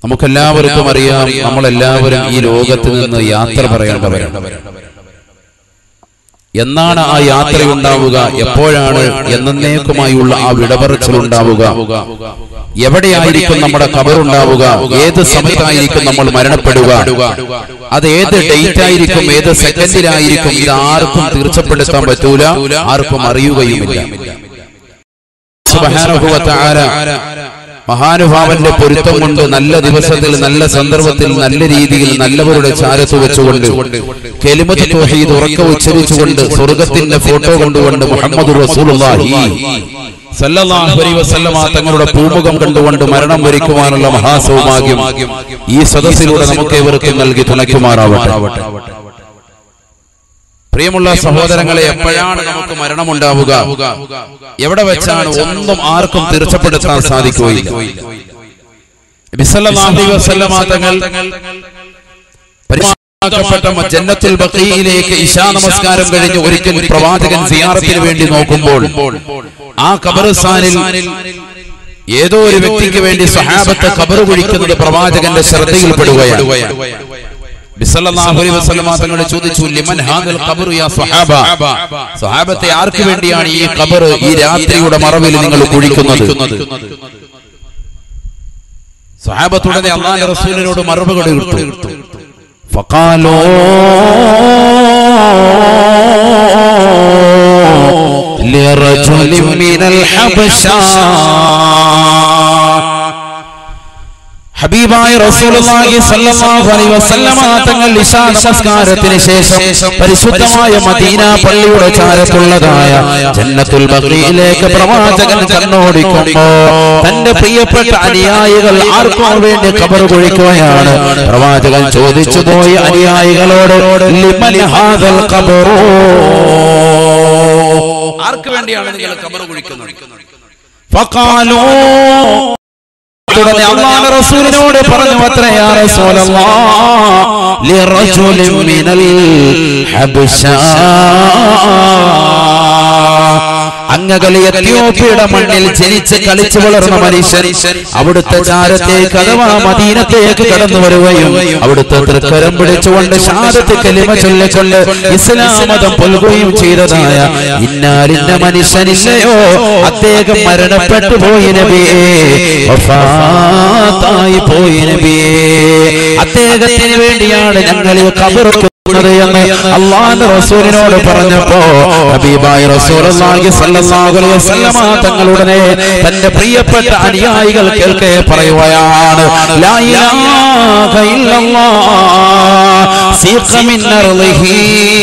നമുക്കെല്ലാവർക്കും അറിയാം നമ്മളെല്ലാവരും ഈ ലോകത്ത് നിന്ന് യാത്ര പറയേണ്ടവരാണ് എന്നാണ് ആ യാത്ര ഉണ്ടാവുക എപ്പോഴാണ് എന്നേക്കുമായുള്ള ആ വിടപറച്ചിൽ ഉണ്ടാവുക എവിടെയായിരിക്കും നമ്മുടെ കബറുണ്ടാവുക ഏത് സമയത്തായിരിക്കും നമ്മൾ മരണപ്പെടുക അത് ഏത് ഡേറ്റ് ആയിരിക്കും ഏത് സെക്കൻഡിലായിരിക്കും ഇത് ആർക്കും തീർച്ചപ്പെടുത്താൻ പറ്റൂല ആർക്കും അറിയുകയുമില്ല സുബ്ഹാനഹു വ തആല മഹാനുഭാവന്റെ പൊരുത്തം കൊണ്ട് നല്ല ദിവസത്തിൽ നല്ല സന്ദർഭത്തിൽ നല്ല രീതിയിൽ നല്ലവരുടെ ചാരത്ത് വെച്ചുകൊണ്ട് കെലിമത്ത് തൗഹീദ് ഉറക്കെ ഉച്ചരിച്ചുകൊണ്ട് സ്വർഗത്തിന്റെ ഫോട്ടോ കൊണ്ടുകൊണ്ട് മുഹമ്മദ് റസൂലുള്ളാഹി സല്ലല്ലാഹു അലൈഹി വസല്ലമ തങ്ങളുടെ പൂമുഖം കണ്ടുകൊണ്ട് മരണം വരിക്കുവാനുള്ള മഹാസൗഭാഗ്യം ഈ സദസ്സിലൂടെ നമുക്ക് ഏവർക്കും നൽകി തുണയ്ക്കുമാറാവട്ടെ പ്രിയമുള്ള സഹോദരങ്ങളെ എപ്പോഴാണ് നമുക്ക് മരണമുണ്ടാവുക എവിടെ വെച്ചാണ് ഒന്നും ആർക്കും തീർച്ചപ്പെടുത്താൻ സാധിക്കുകയില്ല നബി സല്ലല്ലാഹു അലൈഹി വസല്ലമ തങ്ങൾ പരിശുദ്ധമാക്കപ്പെട്ട ജന്നത്തുൽ ബഖീയിലേക്ക് ഇശാ നമസ്കാരം കഴിഞ്ഞ് ഒരിക്കൽ പ്രവാചകൻ സിയാറത്തിന് വേണ്ടി നോക്കുമ്പോൾ ആ ഖബർസ്ഥാനിൽ ഏതോ ഒരു വ്യക്തിക്ക് വേണ്ടി സഹാബത്ത് ഖബർ കുഴിക്കുന്നത് പ്രവാചകന്റെ ശ്രദ്ധയിൽപ്പെടുകയാണ് ബിസല്ലല്ലാഹു അലൈഹി വസല്ലമ തങ്ങളോട് ചോദിച്ചു ലിമൻ ഹാദൽ ഖബറു യാ സ്വഹാബ സ്വഹാബത്തെ ആർക്ക് വേണ്ടിയാണ് ഈ ഖബർ ഈ രാത്രിയുടെ മറവിൽ നിങ്ങൾ കുഴിക്കുന്നത് സ്വഹാബത്തുടനെ അള്ളാഹുവിന്റെ റസൂലിനോട് മറുപടി കൊടുത്തു ഫഖാലോ لرجل من الحبشة ഹബീബായ റസൂലുള്ളാഹി സ്വല്ലല്ലാഹു അലൈഹി വസല്ലമ തങ്ങൾ ഇശാ നമസ്കാരത്തിന് ശേഷം പരിശുദ്ധമായ മദീന പള്ളിയുടെ ചാരത്തുള്ളതായ ജന്നത്തുൽ ബഖീയിലേക്ക് പ്രവാചകൻ കണ്ണോടിക്കുമ്പോ തന്റെ പ്രിയപ്പെട്ട അനുയായികൾ ആർക്കോ വേണ്ടി ഖബർ കുഴിക്കുകയാണ് പ്രവാചകൻ ചോദിച്ചു പോയി അനുയായികളോട് ലിമൻ ഹാദൽ ഖബറു ആർക്ക് വേണ്ടിയാണ് നിങ്ങൾ ഖബർ കുഴിക്കുന്നത് ഫഖാലൂ തുടർന്ന് അള്ളാഹുവിന്റെ റസൂലിനോട് പറഞ്ഞു അത്രയാ റസൂലല്ലാഹ് ലിറജുലിൻ മിനൽ ഹബ്ശ അങ്ങകലെ എത്യോപ്യയുടെ മണ്ണിൽ ജനിച്ച് കളിച്ചു വളർന്ന മനുഷ്യൻ അവിടുത്തെ ചാരത്തേക്ക് അഥവാ മദീനത്തേക്ക് കടന്നു വരുകയും അവിടുത്തെ തൃക്കരം പിടിച്ചുകൊണ്ട് ഷാദത്ത് കലിമ ചൊല്ലിക്കൊണ്ട് ഇസ്ലാം മതം പുൽകുകയും ചെയ്തതായ ഇന്നാലിന്റെ മനുഷ്യനില്ലയോ അദ്ദേഹം മരണപ്പെട്ടു പോയി നബിയേ വഫാത്തായി പോയി നബിയേ അദ്ദേഹത്തിന് വേണ്ടിയാണ് ഞങ്ങൾ ഈ കബർക്ക് എന്ന് അള്ളാന്റെ റസൂലിനോട് പറഞ്ഞപ്പോ ഹബീബായി റസൂലുള്ളാഹി സ്വല്ലല്ലാഹു അലൈഹി വസല്ലമ തങ്ങളുടനെ തന്റെ പ്രിയപ്പെട്ട അനുയായികൾ കേൾക്കെ പറയുകയാണ് ലാ ഇലാഹ ഇല്ലല്ലാഹ് സീഖ മിൻ അർളിഹി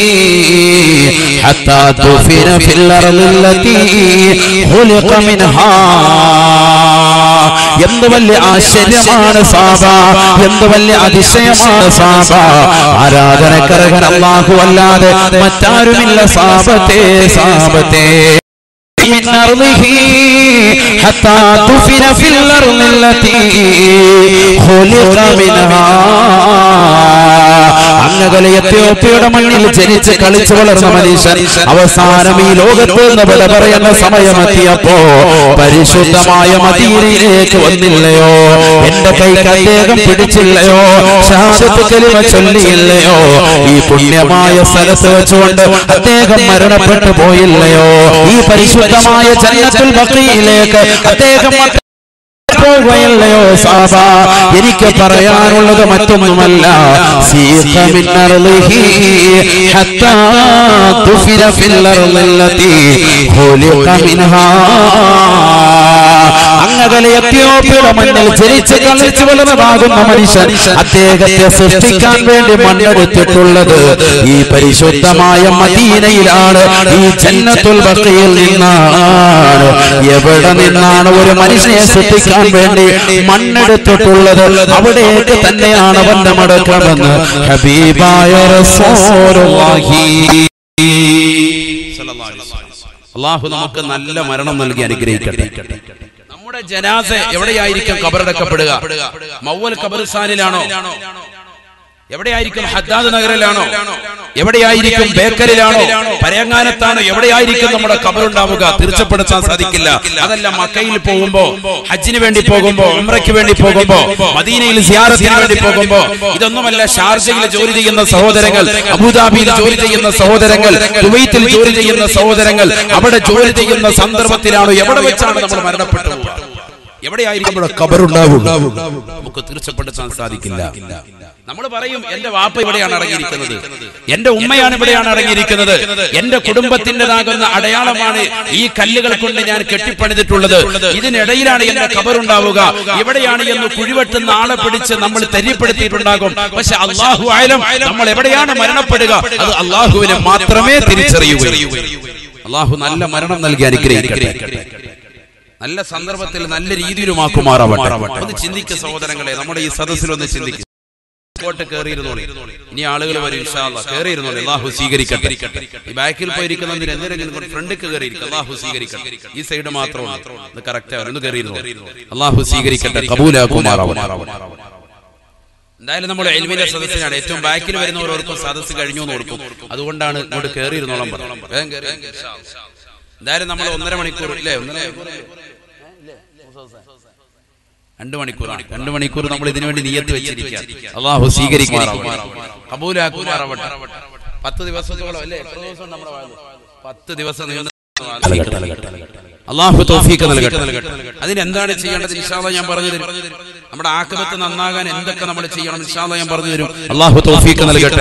ഹത്താ ദുഫിന ഫിൽ അർളില്ലതി ഖുലിഖ മിൻഹാ എന്ത് വലിയ ആശ്ചര്യമാണ് സാബ എന്ത് വലിയ അതിശയമാണ് സാബ ആരാധനക്കരകൻ അള്ളാഹു അല്ലാതെ മറ്റാരുമില്ല സാപത്തെ സാപത്തെ من أرضه حتى دفن في الأرض التي خلق منها അങ്ങകലെ എത്യോപ്യയുടെ മണ്ണിൽ ജനിച്ച് കളിച്ചു വളർന്ന മനുഷ്യൻ അവസാനം ഈ ലോകത്ത് നിന്ന് വിട പറയുന്ന സമയമെത്തിയപ്പോ പരിശുദ്ധമായ മദീനയിലേക്ക് വന്നില്ലയോ എന്റെ കൈക്ക് അദ്ദേഹം പിടിച്ചില്ലയോ ഷഹാദത്ത് കലിമ ചൊല്ലിയില്ലയോ ഈ പുണ്യമായ സ്ഥലത്ത് വെച്ചുകൊണ്ട് അദ്ദേഹം മരണപ്പെട്ടു പോയില്ലയോ ഈ പരിശുദ്ധമായ ജന്നത്തുൽ ബഖീയിലേക്ക് അദ്ദേഹം പോവുകയല്ലയോ സാബ എനിക്ക് പറയാനുള്ളത് മറ്റൊന്നുമല്ല സീഖ മിൻ അർളിഹി ഹത്താ ദുഫിന ഫിൽ അർളില്ലതി ഖുലിഖ മിൻഹാ അങ്ങകലെ എത്യോപ്യയുടെ മണ്ണിൽ ജനിച്ച് കളിച്ചു വളർന്നതാകുന്ന മനുഷ്യൻ അദ്ദേഹത്തെ സൃഷ്ടിക്കാൻ വേണ്ടി മണ്ണെടുത്തിട്ടുള്ളത് ഈ പരിശുദ്ധമായ മദീനയിലാണ് ഈ ജന്നത്തുൽ ബഖയിൽ നിന്നാണ് എവിടെ നിന്നാണ് ഒരു മനുഷ്യനെ സൃഷ്ടിക്കാൻ വേണ്ടി മണ്ണെടുത്തിട്ടുള്ളത് അവിടേക്ക് തന്നെയാണ് അവന്റെ മടക്കമെന്ന് ഹബീബായ റസൂലുള്ളാഹി അള്ളാഹു നമുക്ക് നല്ല മരണം നൽകി അനുഗ്രഹിക്കട്ടെ നമ്മുടെ ജനാസ എവിടെയായിരിക്കും കബറടക്കപ്പെടുക മൗവൽ ഖബർസ്ഥാനിലാണോ എവിടെയായിരിക്കും ഹദ്ദാദ് നഗറിലാണോ എവിടെയായിരിക്കും ബേക്കറിലാണോ പരയങ്ങാനത്താണോ എവിടെയായിരിക്കും നമ്മുടെ കബറുണ്ടാവുക തീർച്ചപ്പെടുത്താൻ സാധിക്കില്ല അതല്ല മക്കയിൽ പോകുമ്പോ ഹജ്ജിന് വേണ്ടി പോകുമ്പോ ഉംറയ്ക്ക് വേണ്ടി പോകുമ്പോ മദീനയിൽ സിയാറത്തിന് വേണ്ടി പോകുമ്പോ ഇതൊന്നുമല്ല ഷാർജയിൽ ജോലി ചെയ്യുന്ന സഹോദരങ്ങൾ അബുദാബിയിൽ ജോലി ചെയ്യുന്ന സഹോദരങ്ങൾ കുവൈത്തിൽ ജോലി ചെയ്യുന്ന സഹോദരങ്ങൾ അവിടെ ജോലി ചെയ്യുന്ന സന്ദർഭത്തിലാണോ എവിടെ വെച്ചാണ് നമ്മൾ മരണപ്പെട്ടു പോവുക? എവിടെയായിരിക്കും നമ്മുടെ കബറുണ്ടാവുക നമുക്ക് തീർച്ചപ്പെടുത്താൻ സാധിക്കില്ല നമ്മൾ പറയും എന്റെ വാപ്പ ഇവിടെയാണ് അടങ്ങിയിരിക്കുന്നത് എന്റെ ഉമ്മയാണ് ഇവിടെയാണ് അടങ്ങിയിരിക്കുന്നത് എന്റെ കുടുംബത്തിൻ്റെതാകുന്ന അടയാളമാണ് ഈ കല്ലുകൾ കൊണ്ട് ഞാൻ കെട്ടിപ്പണിതിട്ടുള്ളത് ഇതിനിടയിലാണ് എന്റെ കബറുണ്ടാവുക ഇവിടെയാണ് എന്ന് കുഴിവെട്ടുന്ന ആളെ പിടിച്ച് നമ്മൾ തെര്യപ്പെടുത്തിയിട്ടുണ്ടാകും പക്ഷെ അള്ളാഹു ആയാലും നമ്മൾ എവിടെയാണ് മരണപ്പെടുക അത് അള്ളാഹുവിനെ മാത്രമേ തിരിച്ചറിയുകയുള്ളൂ അള്ളാഹു നല്ല മരണം നൽകി അനുഗ്രഹിക്കട്ടെ നല്ല സന്ദർഭത്തിൽ നല്ല രീതിയിലുമാക്കുമാറാവട്ടെ ഒന്ന് ചിന്തിക്കുക സഹോദരങ്ങളെ നമ്മുടെ ഈ സദസ്സിൽ ഒന്ന് ചിന്തിക്കുക കോട്ട് കയറിയിരുന്നോളി ഇനി ആളുകൾ വരും ഇൻഷാല്ല കയറിയിരുന്നോളി അള്ളാഹു സ്വീകരിക്കട്ടെ ഈ ബാക്കിൽ പോയിരിക്കുന്നതിന് എന്തിനെങ്കിലും ഫ്രണ്ടിൽ കയറിയിരിക്കും അള്ളാഹു സ്വീകരിക്കട്ടെ ഈ സൈഡ് മാത്രമാണ് ഇത് കറക്റ്റ് ഒന്ന് കയറിയിരുന്നു അള്ളാഹു സ്വീകരിക്കട്ടെ കബൂലാക്കുമാറാവട്ടെ എന്തായാലും നമ്മൾ എൽമിന്റെ സദസ്സിനാണ് ഏറ്റവും ബാക്കിൽ വരുന്നവരോർക്കും സദസ്സ് കഴിഞ്ഞു എന്ന് ഓർക്കും അതുകൊണ്ടാണ് ഇങ്ങോട്ട് കയറിയിരുന്നോളം പറഞ്ഞു വേഗം കയറി. എന്തായാലും നമ്മൾ ഒന്നര മണിക്കൂർ ഇല്ലേ ഒന്നര മണിക്കൂർ രണ്ട് മണിക്കൂറാണ് രണ്ട് മണിക്കൂർ നമ്മൾ ഇതിനു വേണ്ടി നിയത്ത് വെച്ചിരിക്കുക അള്ളാഹു സ്വീകരിക്കുമാറാവട്ടെ കബൂലാക്കുമാറാവട്ടെ പത്ത് ദിവസത്തോളം അല്ലേ എത്ര ദിവസം നമ്മുടെ വാല്? പത്ത് ദിവസം നീണ്ട അള്ളാഹു തൗഫീഖ് നൽകട്ടെ അതിനെന്താണ് ചെയ്യേണ്ടത് ഇൻഷാല്ല ഞാൻ പറഞ്ഞു തരും നമ്മുടെ ആക്കബത്ത് നന്നാകാൻ എന്തൊക്കെ നമ്മൾ ചെയ്യണം ഇൻഷാല്ല ഞാൻ പറഞ്ഞു തരും അള്ളാഹു തൗഫീഖ് നൽകട്ടെ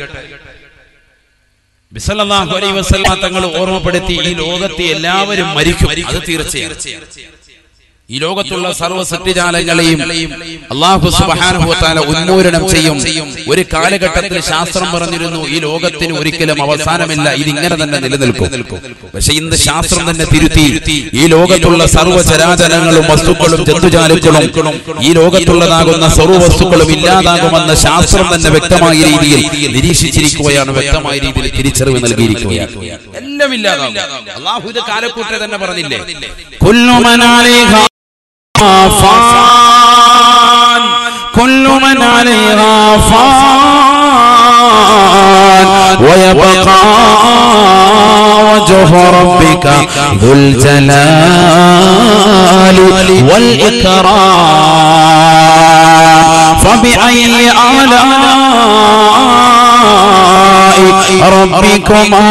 ബിസല്ലല്ലാഹു അലൈഹി വസല്ലമ തങ്ങൾ ഓർമ്മപ്പെടുത്തി ഈ ലോകത്തെ എല്ലാവരും മരിക്കും അത് തീർച്ചയാണ് ഈ ലോകത്തുള്ള സർവ്വ സത്യജാലങ്ങളെയും അള്ളാഹു സുബ്ഹാനഹു വതആല ഉന്മൂലനം ചെയ്യും ഒരു കാലഘട്ടത്തിൽ ശാസ്ത്രം പറഞ്ഞിരുന്നു ഈ ലോകത്തിന് ഒരിക്കലും അവസാനമില്ല ഇതിങ്ങനെ തന്നെ നിലനിൽക്കും പക്ഷെ ഇന്ന് ശാസ്ത്രം തന്നെ തിരുത്തി ഈ ലോകത്തുള്ള സർവ്വ ചരാചരങ്ങളും വസ്തുക്കളും ജന്തുജാലുക്കളും ഈ ലോകത്തുള്ളതാകുന്ന സർവ്വ വസ്തുക്കളും ഇല്ലാതാകുമെന്ന് ശാസ്ത്രം തന്നെ വ്യക്തമായ രീതിയിൽ നിരീക്ഷിച്ചിരിക്കുകയാണ് വ്യക്തമായ രീതിയിൽ തിരിച്ചറിവ് നൽകിയിരിക്കുകയാണ് എല്ലാം ഇല്ലാതാകും അള്ളാഹു ഇത് കാലക്കൂട്ടെ തന്നെ പറഞ്ഞില്ലേ കുല്ലു മൻ അലൈഹാ فان كل من عليها فان ويبقى وجه ربك ذو الجلال والإكرام فبأي آلاء ربكما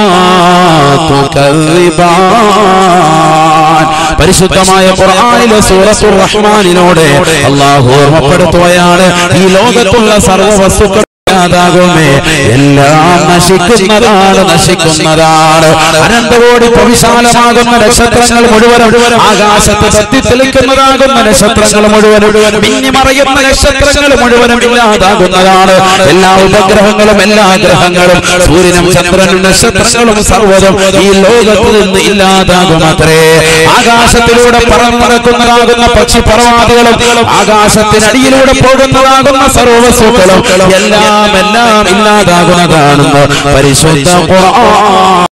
تكذبان പരിശുദ്ധമായ ഖുർആനിലെ സൂറത്തുർ റഹ്മാനിനോട് അള്ളാഹു ഓർമ്മപ്പെടുത്തുകയാണ് ഈ ലോകത്തുള്ള സർവ്വ വസ്തുക്കൾ ാകുമേ എല്ലാം നശിക്കുന്നതാണ് നശിക്കുന്നതാണ് അനന്തകോടി പ്രവിശാലമാകുന്ന നക്ഷത്രങ്ങൾ മുഴുവനും ആകാശത്ത് തത്തിത്തെളിക്കുന്നതാകുന്ന നക്ഷത്രങ്ങൾ മുഴുവനും മിന്നിമറയുന്ന നക്ഷത്രങ്ങൾ മുഴുവനും ഇല്ലാതാകുന്നതാണ് എല്ലാ ഉപഗ്രഹങ്ങളും എല്ലാ ഗ്രഹങ്ങളും സൂര്യനും ചന്ദ്രനും നക്ഷത്രങ്ങളും സർവ്വതും ഈ ലോകത്ത് നിന്ന് ഇല്ലാതാകും അത്രേ ആകാശത്തിലൂടെ പറന്നിറക്കുന്നതാകുന്ന പക്ഷി പറവാദികളും ആകാശത്തിനടിയിലൂടെ പോകുന്നതാകുന്ന സർവ്വവസ്തുക്കളും എല്ലാം എല്ലാം ഇല്ലാതാകുന്നതാണെന്ന് പരിശുദ്ധ ഖുർആൻ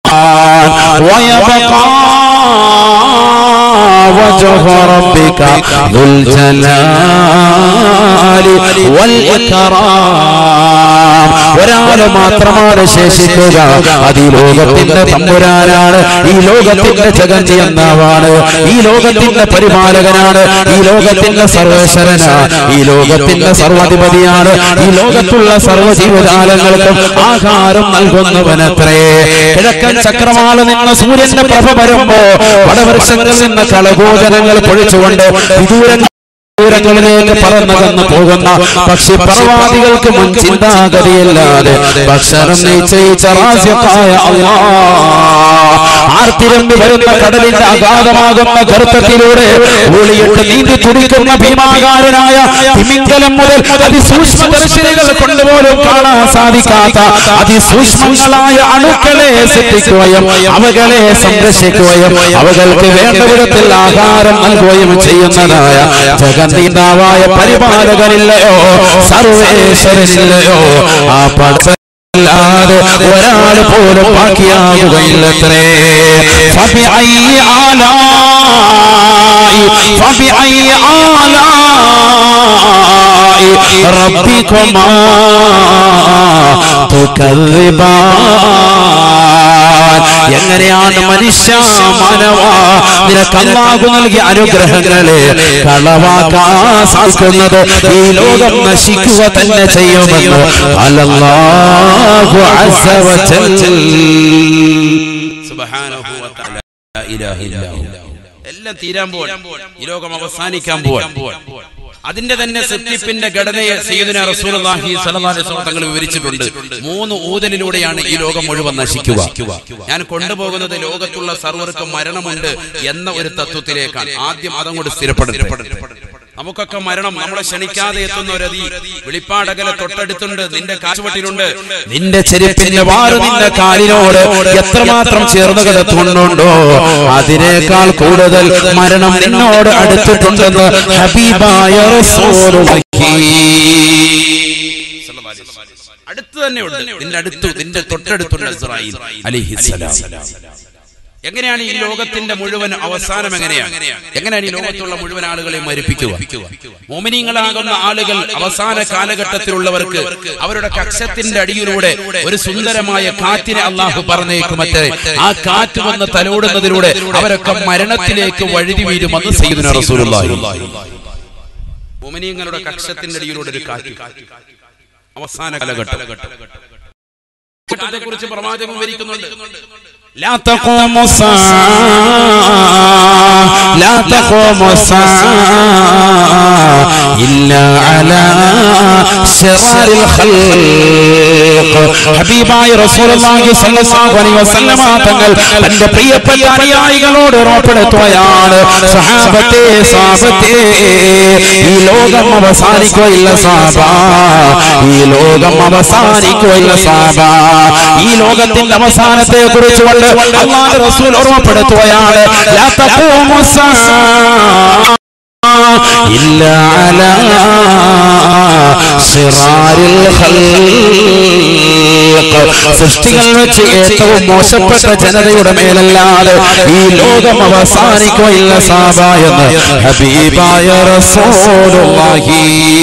ويبقى وجه ربك ذو الجلال والإكرام ഒരാള് മാത്രമാണ് ശേഷിക്കുക അത് ഈ ലോകത്തിന്റെ തമ്പുരാനാണ് ഈ ലോകത്തിന്റെ ജഗന്തിയെന്നാവാണ് ഈ ലോകത്തിന്റെ പരിപാലകനാണ് ഈ ലോകത്തിന്റെ സർവേശ്വരനാണ് ഈ ലോകത്തിന്റെ സർവാധിപതിയാണ് ഈ ലോകത്തുള്ള സർവ്വജീവജാലങ്ങൾക്കും ആഹാരം നൽകുന്നവനത്രേ കിഴക്കൻ ചക്രവാള നിന്ന് സൂര്യന്റെ പ്രഭ വരുമ്പോ വടവൃക്ഷങ്ങളിൽ നിന്ന് കളഗോചരങ്ങൾ പൊഴിച്ചുകൊണ്ട് വിദൂരങ്ങൾ ദൂരങ്ങളിലേക്ക് പറന്നകന്നു പോകുന്ന പക്ഷി പർവാദികൾക്ക് മുൻ ചിന്താഗതിയില്ലാതെ ഭക്ഷണം നിശ്ചയിച്ച റാസ്യത്തായ ആർത്തിരമ്പി വരുന്ന കടലിന്റെ അഗാധമാകുന്ന ഗർത്തത്തിലൂടെ ഊളിയിട്ട് നീന്തി തുടിക്കുന്ന ഭീമാകാരനായ തിമിംഗലം മുതൽ അതിസൂക്ഷ്മദർശിനികൾ കൊണ്ടുപോലും കാണാൻ സാധിക്കാത്ത അതിസൂക്ഷ്മങ്ങളായ അണുക്കളെ സൃഷ്ടിക്കുകയും അവകളെ സംരക്ഷിക്കുകയും അവകൾക്ക് വേണ്ട വിധത്തിൽ ആഹാരം നൽകുകയും ചെയ്യുന്നതായ ജഗന്നീതാവായ പരിപാലകനില്ലയോ സർവേശ്വരനില്ലയോ ആ പട അല്ലാതെ ഒരാൾ പോലും ബാക്കിയാകുകയില്ലത്രേ فبأي آلاء فبأي آلاء ربكما تكذبان എങ്ങനെയാണ് മനുഷ്യ മാനവ നിനക്ക് അല്ലാഹു നൽകിയ അനുഗ്രഹങ്ങളെ കളവാക്കാൻ സാധിക്കുന്നത് ഈ ലോകം നശിക്കുക തന്നെ ചെയ്യുമെന്ന് അലല്ലാഹു അസ്സ വജൽ സുബ്ഹാനഹു വ തആല ലാ ഇലാഹ ഇല്ലല്ലാഹു എല്ലാം തീരാൻ പോവാൻ ഈ ലോകം അവസാനിക്കാൻ പോവാൻ അതിന്റെ തന്നെ സൃഷ്ടിപ്പിന്റെ ഘടനയെ സയ്യിദുന റസൂലുള്ളാഹി സ്വല്ലല്ലാഹു അലൈഹി വസല്ലം തങ്ങൾ വിവരിച്ചിട്ടുണ്ട് മൂന്ന് ഊതലിലൂടെയാണ് ഈ ലോകം മുഴുവൻ നശിക്കുക ഞാൻ കൊണ്ടുപോകുന്നത് ലോകത്തുള്ള സർവർക്കും മരണമുണ്ട് എന്ന ഒരു തത്വത്തിലേക്കാണ് ആദ്യം അതങ്ങോട്ട് സ്ഥിരപ്പെടുത്തി നമുക്കൊക്കെ മരണം നമ്മളെ ക്ഷണിക്കാതെ എത്തുന്ന ഒരു അതി വെളിപ്പാടകലെ തൊട്ടടുത്തുണ്ട് നിന്റെ കാശുവട്ടിലുണ്ട് നിന്റെ ചെരുപ്പിന്റെ വാറ് നിന്റെ കാലിനോട് എത്രമാത്രം ചേർന്ന് കിടത്തുന്നുണ്ടോ അതിനേക്കാൾ കൂടുതൽ മരണം നിന്നോട് അടുത്തിട്ടുണ്ടെന്ന് ഹബീബായ അടുത്ത് തന്നെ ഉണ്ട് നിന്റെ അടുത്ത് നിന്റെ തൊട്ടടുത്തുണ്ട് ഇസ്രായേൽ അലിഹിസ്സലാം എങ്ങനെയാണ് ഈ ലോകത്തിന്റെ മുഴുവൻ അവസാനം എങ്ങനെയാണ് എങ്ങനെയാണ് ഈ ലോകത്തുള്ള മുഴുവൻ ആളുകളെ മരിപ്പിക്കുക മോമിനിങ്ങളാകുന്ന ആളുകൾ അവസാന കാലഘട്ടത്തിലുള്ളവർക്ക് അവരുടെ കക്ഷത്തിന്റെ അടിയിലൂടെ ഒരു സുന്ദരമായ കാറ്റിനെ അള്ളാഹു പറഞ്ഞേക്കും മറ്റേ ആ കാറ്റ് വന്ന് തലോടുന്നതിലൂടെ അവരൊക്കെ മരണത്തിലേക്ക് വഴുതി വീഴുമെന്ന് സയ്യിദുന റസൂലുള്ളാഹി മോമിനിയങ്ങളുടെ കക്ഷത്തിന്റെ അടിയിലൂടെ ഒരു കാറ്റ് അവസാന കാലഘട്ടം കുറിച്ച് പ്രവാചകം വിവരിക്കുന്നുണ്ട് لا تقوم الساعة لا تقوم الساعة إلا على شرار الخلق ഹബീബായ റസൂലുള്ളാഹി സ്വല്ലല്ലാഹു അലൈഹി വസല്ലമ തങ്ങൾ തന്റെ പ്രിയപ്പെട്ട അനുയായികളോട് ഉറപ്പെടുത്തുകയാണ് സഹാബത്തെ സാബത്തെ ഈ ലോകം അവസാനിക്കുകയില്ല സാബ ഈ ലോകം അവസാനിക്കുകയില്ല സാബ ഈ ലോകത്തിന്റെ അവസാനത്തെ കുറിച്ച് കൊണ്ട് അള്ളാഹു റസൂൽ ഓർമ്മപ്പെടുത്തുകയാണ് ലാ തഖൂമു الساعة إلا على شرار الخلق സൃഷ്ടികൾ വെച്ച് ഏറ്റവും മോശപ്പെട്ട ജനതയുടെ മേലല്ലാതെ ഈ ലോകം അവസാനിക്കുകയില്ല സാബ എന്ന് ഹബീബായ റസൂലുള്ളാഹി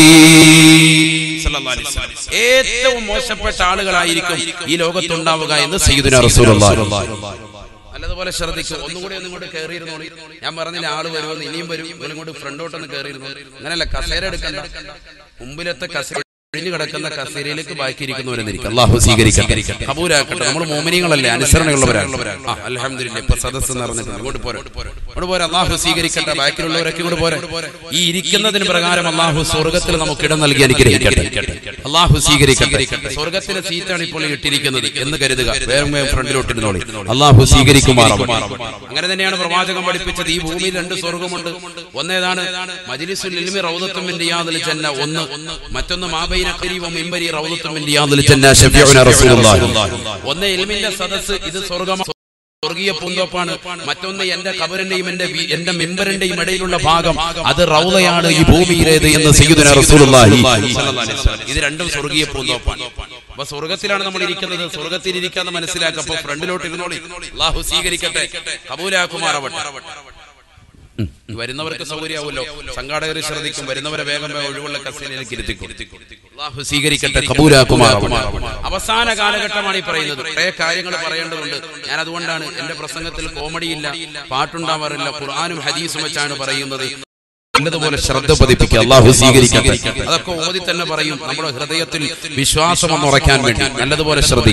ഏറ്റവും മോശപ്പെട്ട ആളുകളായിരിക്കും ഈ ലോകത്തുണ്ടാവുക എന്ന് സയ്യിദുന റസൂലുള്ളാഹി നല്ലതുപോലെ ശ്രദ്ധിക്കും ഒന്നുകൂടി ഒന്നും കൂടി കയറിയിരുന്നോളി ഞാൻ പറഞ്ഞില്ല ആള് വരുമെന്ന് ഇനിയും വരും ഇവരും കൂടി ഫ്രണ്ടോട്ടൊന്ന് കയറിയിരുന്നു അങ്ങനെയല്ല കസേര എടുക്കണ്ട മുമ്പിലത്തെ കസേര ഒഴിഞ്ഞു കിടക്കുന്ന കസേരയിലേക്ക് ബാക്കി ഇരിക്കുന്നവരെന്നിരിക്കും അള്ളാഹു സ്വീകരിക്കട്ടെ കബൂരാക്കട്ടെ നമ്മൾ മോമിനികളല്ലേ അനുസരണയുള്ളവരാണ് ആ അലഹമില്ല ഇപ്പൊ സദസ്സ് നടന്നിട്ടുണ്ട് ഇങ്ങോട്ട് പോരെ ഇങ്ങോട്ട് പോരെ അള്ളാഹു സ്വീകരിക്കട്ടെ ബാക്കിലുള്ളവരൊക്കെ ഇങ്ങോട്ട് പോരെ ഈ ഇരിക്കുന്നതിന് പ്രകാരം അള്ളാഹു സ്വർഗത്തിൽ നമുക്ക് ഇടം നൽകി അനുഗ്രഹിക്കട്ടെ അള്ളാഹു സ്വീകരിക്കട്ടെ സ്വർഗത്തിലെ സീറ്റാണ് ഇപ്പോൾ ഇട്ടിരിക്കുന്നത് എന്ന് കരുതുക വേഗം വേഗം ഫ്രണ്ടിലോട്ട് ഇരുന്നോളി അള്ളാഹു സ്വീകരിക്കുമാറാവും അങ്ങനെ തന്നെയാണ് പ്രവാചകം പഠിപ്പിച്ചത് ഈ ഭൂമിയിൽ രണ്ട് സ്വർഗമുണ്ട് ഒന്നേതാണ് മജിലിസുൽ ഇൽമി റൗദത്തും മിൻ റിയാദിൽ ജന്ന ഒന്ന് മറ്റൊന്ന് മാബൈന ഖരീവം മിൻബരി റൗദത്തും മിൻ റിയാദിൽ ജന്ന ഷഫീഉന റസൂലുള്ളാഹി ഒന്ന് ഇൽമിന്റെ സദസ്സ് ഇത് സ്വർഗമാണ് സ്വർഗീയ പൂന്തോപ്പാണ് മറ്റൊന്ന് എന്റെ കബറിന്റെയും എന്റെ വി- എന്റെ മെമ്പറിന്റെയും ഇടയിലുള്ള ഭാഗം അത് റൗദയാണ് ഈ ഭൂമിയിലേത് എന്ന് സയ്യിദുന റസൂലുള്ളാഹി ഇത് രണ്ടും സ്വർഗീയ പൂന്തോപ്പാണ് അപ്പൊ സ്വർഗത്തിലാണ് നമ്മൾ ഇരിക്കുന്നത് സ്വർഗത്തിൽ ഇരിക്കാന്ന് മനസ്സിലാക്കുക അപ്പൊ ഫ്രണ്ടിലോട്ട് ഇരുന്നോളി അള്ളാഹു സ്വീകരിക്കട്ടെ കബൂലാക്കുമാറവട്ടെ ഉം. വരുന്നവർക്ക് സൗകര്യമാവുമല്ലോ സംഘാടകർ ശ്രദ്ധിക്കും വരുന്നവരെ വേഗം വേഗം ഒഴിവുള്ള കസേരയിലേക്ക് ഇരുത്തിക്കും അള്ളാഹു സ്വീകരിക്കട്ടെ കബൂലാക്കുമാറാവട്ടെ അവസാന കാലഘട്ടമാണ് ഈ പറയുന്നത് കുറെ കാര്യങ്ങൾ പറയേണ്ടതുണ്ട് ഞാൻ അതുകൊണ്ടാണ് എന്റെ പ്രസംഗത്തിൽ കോമഡിയില്ല പാട്ടുണ്ടാവാറില്ല ഖുർആാനും ഹദീസും വെച്ചാണ് പറയുന്നത് നല്ലതുപോലെ ശ്രദ്ധ പതിപ്പിക്കുക അള്ളാഹു സ്വീകരിക്കട്ടെ അതൊക്കെ ഓതി തന്നെ പറയും നമ്മുടെ ഹൃദയത്തിൽ വിശ്വാസം ഒന്ന് ഉറയ്ക്കാൻ വേണ്ടി നല്ലതുപോലെ ശ്രദ്ധി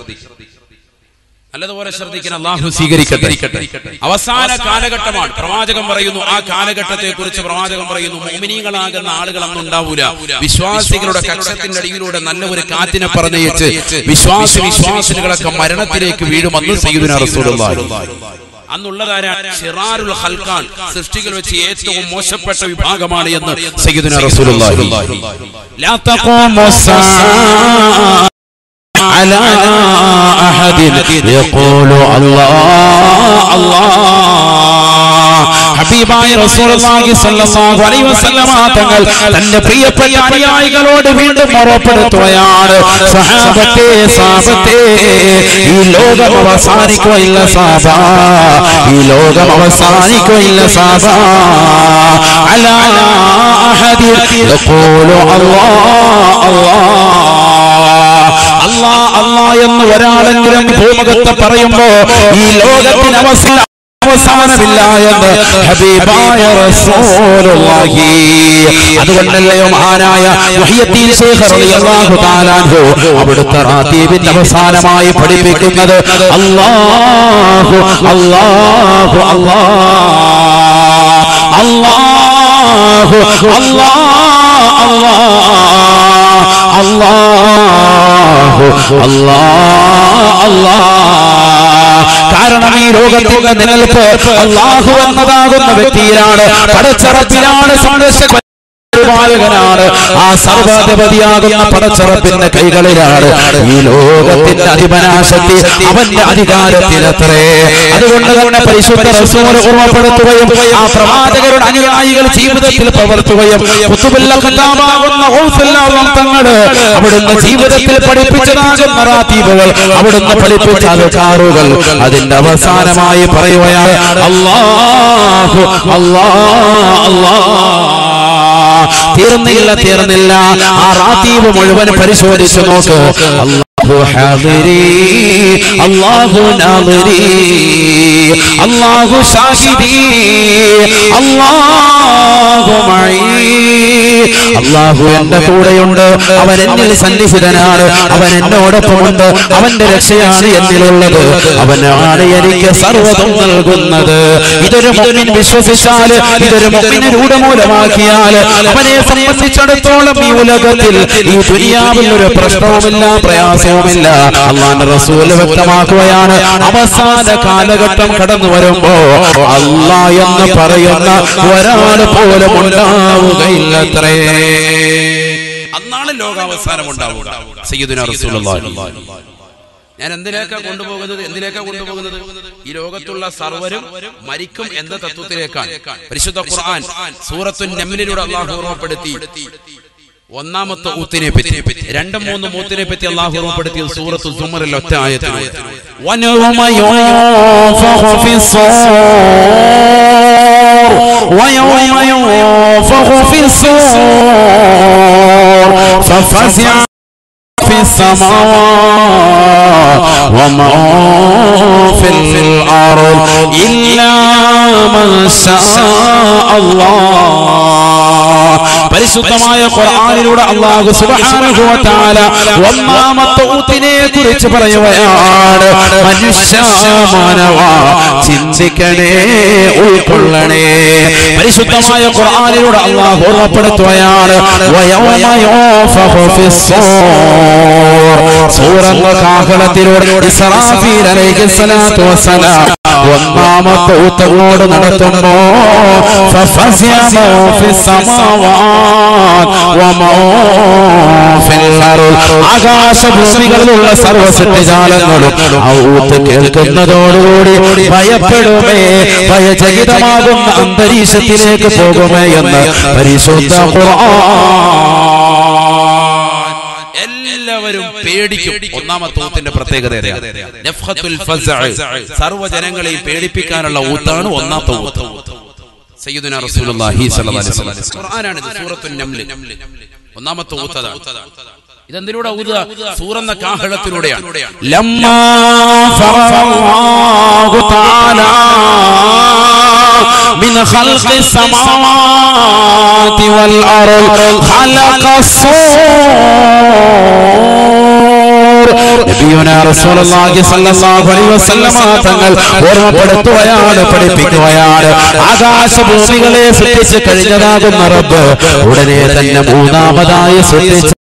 നല്ലതുപോലെ ശ്രദ്ധിക്കാൻ അള്ളാഹു സ്വീകരിക്കട്ടെ അവസാന കാലഘട്ടമാണ് പ്രവാചകം പറയുന്നു ആ കാലഘട്ടത്തെ കുറിച്ച് പ്രവാചകം പറയുന്നു മോമിനികളാകുന്ന ആളുകൾ അന്ന് ഉണ്ടാവൂല വിശ്വാസികളുടെ കക്ഷത്തിന്റെ അടിയിലൂടെ നല്ല ഒരു കാറ്റിനെ പറഞ്ഞയച്ച് വിശ്വാസി വിശ്വാസികളൊക്കെ മരണത്തിലേക്ക് വീഴുമെന്ന് സയ്യിദുന റസൂലുള്ളാഹി അന്നുള്ളതാരാണ് ഷിറാറുൽ ഹൽക്കാൻ സൃഷ്ടികൾ വെച്ച് ഏറ്റവും മോശപ്പെട്ട വിഭാഗമാണ് എന്ന് സയ്യിദുന റസൂലുള്ളാഹി ലാ തഖൂമു الساعة على أحد يقول الله الله ഹബീബായ റസൂലുള്ളാഹി സ്വല്ലല്ലാഹു അലൈഹി വസല്ലമ തങ്ങൾ തന്റെ പ്രിയപ്പെട്ട അനുയായികളോട് വീണ്ടും ഉറപ്പെടുത്തുകയാണ് സഹാബത്തെ സാബത്തെ ഈ ലോകം അവസാനിക്കുകയില്ല സാബ ഈ ലോകം അവസാനിക്കുകയില്ല സാബ അലാ അഹദിൻ യഖൂലു അല്ലാഹ് അല്ലാഹ് അല്ലാ അല്ലാ എന്ന് ഒരാളെങ്കിലും ഭൂമുഖത്ത് പറയുമ്പോ ഈ ലോകത്തിന് അവസാനം അവസാനമില്ല എന്ന് ഹബീബായ റസൂലുള്ളാഹി അതുകൊണ്ടല്ലയോ മഹാനായ മുഹിയദ്ദീൻ ശൈഖ് റളിയല്ലാഹു തആല അൻഹു അവിടുത്തെ റാത്തീബിന്റെ അവസാനമായി പഠിപ്പിക്കുന്നത് അല്ലാഹു അല്ലാഹു അല്ലാഹ് അല്ലാഹു അല്ലാഹ് അല്ലാഹ് അല്ലാഹ് അല്ലാഹ് കാരണം ഈ ലോകത്തിന്റെ നിലനിൽപ്പ് അള്ളാഹു എന്നതാകുന്ന വ്യക്തിയിലാണ് പടച്ചറപ്പിലാണ് സംരക്ഷക പരിപാലകനാണ് ആ സർവാധിപതിയാകുന്ന പടച്ചറപ്പിന്റെ കൈകളിലാണ് ഈ ലോകത്തിന്റെ അധിപനാശക്തി അവന്റെ അധികാരത്തിലത്രേ അതുകൊണ്ട് തന്നെ പരിശുദ്ധ റസൂൽ ഓർമ്മപ്പെടുത്തുകയും ആ പ്രവാചകരുടെ അനുയായികൾ ജീവിതത്തിൽ പ്രവർത്തുകയും കുത്തുബില്ലാകുന്ന തങ്ങള് അവിടുന്ന് ജീവിതത്തിൽ പഠിപ്പിച്ചതാകുന്ന റാത്തീബുകൾ അവിടുന്ന് പഠിപ്പിച്ച അൽക്കാറുകൾ അതിന്റെ അവസാനമായി പറയുകയാണ് അല്ലാഹു അല്ലാഹ് അല്ലാഹ് തീർന്നില്ല തീർന്നില്ല ആ റാത്തീബ് മുഴുവൻ പരിശോധിച്ചു നോക്ക് അല്ലാഹു ഹാദിരി അല്ലാഹു നാദിരി അല്ലാഹു ഷാഹിദി അല്ലാഹു മഈ അല്ലാഹു എന്റെ കൂടെയുണ്ട് അവൻ എന്നിൽ സന്നിഹിതനാണ് അവൻ എന്നോടൊപ്പമുണ്ട് അവന്റെ രക്ഷയാണ് എന്നിലുള്ളത് അവനാണ് എനിക്ക് സർവ്വതും നൽകുന്നത് ഇതൊരു മുഅ്മിൻ വിശ്വസിച്ചാൽ ഇതൊരു മുഅ്മിനെ രൂഢമൂലമാക്കിയാൽ അവനെ സംബന്ധിച്ചിടത്തോളം ഈ ഉലകത്തിൽ ഈ ദുനിയാവിൽ ഒരു പ്രശ്നവുമില്ല പ്രയാസവുമില്ല അള്ളാന്റെ റസൂൽ വ്യക്തമാക്കുകയാണ് അവസാന കാലഘട്ടം കടന്നു വരുമ്പോ അല്ലാ എന്ന് പറയുന്ന ഒരാൾ പോലും ഉണ്ടാവുകയില്ലത്രേ അന്നാണ് ലോകാവസാനം ഉണ്ടാവുക സയ്യിദുനാ റസൂലുള്ളാഹി ഞാൻ എന്തിലേക്കാ കൊണ്ടുപോകുന്നത് എന്തിലേക്കാ കൊണ്ടുപോകുന്നത് ഈ ലോകത്തുള്ള സർവരും മരിക്കും എന്ന തത്വത്തിലേക്കാണ് പരിശുദ്ധ ഖുർആൻ സൂറത്തു നമ്ലിലൂടെ അള്ളാഹു ഓർമ്മപ്പെടുത്തി ഒന്നാമത്തെ ഊത്തിനെ പറ്റി രണ്ടും മൂന്നും ഊത്തിനെ പറ്റി അള്ളാഹു ഓർമ്മപ്പെടുത്തിയത് സൂറത്തു സുമറിൽ ഒറ്റ ആയത്തിൽ ويوم ينفخ في الصور ويوم ينفخ في الصور ففزع في السماوات ومن في الأرض إلا من شاء الله പരിശുദ്ധമായ ഖുർആനിലൂടെ അള്ളാഹു സുബ്ഹാനഹു വ തആല ഒന്നാമത്തെ ഊത്തിനെ കുറിച്ച് പറയുകയാണ് മനുഷ്യ മാനവ ചിന്തിക്കണേ ഉൾക്കൊള്ളണേ പരിശുദ്ധമായ ഖുർആനിലൂടെ അള്ളാഹു ഓർമ്മപ്പെടുത്തുകയാണ് വയൗമ യൂഫഖു ഫിസ്സൂർ സൂറന്ന കാഹളത്തിലൂടെ ഇസ്രാഫീൽ അലൈഹിസ്സലാത്തു വസ്സലാം ഒന്നാമത്തെ ഊത്തങ്ങോട് നടത്തുമ്പോ ففزع من في السماوات ومن في الأرض ആകാശഭൂമികളിലുള്ള സർവ്വ സൃഷ്ടിജാലങ്ങളും ആ ഊത്ത് കേൾക്കുന്നതോടുകൂടി ഭയപ്പെടുമേ ഭയചകിതമാകുന്ന അന്തരീക്ഷത്തിലേക്ക് പോകുമേ എന്ന് പരിശുദ്ധ ഖുർആൻ എല്ലാവരും പേടിക്കും ഒന്നാമത്തെ ഊത്തിന്റെ പ്രത്യേകത നഫ്ഖത്തുൽ ഫസ്അ സർവ്വജനങ്ങളെയും പേടിപ്പിക്കാനുള്ള ഊത്താണ് ഒന്നാമത്തെ ഊത്ത് സയ്യിദുന റസൂലുള്ളാഹി സ്വല്ലല്ലാഹി അലൈഹി വസല്ലം ഖുർആനാണ് ഇത് സൂറത്തുൻ നംൽ ഒന്നാമത്തെ ഊത്തതാണ് ഇതെന്തിലൂടെ ഊതുക സൂറന്ന കാഹളത്തിലൂടെയാണ് لما فرغ الله تعالى من خلق السماوات والأرض خلق الصور നബിയുനാ റസൂലുള്ളാഹി സ്വല്ലല്ലാഹു അലൈഹി വസല്ലമ തങ്ങൾ ഓർമ്മപ്പെടുത്തുകയാണ് പഠിപ്പിക്കുകയാണ് ആകാശഭൂമികളെ സൃഷ്ടിച്ച് കഴിഞ്ഞതാകുന്ന റബ്ബ് ഉടനെ തന്നെ മൂന്നാമതായി സൃഷ്ടിച്ച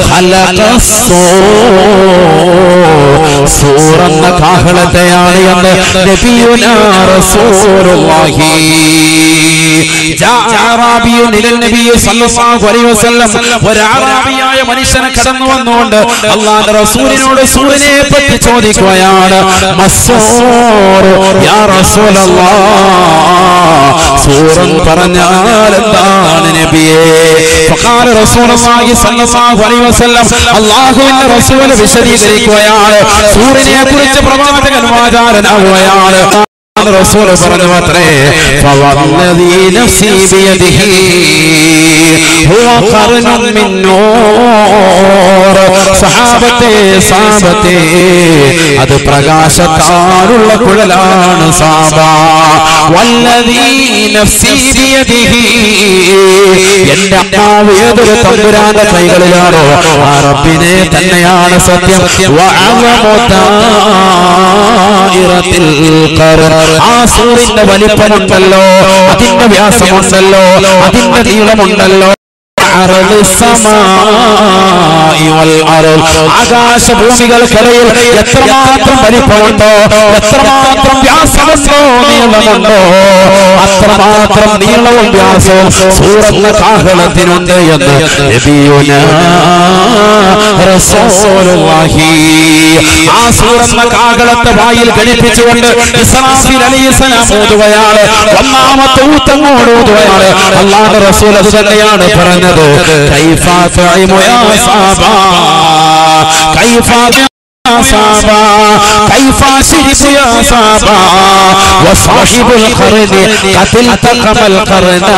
സൂറന്ന കാഹളത്തെയാണ് എന്ന് നബിയുനാ റസൂലുള്ളാഹി جاء أعرابي إلى النبي صلى الله عليه وسلم ഒരാറാബിയായ മനുഷ്യനെ കടന്നു വന്നുകൊണ്ട് അള്ളാന്റെ റസൂലിനോട് സൂര്യനെ പറ്റി ചോദിക്കുകയാണ് മസ്സൂർ യാ റസൂലല്ലാഹ് സൂറൻ പറഞ്ഞാൽ എന്താണ് നബിയേ ഫഖാല റസൂലുള്ളാഹി സ്വല്ലല്ലാഹു അലൈഹി വസല്ലം അല്ലാഹുവിന്റെ റസൂൽ വിശദീകരിക്കുകയാണ് സൂര്യനെ കുറിച്ച് പ്രവാചകൻ വാചാരനാവുകയാണ് റസൂൽ പറഞ്ഞു അത്രേ ഫവല്ലദീ നഫ്സി ബിയദിഹി ഹുവ ഖർനുൻ മിൻ നൂർ സഹാബത്തെ സാബത്തെ അത് പ്രകാശത്താലുള്ള കുഴലാണ് സാബ വല്ലദീ നഫ്സി ബിയദിഹി എന്റെ അമ്മാവ് ഏതൊരു തമ്പുരാന്റെ കൈകളിലാണോ ആ റബ്ബിനെ തന്നെയാണ് സത്യം വഅലമു ദായിറത്തിൽ ഖറർ ആ സൂറിന്റെ വലിപ്പമുണ്ടല്ലോ അതിന്റെ വ്യാസമുണ്ടല്ലോ അതിന്റെ നീളമുണ്ടല്ലോ അറള് സമായി വൽ അറൾ. ആകാശഭൂമികൾക്കിടയിൽ എത്രമാത്രം വലിപ്പമുണ്ടോ എത്രമാത്രം വ്യാസമുണ്ടോ നീളമുണ്ടോ അത്രമാത്രം നീളവും വ്യാസവും സൂറന്ന കാഹളത്തിനുണ്ട് എന്ന് നബിയുന റസൂലുള്ളാഹി. ആ സൂറന്ന കാഹളത്തെ വായിൽ ഘടിപ്പിച്ചുകൊണ്ട് ഇസ്രാഫീൽ അലൈഹിസ്സലാം ഓതുകയാണ് ഒന്നാമത്തെ ഊത്തങ്ങോട് ഓതുകയാണ് അള്ളാഹുവിന്റെ റസൂൽ അത് തന്നെയാണ് പറഞ്ഞത് കൈഫ തുഇമു യാ സാബാ കൈഫ صابا كيف شرب يا صابا وصاحب القرن قد التقم القرنا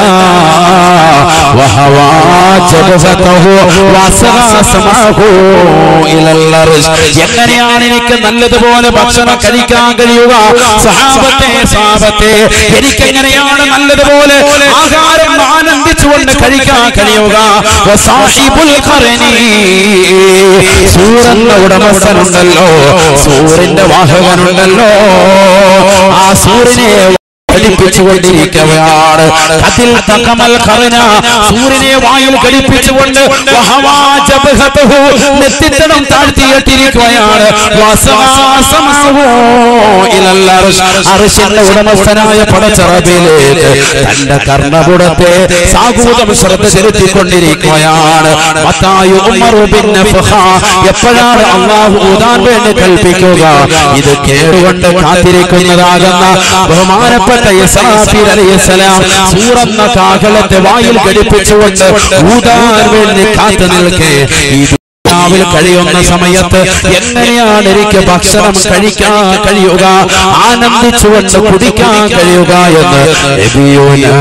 وهوى جبهته واسغى سمعه الى الارض എങ്ങനെയാണ് എനിക്ക് നല്ലതുപോലെ ഭക്ഷണം കഴിക്കാൻ കഴിയുക സഹാബത്തെ സാബത്തെ എനിക്ക് എങ്ങനെയാണ് നല്ലതുപോലെ ആഹാരം ആനന്ദിച്ചുകൊണ്ട് കഴിക്കാൻ കഴിയുക വസാഹിബുൽ ഖറനി സൂറന്ന ഉടമസ്ഥനുണ്ടല്ലോ സൂറിന്റെ വാഹകനുണ്ടല്ലോ ആ സൂര്യനെ ഘടിപ്പിച്ചുകൊണ്ടിരിക്കുകയാണ് അതിൽ തകമൽ കറന സൂര്യനെ വായിൽ ഘടിപ്പിച്ചുകൊണ്ട് വഹവാ ജബ്ഹതഹു നെറ്റിത്തടം താഴ്ത്തിയിട്ടിരിക്കുകയാണ് വസവാസമഹു ഇലൽ അർശ്. അർശിന്റെ ഉടമസ്ഥനായ പടച്ചറബിലേക്ക് തന്റെ കർണപുടത്തെ സാഗൂതം ശ്രദ്ധ ചെലുത്തിക്കൊണ്ടിരിക്കുകയാണ് മത്തായി ഉമറു ബിൻ നഫ്ഖ. എപ്പോഴാണ് അള്ളാഹു ഊതാൻ വേണ്ടി കൽപ്പിക്കുക ഇത് കേടുകൊണ്ട് കാത്തിരിക്കുന്നതാകുന്ന ബഹുമാനപ്പെട്ട ഇസ്രാഫീൽ അലൈഹിസ്സലാം സൂറന്ന കാഹളത്തെ വായിൽ ഘടിപ്പിച്ചുകൊണ്ട് ഊതാൻ വേണ്ടി കാത്തു നിൽക്കെ ഈ ദുനിയാവിൽ കഴിയുന്ന സമയത്ത് എങ്ങനെയാണ് എനിക്ക് ഭക്ഷണം കഴിക്കാൻ കഴിയുക ആനന്ദിച്ചുകൊണ്ട് കുടിക്കാൻ കഴിയുക എന്ന് നബിയുനാ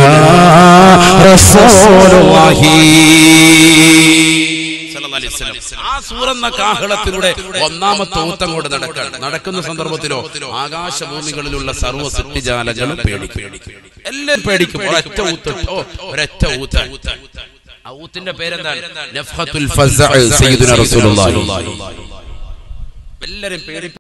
റസൂലുള്ളാഹി ആ സൂറന്ന കാഹളത്തിലൂടെ ഒന്നാമത്തെ ഊത്തം കൊണ്ട് നടക്കണം നടക്കുന്ന സന്ദർഭത്തിലോ ആകാശഭൂമികളിലുള്ള സർവ്വ സൃഷ്ടിജാലകളും പേടിക്കും എല്ലാവരും പേടിക്കും ഒരൊറ്റ ഊത്ത് ഓ ഒരൊറ്റ ഊത്ത് ആ ഊത്തിന്റെ പേരെന്താണ് നഫ്ഹത്തുൽ ഫസ്അ സയ്യിദുനാ റസൂലുള്ളാഹി എല്ലാവരും പേടി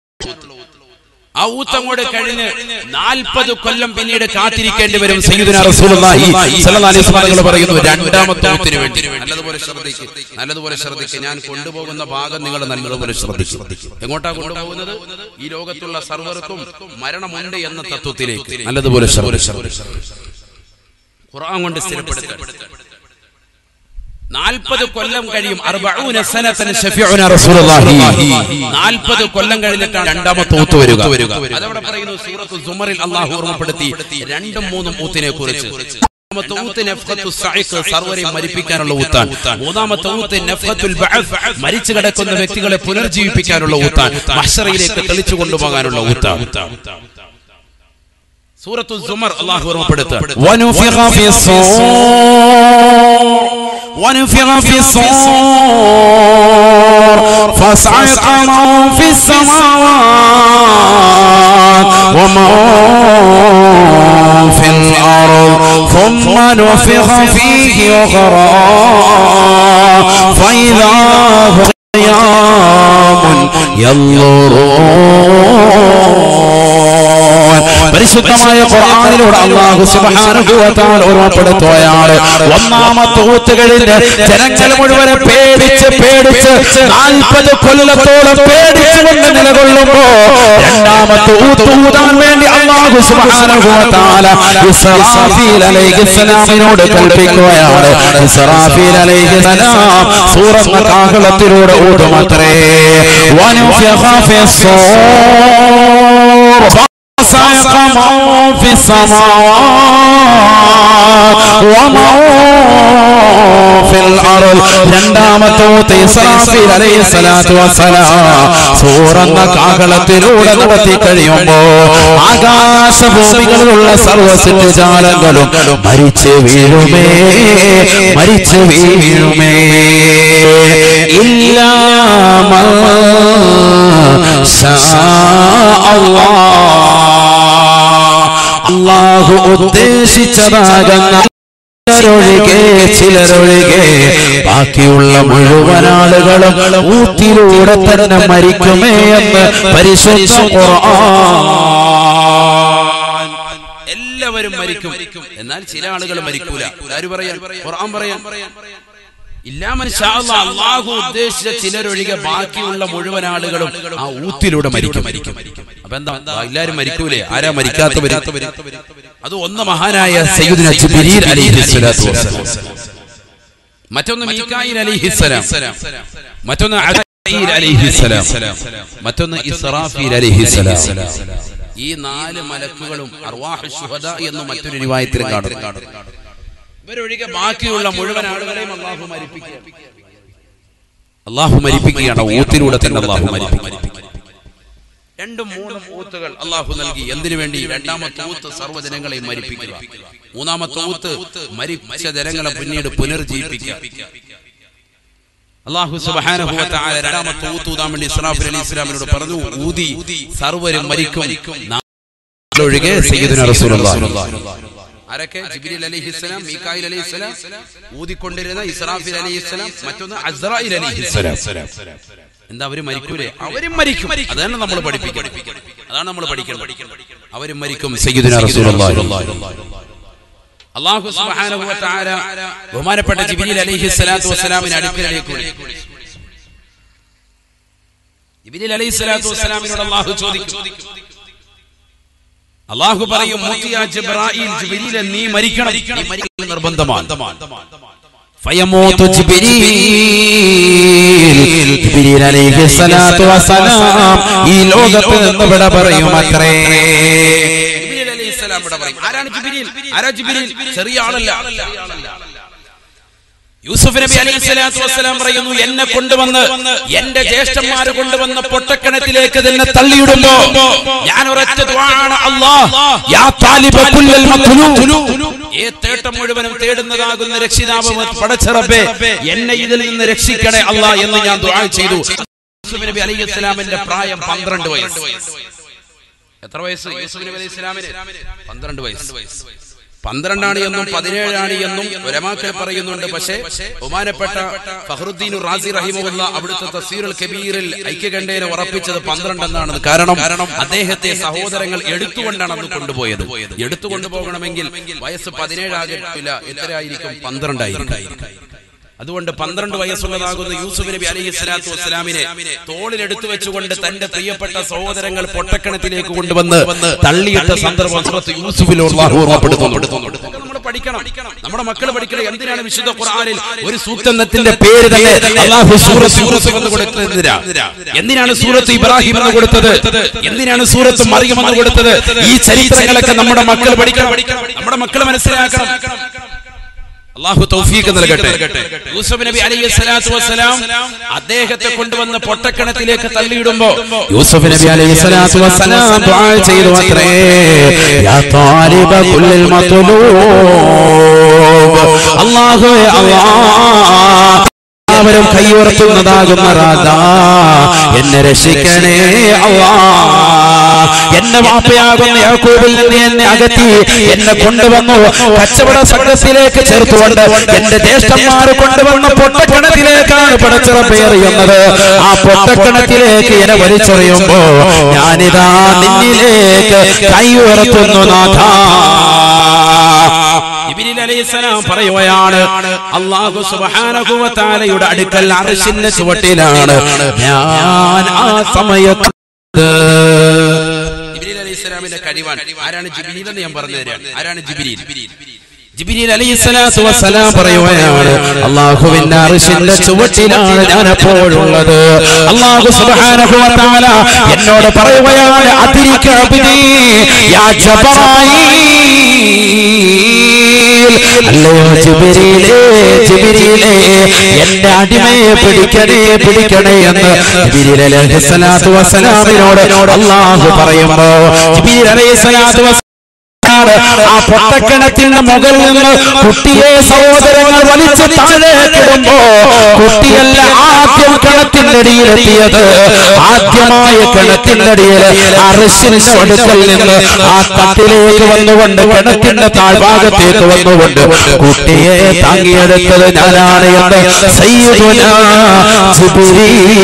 ആ ഊത്തങ്ങോട് കഴിഞ്ഞ് നാൽപ്പത് കൊല്ലം പിന്നീട് കാത്തിരിക്കേണ്ടി വരും സയ്യിദുനാ റസൂലുള്ളാഹി സ്വല്ലല്ലാഹി അലൈഹി വസല്ലം തങ്ങൾ പറയുന്നു രണ്ടാമത്തെ ഊത്തിന് വേണ്ടി നല്ലതുപോലെ ശ്രദ്ധിക്കും നല്ലതുപോലെ ശ്രദ്ധിക്കും ഞാൻ കൊണ്ടുപോകുന്ന ഭാഗം നിങ്ങൾ നല്ലതുപോലെ ശ്രദ്ധിക്കും എങ്ങോട്ടാ കൊണ്ടുപോകുന്നത് ഈ ലോകത്തുള്ള സർവർക്കും മരണമുണ്ട് എന്ന തത്വത്തിലേക്ക് നല്ലതുപോലെ ശ്രദ്ധിക്കും ഖുർആൻ കൊണ്ട് സ്ഥിരപ്പെടുത്തുക നാൽപ്പത് കൊല്ലം കഴിയും അർബഊന സനതൻ ശഫീഉന റസൂലുള്ളാഹി നാൽപ്പത് കൊല്ലം കഴിഞ്ഞിട്ടാണ് രണ്ടാമത്തെ ഊത്ത് വരിക അതവിടെ പറയുന്നു സൂറത്ത് സുമറിൽ അള്ളാഹു ഓർമ്മപ്പെടുത്തി രണ്ടും മൂന്നും ഊത്തിനെ കുറിച്ച് മൂന്നാമത്തെ ഊത്ത് നഫ്ഖത്തു സഅഖ് സർവരെയും മരിപ്പിക്കാനുള്ള ഊത്താൻ മൂന്നാമത്തെ ഊത്ത് നഫ്ഖത്തുൽ ബഅഫ് മരിച്ചു കിടക്കുന്ന വ്യക്തികളെ പുനർജീവിപ്പിക്കാനുള്ള ഊത്താൻ മഹ്ശറയിലേക്ക് തെളിച്ചു കൊണ്ടുപോകാനുള്ള ഊത്താൻ സൂറത്തു സുമർ അള്ളാഹു ഓർമ്മപ്പെടുത്തുക ونفخ في الصور ونفخ في الصور فصعق من في السماوات ومن في الأرض ثم نفخ فيه أخرى فإذا هم قيام ينظرون പരിശുദ്ധമായ ഖുർആനിലൂടെ അള്ളാഹു സുബ്ഹാനഹു വ തആല ഓർമ്മപ്പെടുത്തുകയാണ് ഒന്നാമത്തെ ഊത്ത് കഴിഞ്ഞ് ജനങ്ങൾ മുഴുവൻ പേടിച്ച് പേടിച്ച് നാൽപ്പത് കൊല്ലത്തോളം പേടിച്ചുകൊണ്ട് നിലകൊള്ളുമ്പോ രണ്ടാമത്തെ ഊത്ത് ഊതാൻ വേണ്ടി അള്ളാഹു സുബ്ഹാനഹു വ തആല ഇസ്രാഫീൽ അലൈഹിസ്സലാമിനോട് കൽപ്പിക്കുകയാണ് ഇസ്രാഫീൽ അലൈഹിസ്സലാം സൂറത്ത് കാഹളത്തിലൂടെ ഊതുമത്രേ വനുഫിഖ ഫിസ്സൂർ فصعق من في السماوات ومن في الأرض രണ്ടാമത്തെ ഇസ്രാഫീൽ അലൈഹി സ്വലാത്തു വസ്സലാം സൂറന്ന കാഹളത്തിലൂടെ നടത്തി കഴിയുമ്പോ ആകാശഭൂമികളിലുള്ള സർവ്വ സിദ്ധജാലങ്ങളും മരിച്ചു വീഴുമേ മരിച്ചു വീഴുമേ ഇല്ലാമ അള്ളാഹു ഉദ്ദേശിച്ചതാകുന്ന ചിലരൊഴികെ ചിലരൊഴികെ ബാക്കിയുള്ള മുഴുവൻ ആളുകളും ഊത്തിലൂടെ തന്നെ മരിക്കുമേ എന്ന് പരിശുദ്ധ ഖുർആൻ എല്ലാവരും മരിക്കും എന്നാൽ ചില ആളുകൾ മരിക്കൂല ആര് പറയാൻ ഖുർആൻ പറയാൻ ഇല്ലാമൻ ഷാ അല്ലാഹ്, അള്ളാഹു ഉദ്ദേശിച്ച ചിലരൊഴികെ ബാക്കിയുള്ള മുഴുവൻ ആളുകളും ആ ഊത്തിലൂടെ മരിക്കും മരിക്കും അപ്പൊ എന്താ എല്ലാരും മരിക്കൂലേ ആരാ മരിക്കാത്തവര് അത് ഒന്ന് മഹാനായ സയ്യിദുന ജിബ്രീൽ അലൈഹിസ്സലാത്തു വസ്സലാം മറ്റൊന്ന് മീകായിൽ അലൈഹിസ്സലാം മറ്റൊന്ന് അസീൽ അലൈഹിസ്സലാം മറ്റൊന്ന് ഇസ്രാഫീൽ അലൈഹിസ്സലാം ഈ നാല് മലക്കുകളും അർവാഹ് ശുഹദ എന്ന് മറ്റൊരു റിവായത്തിലും കാണുന്നു ഇവരൊഴികെ ബാക്കിയുള്ള മുഴുവൻ ആളുകളെയും അള്ളാഹു മരിപ്പിക്കുക അള്ളാഹു മരിപ്പിക്കുകയാണ് ഊത്തിലൂടെ തന്നെ അള്ളാഹു മരിപ്പിക്കുക രണ്ടും മൂന്നും ഊത്തുകൾ അള്ളാഹു നൽകി എന്തിനു വേണ്ടി രണ്ടാമത്തെ ഊത്ത് സർവ്വജനങ്ങളെയും മരിപ്പിക്കുക മൂന്നാമത്തെ ഊത്ത് മരിച്ച ജനങ്ങളെ പിന്നീട് പുനർജീവിപ്പിക്കുക അള്ളാഹു സുബ്ഹാനഹു വ തആല രണ്ടാമത്തെ ഊത്ത് ഊതാൻ വേണ്ടി ഇസ്രാഫിൽ അലൈഹി ഇസ്ലാമിനോട് പറഞ്ഞു ഊതി സർവ്വരും മരിക്കും നാം ഒഴികെ സയ്യിദുന റസൂലുള്ളാഹി ആരൊക്കെ ജിബ്രീൽ അലൈഹിസ്സലാം മീകായിൽ അലൈഹിസ്സലാം ഊതിക്കൊണ്ടിരുന്ന ഇസ്രാഫിൽ അലൈഹിസ്സലാം മറ്റൊന്ന് അസ്രായിൽ അലൈഹിസ്സലാം എന്താ അവര് മരിക്കൂലേ അവരും മരിക്കും അതാണ് നമ്മൾ പഠിപ്പിക്കണം അതാണ് നമ്മൾ പഠിക്കുന്നത് അവരും മരിക്കും സയ്യിദുന റസൂലുള്ളാഹി അല്ലാഹു സുബ്ഹാനഹു വ തആല ബഹുമാനപ്പെട്ട ജിബ്രീൽ അലൈഹി സ്വലാത്തു വസ്സലാമിനെ അടുക്കലേക്ക് വിളിക്കും ജിബ്രീൽ അലൈഹി സ്വലാത്തു വസ്സലാമിനോട് അല്ലാഹു ചോദിക്കും അള്ളാഹു പറയും മൂത്തിയ ജിബ്രായിൽ ജിബ്രീലെ നീ മരിക്കണം നീ മരിക്കൽ നിർബന്ധമാണ് ഫയമൂതു ജിബ്രീൽ ജിബ്രീൽ അലൈഹി സ്വലാത്തു വസ്സലാം ഈ ലോകത്ത് നിന്ന് വിട പറയും അത്രേ ജിബ്രീൽ അലൈഹിസ്സലാം ഇവിടെ പറയും ആരാണ് ജിബ്രീൽ ആരാ ജിബ്രീൽ ചെറിയ ആളല്ല യൂസുഫ് നബി അലൈഹി സ്വലാത്തു വസ്സലാം പറയുന്നു എന്നെ കൊണ്ടുവന്ന് എന്റെ ജ്യേഷ്ഠന്മാര് കൊണ്ടുവന്ന പൊട്ടക്കിണറ്റിലേക്ക് തന്നെ തള്ളിയിടുമ്പോ ഞാൻ ഒരൊറ്റ ദുആണ് അല്ലാഹ് യാ താലിബ കുല്ലൽ മത്ലൂ ഏ തേട്ടം മുഴുവനും തേടുന്നതാകുന്ന രക്ഷിതാവ് പടച്ചറബേ എന്നെ ഇതിൽ നിന്ന് രക്ഷിക്കണേ അല്ലാ എന്ന് ഞാൻ ദുആ ചെയ്തു യൂസുഫ് നബി അലൈഹി സ്വലാമിന്റെ പ്രായം പന്ത്രണ്ട് വയസ്സ് എത്ര വയസ്സ് യൂസുഫ് നബി അലൈഹി സ്വലാമിന് പന്ത്രണ്ട് വയസ്സ് പന്ത്രണ്ടാണ് എന്നും പതിനേഴാണ് എന്നും ഒരമാക്കൾ പറയുന്നുണ്ട് പക്ഷേ ബഹുമാനപ്പെട്ട ഫഹറുദ്ദീൻ റാസി റഹിമുള്ള അവിടുത്തെ തസീറുൽ കബീറിൽ ഐക്യകണ്ഠേന ഉറപ്പിച്ചത് പന്ത്രണ്ട് എന്നാണ് കാരണം കാരണം അദ്ദേഹത്തെ സഹോദരങ്ങൾ എടുത്തുകൊണ്ടാണ് അന്ന് കൊണ്ടുപോയത് എടുത്തുകൊണ്ടുപോകണമെങ്കിൽ വയസ്സ് പതിനേഴാകില്ല എത്രയായിരിക്കും പന്ത്രണ്ടായിരിക്കും അതുകൊണ്ട് പന്ത്രണ്ട് വയസ്സുള്ളതാകുന്ന യൂസുഫ് നബി അലൈഹി സ്വലാത്തു വസ്സലാമിനെ തോളിൽ എടുത്തു വെച്ചുകൊണ്ട് തന്റെ പ്രിയപ്പെട്ട സഹോദരങ്ങൾ പൊട്ടക്കണത്തിലേക്ക് കൊണ്ടുവന്ന് തള്ളിയിട്ട സന്ദർഭം സുഹൃത്ത് യൂസുഫിൽ അല്ലാഹു ഓർമ്മപ്പെടുത്തുന്നു നമ്മൾ പഠിക്കണം നമ്മുടെ മക്കൾ പഠിക്കണം എന്തിനാണ് വിശുദ്ധ ഖുർആനിൽ ഒരു സൂക്തത്തിന്റെ പേര് തന്നെ അല്ലാഹു സൂറത്ത് യൂസുഫ് എന്ന് കൊടുത്തത് എന്തിനാ എന്തിനാണ് സൂറത്ത് ഇബ്രാഹിം എന്ന് കൊടുത്തത് എന്തിനാണ് സൂറത്ത് മറിയം എന്ന് കൊടുത്തത് ഈ ചരിത്രങ്ങളൊക്കെ നമ്മുടെ മക്കൾ പഠിക്കണം നമ്മുടെ മക്കൾ മനസ്സിലാക്കണം അള്ളാഹു തൗഫീഖ് നൽകട്ടെ യൂസുഫ് നബി അലൈഹി സ്വലാത്തു വസ്സലാം അദ്ദേഹത്തെ കൊണ്ടുവന്ന് പൊട്ടക്കിണത്തിലേക്ക് തള്ളിയിടുമ്പോ യൂസുഫ് നബി അലൈഹി സ്വലാത്തു വസ്സലാം ദുആ ചെയ്തു അത്രേ യാ താലിബ കുല്ലൽ മത്ലൂബ് അല്ലാഹുവേ അല്ലാഹ് എല്ലാവരും കൈയുറത്തുന്നതാകുന്ന റാദാ എന്നെ രക്ഷിക്കണേ അല്ലാ എന്റെ വാപ്പയാകുന്ന യാക്കൂബിൽ നിന്ന് എന്നെ അകറ്റി എന്നെ കൊണ്ടുവന്നു കച്ചവട സംഘത്തിലേക്ക് ചേർത്തുകൊണ്ട് എന്റെ ജ്യേഷ്ഠന്മാർ കൊണ്ടുവന്ന പൊട്ടക്കിണത്തിലേക്കാണ് പടച്ചിറപ്പേറിയുന്നത് ആ പൊട്ടക്കിണത്തിലേക്ക് എന്നെ വലിച്ചെറിയുമ്പോ ഞാനിതാ നിന്നിലേക്ക് കൈ ഉയർത്തുന്നു നാഥ ജിബ്രീൽ അലൈഹിസ്സലാം പറയുകയാണ് അല്ലാഹു സുബ്ഹാനഹു വ തആലയുടെ അടുക്കൽ അർശിന്റെ ചുവട്ടിലാണ് ഞാൻ ആ സമയത്ത് ജിബ്രീൽ അലൈഹി സ്വലാമിന്റെ കഴിവാണ് ആരാണ് ജിബ്രീൽ എന്ന് ഞാൻ പറഞ്ഞു തരാം ആരാണ് ജിബ്രീൽ ജിബ്രീൽ അലൈഹിസ്സലാത്തു വസ്സലാം പറയുകയാണ് അള്ളാഹുവിന്റെ അർശിന്റെ ചുവട്ടിലാണ് ഞാൻ എപ്പോഴുള്ളത് അള്ളാഹു സുബ്ഹാനഹു വ തആല എന്നോട് പറയുകയാണ് അതിരിക്ക അബ്ദി യാ ജബറായീൽ അല്ലയോ ജിബ്രീലേ ജിബ്രീലേ എന്റെ അടിമയെ പിടിക്കണേ പിടിക്കണേ എന്ന് ജിബ്രീൽ അലൈഹിസ്സലാത്തു വസ്സലാമിനോട് അള്ളാഹു പറയുമ്പോ ജിബ്രീൽ അലൈഹിസ്സലാത്തു വസ്സലാം ആ പൊട്ടക്കിണത്തിന്റെ മുകളിൽ നിന്ന് കുട്ടിയെ സഹോദരങ്ങൾ വലിച്ചു താഴേക്കിടുമ്പോ കുട്ടിയല്ല ആദ്യം കിണത്തിന്റെ അടിയിലെത്തിയത് ആദ്യമായ കിണത്തിന്റെ അടിയിൽ അറശിന്റെ അടുക്കൽ നിന്ന് ആ തട്ടിലേക്ക് വന്നുകൊണ്ട് കിണറ്റിന്റെ താഴ്ഭാഗത്തേക്ക് വന്നുകൊണ്ട് കുട്ടിയെ താങ്ങിയെടുത്തത് ഞാനാണ് എന്ന് സയ്യിദുനാ ജിബ്രീൽ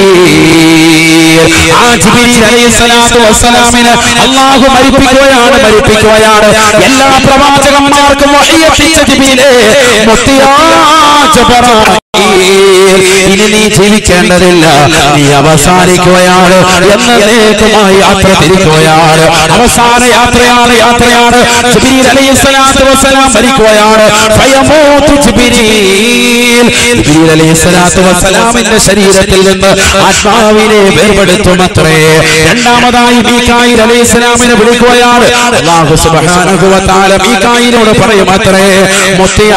ആ ജിബ്രീൽ അലൈഹിസ്സലാത്തു വസ്സലാമിനെ അല്ലാഹു മരിപ്പിക്കുകയാണ് മരിപ്പിക്കുകയാണ് എല്ലാ പ്രവാചകന്മാർക്കും വഹിയെത്തിച്ച ജിബ്രീലേ മുത്തിയാ ജബറായിൽ ഇനി നീ ജീവിക്കേണ്ടതില്ല നീ അവസാനിക്കുകയാണ് എന്നേക്കുമായി യാത്ര തിരിക്കുകയാണ് അവസാന യാത്രയാണ് യാത്രയാണ് ജിബ്രീൽ അലൈഹിസ്സലാത്തു വസ്സലാം മരിക്കുകയാണ് ഫയമൂതു ജിബ്രീൽ ജിബ്രീൽ അലൈഹിസ്സലാത്തു വസ്സലാമിന്റെ ശരീരത്തിൽ നിന്ന് ആത്മാവിനെ വേർപെടുത്തുമത്രേ രണ്ടാമതായി മീകായിൽ അലൈഹിസ്സലാമിനെ വിളിക്കുകയാണ് അല്ലാഹു സുബ്ഹാനഹു വ തആല മീകായിലോട് പറയും അത്രേ മുത്തിയാ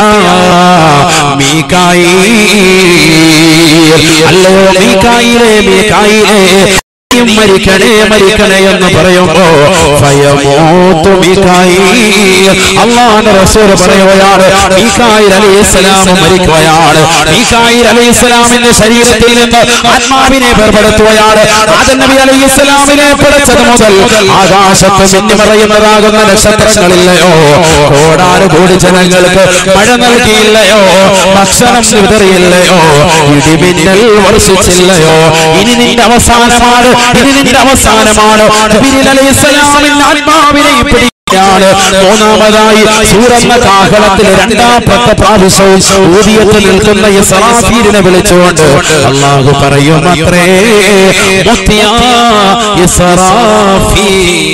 മീകായിൽ അല്ലയോ മീകായിലേ മീകായിലേ നീയും മരിക്കണേ മരിക്കണേ എന്ന് പറയുമ്പോ ഫയമൂത്തു മീകായിൽ അള്ളാഹുവിന്റെ റസൂൽ പറയുകയാണ് മീകായിൽ അലൈഹിസ്സലാം മരിക്കുകയാണ് മീകായിൽ അലൈഹിസ്സലാമിന്റെ ശരീരത്തിൽ നിന്ന് ആത്മാവിനെ വേർപെടുത്തുകയാണ് ആദം നബി അലൈഹിസ്സലാമിനെ പിടിച്ചത് മുതൽ ആകാശത്ത് മിന്നി മറയുന്നതാകുന്ന നക്ഷത്രങ്ങളില്ലയോ കോടാനുകൂടി ജനങ്ങൾക്ക് മഴ നൽകിയില്ലയോ ഭക്ഷണം വിതറിയില്ലയോ ഇടിമിന്നൽ വർഷിച്ചില്ലയോ ഇനി നിന്റെ അവസാനമാണ് ഇനി നിന്റെ അവസാനമാണ് ജിബ്രീൽ അലൈഹിസ്സലാമിന്റെ ആത്മാവിനെ പിടിക്കുകയാണ് മൂന്നാമതായി സൂറന്ന കാഹളത്തിൽ രണ്ടാമത്തെ പ്രാവശ്യവും ഊതിയത്തിൽ നിൽക്കുന്ന ഇസ്രാഫീലിനെ വിളിച്ചുകൊണ്ട് അള്ളാഹു പറയും അത്രേ മുത്തിയാ ഇസ്രാഫീൽ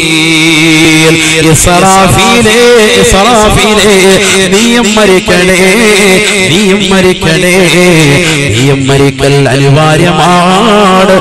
ഇസ്രാഫീലേ ഇസ്രാഫീലേ നീയും മരിക്കണേ നീയും മരിക്കണേ നീയും മരിക്കൽ അനിവാര്യമാണ്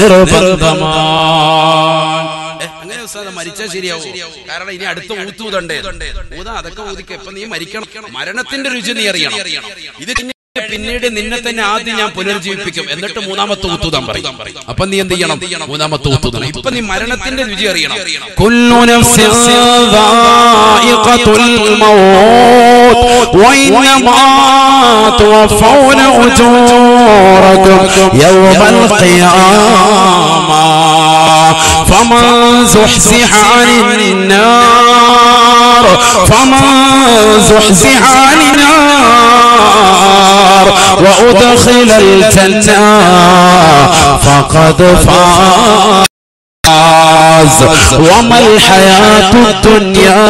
നിർബന്ധമാണ് ഏ, അങ്ങനെ ഉസ്താദ് മരിച്ചാൽ ശരിയാവും കാരണം ഇനി അടുത്ത ഊത്തൂതണ്ടേ ഊതാ അതൊക്കെ ഊതിക്ക ഇപ്പൊ നീ മരിക്കണം മരണത്തിന്റെ രുചി നീ അറിയണം ഇത് കഴിഞ്ഞ് പിന്നീട് നിന്നെ തന്നെ ആദ്യം ഞാൻ പുനർജീവിപ്പിക്കും എന്നിട്ട് മൂന്നാമത്തെ ഊത്തൂതാൻ പറയും അപ്പൊ നീ എന്ത് ചെയ്യണം മൂന്നാമത്തെ ഊത്തൂതണം ഇപ്പൊ നീ മരണത്തിന്റെ രുചി അറിയണം كل نفس ذائقة الموت وإنما توفون أجوركم يوم القيامة فمن زحزح عن النار فمن زحزح عن النار وأدخل الجنة فقد فاز فاز وما الحياة الدنيا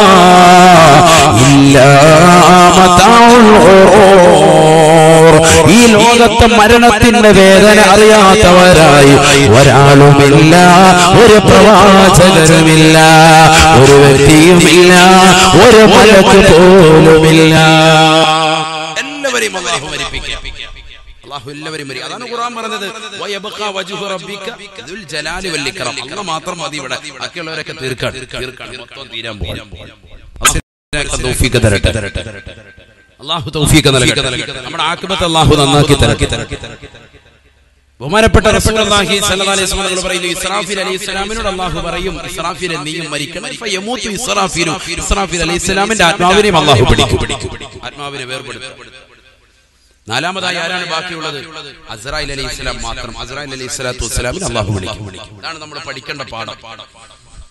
إلا متاع الغرور ഈ ലോകത്തെ മരണത്തിന്റെ വേദന അറിയാത്തവരായി ഒരാളുമില്ല ഒരു പ്രവാചകരുമില്ല ഒരു വ്യക്തിയുമില്ല ഒരു മലക്ക് പോലുമില്ല എല്ലാവരെയും അള്ളാഹു മരിപ്പിക്കുക അള്ളാഹു എല്ലാവരെയും മരി അതാണ് ഖുർആൻ പറഞ്ഞത് വയബ്ഖാ വജ്ഹു റബ്ബിക ദുൽ ജലാലി വൽ ഇക്റാം അല്ലാഹ് മാത്രം മതി ഇവിടെ ബാക്കിയുള്ളവരൊക്കെ തീർക്കാണ് തീർക്കാണ് മൊത്തം തീരാൻ പോകും തൗഫീഖ് തരട്ടെ അള്ളാഹു തൗഫീഖ് നൽകട്ടെ നമ്മുടെ ആക്കിബത്ത് അള്ളാഹു നന്നാക്കി തരട്ടെ ബഹുമാനപ്പെട്ട റസൂലുള്ളാഹി സ്വല്ലല്ലാഹി അലൈഹി വസല്ലം തങ്ങൾ പറയുന്നു ഇസ്രാഫീൽ അലൈഹിസ്സലാമിനോട് അള്ളാഹു പറയും ഇസ്രാഫീൽ നീയും മരിക്കണം ഫയമൂതു ഇസ്രാഫീലും ഇസ്രാഫീൽ അലൈഹിസ്സലാമിന്റെ ആത്മാവിനെയും അള്ളാഹു പിടിക്കും ആത്മാവിനെ വേർപെടുത്തും നാലാമതായി ആരാണ് ബാക്കിയുള്ളത് അസ്രായിൽ അലൈഹി സ്വലാം മാത്രം അസ്രായിൽ അലൈഹി സ്വലാത്തു വസ്സലാമിന് അള്ളാഹു വിളിക്കും ഇതാണ് നമ്മൾ പഠിക്കേണ്ട പാഠം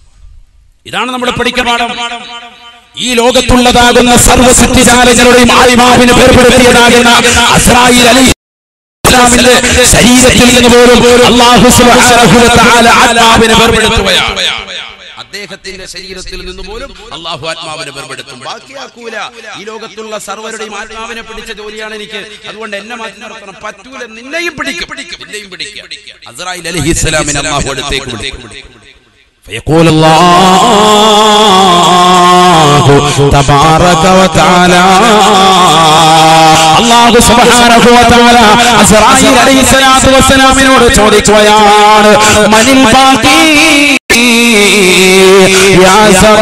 ഇതാണ് നമ്മൾ പഠിക്കുന്ന പാഠം ഈ ലോകത്തുള്ളതാകുന്ന സർവ്വ സൃഷ്ടിജാലങ്ങളുടെയും ആത്മാവിന് പേർപ്പെടുത്തിയതാകുന്ന അസ്രായിൽ അലി ഇസ്ലാമിന്റെ ശരീരത്തിൽ നിന്ന് പോലും അള്ളാഹു സുബ്ഹാനഹു വ തആല ആത്മാവിനെ വേർപെടുത്തുകയാണ് അദ്ദേഹത്തിന്റെ ശരീരത്തിൽ നിന്ന് പോലും അള്ളാഹു ആത്മാവിനെ വേർപെടുത്തും ബാക്കിയാക്കൂല ഈ ലോകത്തുള്ള സർവരുടെയും ആത്മാവിനെ പിടിച്ച ജോലിയാണ് എനിക്ക് അതുകൊണ്ട് എന്നെ മാറ്റി നിർത്തണം പറ്റൂല നിന്നെയും പിടിക്കും നിന്നെയും പിടിക്കും അസ്രായിൽ അലൈഹി ഇസ്ലാമിനെ അള്ളാഹു അടുത്തേക്ക് വിളിക്കും فيقول الله تبارك وتعالى അള്ളാഹു സുബ്ഹാനഹു വ തആല അസ്റായീൽ അലൈഹിസ്സലാത്തു വസ്സലാമിനോട് ചോദിക്കുകയാണ് മനിൽ ബാക്കി യാ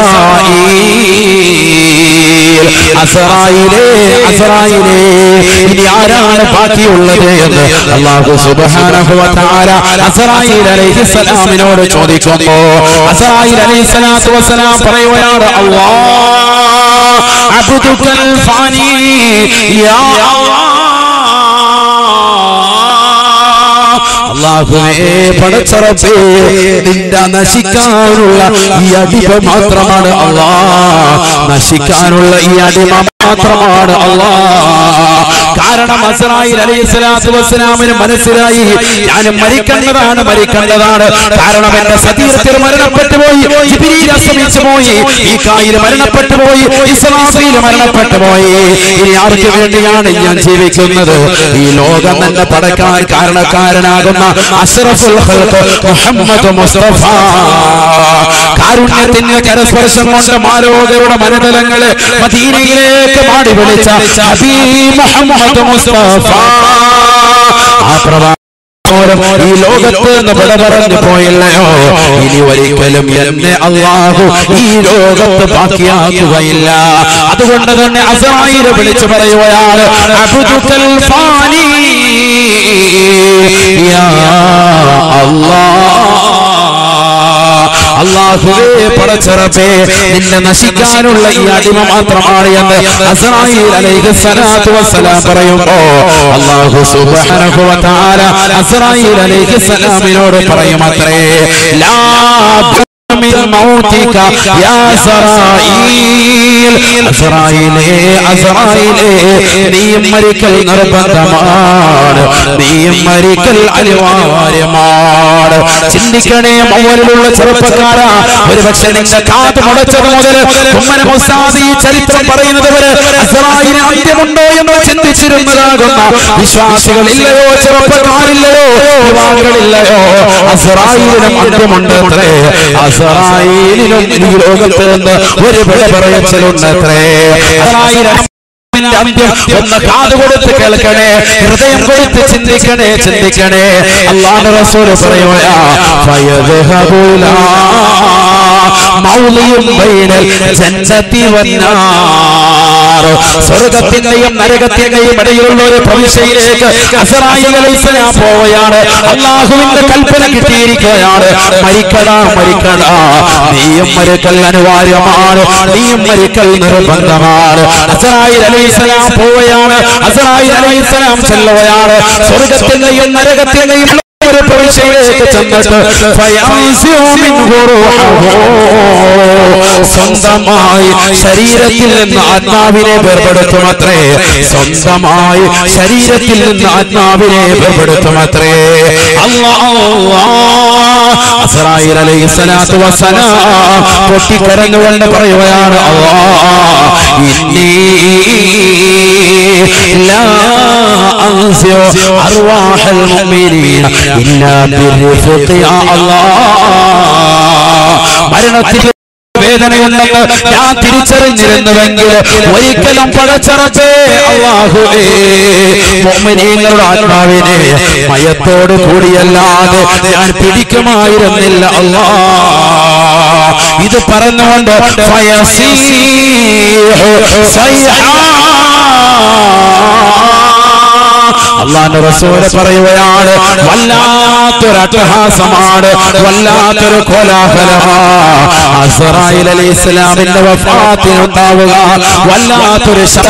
അസ്റായീൽ അസ്റായിലേ അസ്റായിലേ ഇനി ആരാണ് ബാക്കിയുള്ളത് എന്ന് അള്ളാഹു സുബ്ഹാനഹു വ തആല അസ്റായീൽ അലൈഹിസ്സലാമിനോട് ചോദിക്കുമ്പോ അസ്റായീൽ അലൈഹിസ്സലാത്തു വസ്സലാം പറയുകയാണ് അല്ലാഹ് അബ്ദുക്കൽ ഫാനി യാ അള്ളാഹുവേ പടച്ചറപ്പേ നിന്റെ നശിക്കാനുള്ള ഈ അടിമ മാത്രമാണ് അള്ളാ നശിക്കാനുള്ള ഈ അടിമ മാത്രമാണ് അള്ളാ കാരണം അസ്രായിൽ അലൈഹി സ്വലാത്തു വസ്സലാമിന് മനസ്സിലായി ഞാൻ മരിക്കേണ്ടതാണ് മരിക്കേണ്ടതാണ് കാരണം എന്റെ സതീരത്തിൽ മരണപ്പെട്ടു പോയി ജിബ്രീൽ അസ്തമിച്ചു പോയി ഈ കായിൽ മരണപ്പെട്ടു പോയി ഇസ്ലാഫിൽ മരണപ്പെട്ടു പോയി ഇനി ആർക്ക് വേണ്ടിയാണ് ഞാൻ ജീവിക്കുന്നത് ഈ ലോകം തന്നെ പടക്കാൻ കാരണക്കാരനാകുന്ന അഷ്റഫുൽ ഖൽഖ് മുഹമ്മദ് മുസ്തഫ കാരുണ്യത്തിന്റെ കരസ്പർശം കൊണ്ട് മാലോകരുടെ മനതലങ്ങളെ മദീനയിലേക്ക് പാടി വിളിച്ച ഹബീബ് മുഹമ്മദ് മുസ്തഫ ആ പ്രവാ ഈ ലോകത്ത് നിന്ന് വിട പറഞ്ഞു പോയില്ലയോ ഇനി ഒരിക്കലും എന്നെ അള്ളാഹു ഈ ലോകത്ത് ബാക്കിയാക്കുകയില്ല അതുകൊണ്ട് തന്നെ അസറായിരെ വിളിച്ചു പറയുകയാണ് അബ്ദുക്കൽ ഫാനി യാ അല്ലാഹ് അള്ളാഹുവേ പടച്ചിറപ്പേ നിന്നെ നശിക്കാനുള്ള ഈ അടിമ മാത്രമാണ് എന്ന് അസ്രായിൽ അലൈഹി സ്വലാത്തു വസ്സലാം പറയുമ്പോ അള്ളാഹു സുബ്ഹാനഹു വ തആല അസ്രായിൽ അലൈഹി സ്വലാമിനോട് പറയും അത്രേ ലാ من موتك يا سرائيل അസറായിലേ അസറായിലേ നീയും മരിക്കൽ നിർബന്ധമാണ് നീയും മരിക്കൽ അനിവാര്യമാണ് ചിന്തിക്കണേ മൗലിലുള്ള ചെറുപ്പക്കാരാ ഒരു പക്ഷെ നിന്റെ കാത് മുടച്ചത് മുതൽ ഉമ്മന മുസാദി ഈ ചരിത്രം പറയുന്നത് വരെ അസറായിന് അന്ത്യമുണ്ടോ എന്ന് ചിന്തിച്ചിരുന്നതാകുന്ന വിശ്വാസികളില്ലയോ ചെറുപ്പക്കാരില്ലയോ യുവാക്കളില്ലയോ അസറായിലും അന്ത്യമുണ്ട് അത്രേ അസറായിലും ഈ ലോകത്ത് നിന്ന് ഒരു വിട പറയച്ചലുണ്ട് അത്രേ അസറായിരം അന്ത്യം ഒന്ന് കാത് കൊടുത്ത് കേൾക്കണേ ഹൃദയം കൊടുത്ത് ചിന്തിക്കണേ ചിന്തിക്കണേ അള്ളാഹു റസൂൽ പറയുകയാ ഫയദ്ഹബുല മൗലിയും ബൈനൽ ജന്നതി വന്നാർ സ്വർഗ്ഗത്തിന്റെയും നരകത്തിന്റെയും ഇടയിലുള്ള ഒരു പ്രവിശ്യയിലേക്ക് അസറായിൽ അലൈഹിസ്സലാം പോവുകയാണ് അള്ളാഹുവിന്റെ കൽപ്പന കിട്ടിയിരിക്കുകയാണ് മരിക്കടാ മരിക്കടാ നീയും മരിക്കൽ അനിവാര്യമാണ് നീയും മരിക്കൽ നിർബന്ധമാണ് അസറായിൽ അലൈഹിസ്സലാം പോവുകയാണ് അസറായിൽ അലൈഹിസ്സലാം ചെല്ലുകയാണ് സ്വർഗത്തിന്റെയും നരകത്തിന്റെയും ഒരു പ്രവിശ്യയിലേക്ക് ചെന്നിട്ട് ഫയൻസിഉ മിൻഹു റൂഹുഹു. സ്വന്തമായി ശരീരത്തിൽ നിന്ന് ആത്മാവിനെ വേർപെടുത്തുമത്രേ സ്വന്തമായി ശരീരത്തിൽ നിന്ന് ആത്മാവിനെ വേർപെടുത്തുമത്രേ അസ്രായിൽ അലൈഹി സ്വലാത്തു വസ്സലാം പൊട്ടിക്കരഞ്ഞുകൊണ്ട് പറയുകയാണ് അല്ലാ ഇന്നീ لا أنسى أرواح المؤمنين إلا بالرفق يا الله മരണത്തിൽ വേദനയുണ്ടെന്ന് ഞാൻ തിരിച്ചറിഞ്ഞിരുന്നുവെങ്കിൽ ഒരിക്കലും പടച്ചറച്ചേ അള്ളാഹുവേ മോമിനീങ്ങളുടെ ആത്മാവിനെ മയത്തോട് കൂടിയല്ലാതെ ഞാൻ പിടിക്കുമായിരുന്നില്ല അല്ലാ ഇത് പറഞ്ഞുകൊണ്ട് ഫയസീഹു സയ്ഹാ അള്ളാന്റെ റസൂല് പറയുകയാണ് വല്ലാത്തൊരു അട്ടഹാസമാണ് വല്ലാത്തൊരു കോലാഹലമാണ് അസറായിൽ അലി ഇസ്ലാമിന്റെ വഫാത്തിനുണ്ടാവുക വല്ലാത്തൊരു ശബ്ദം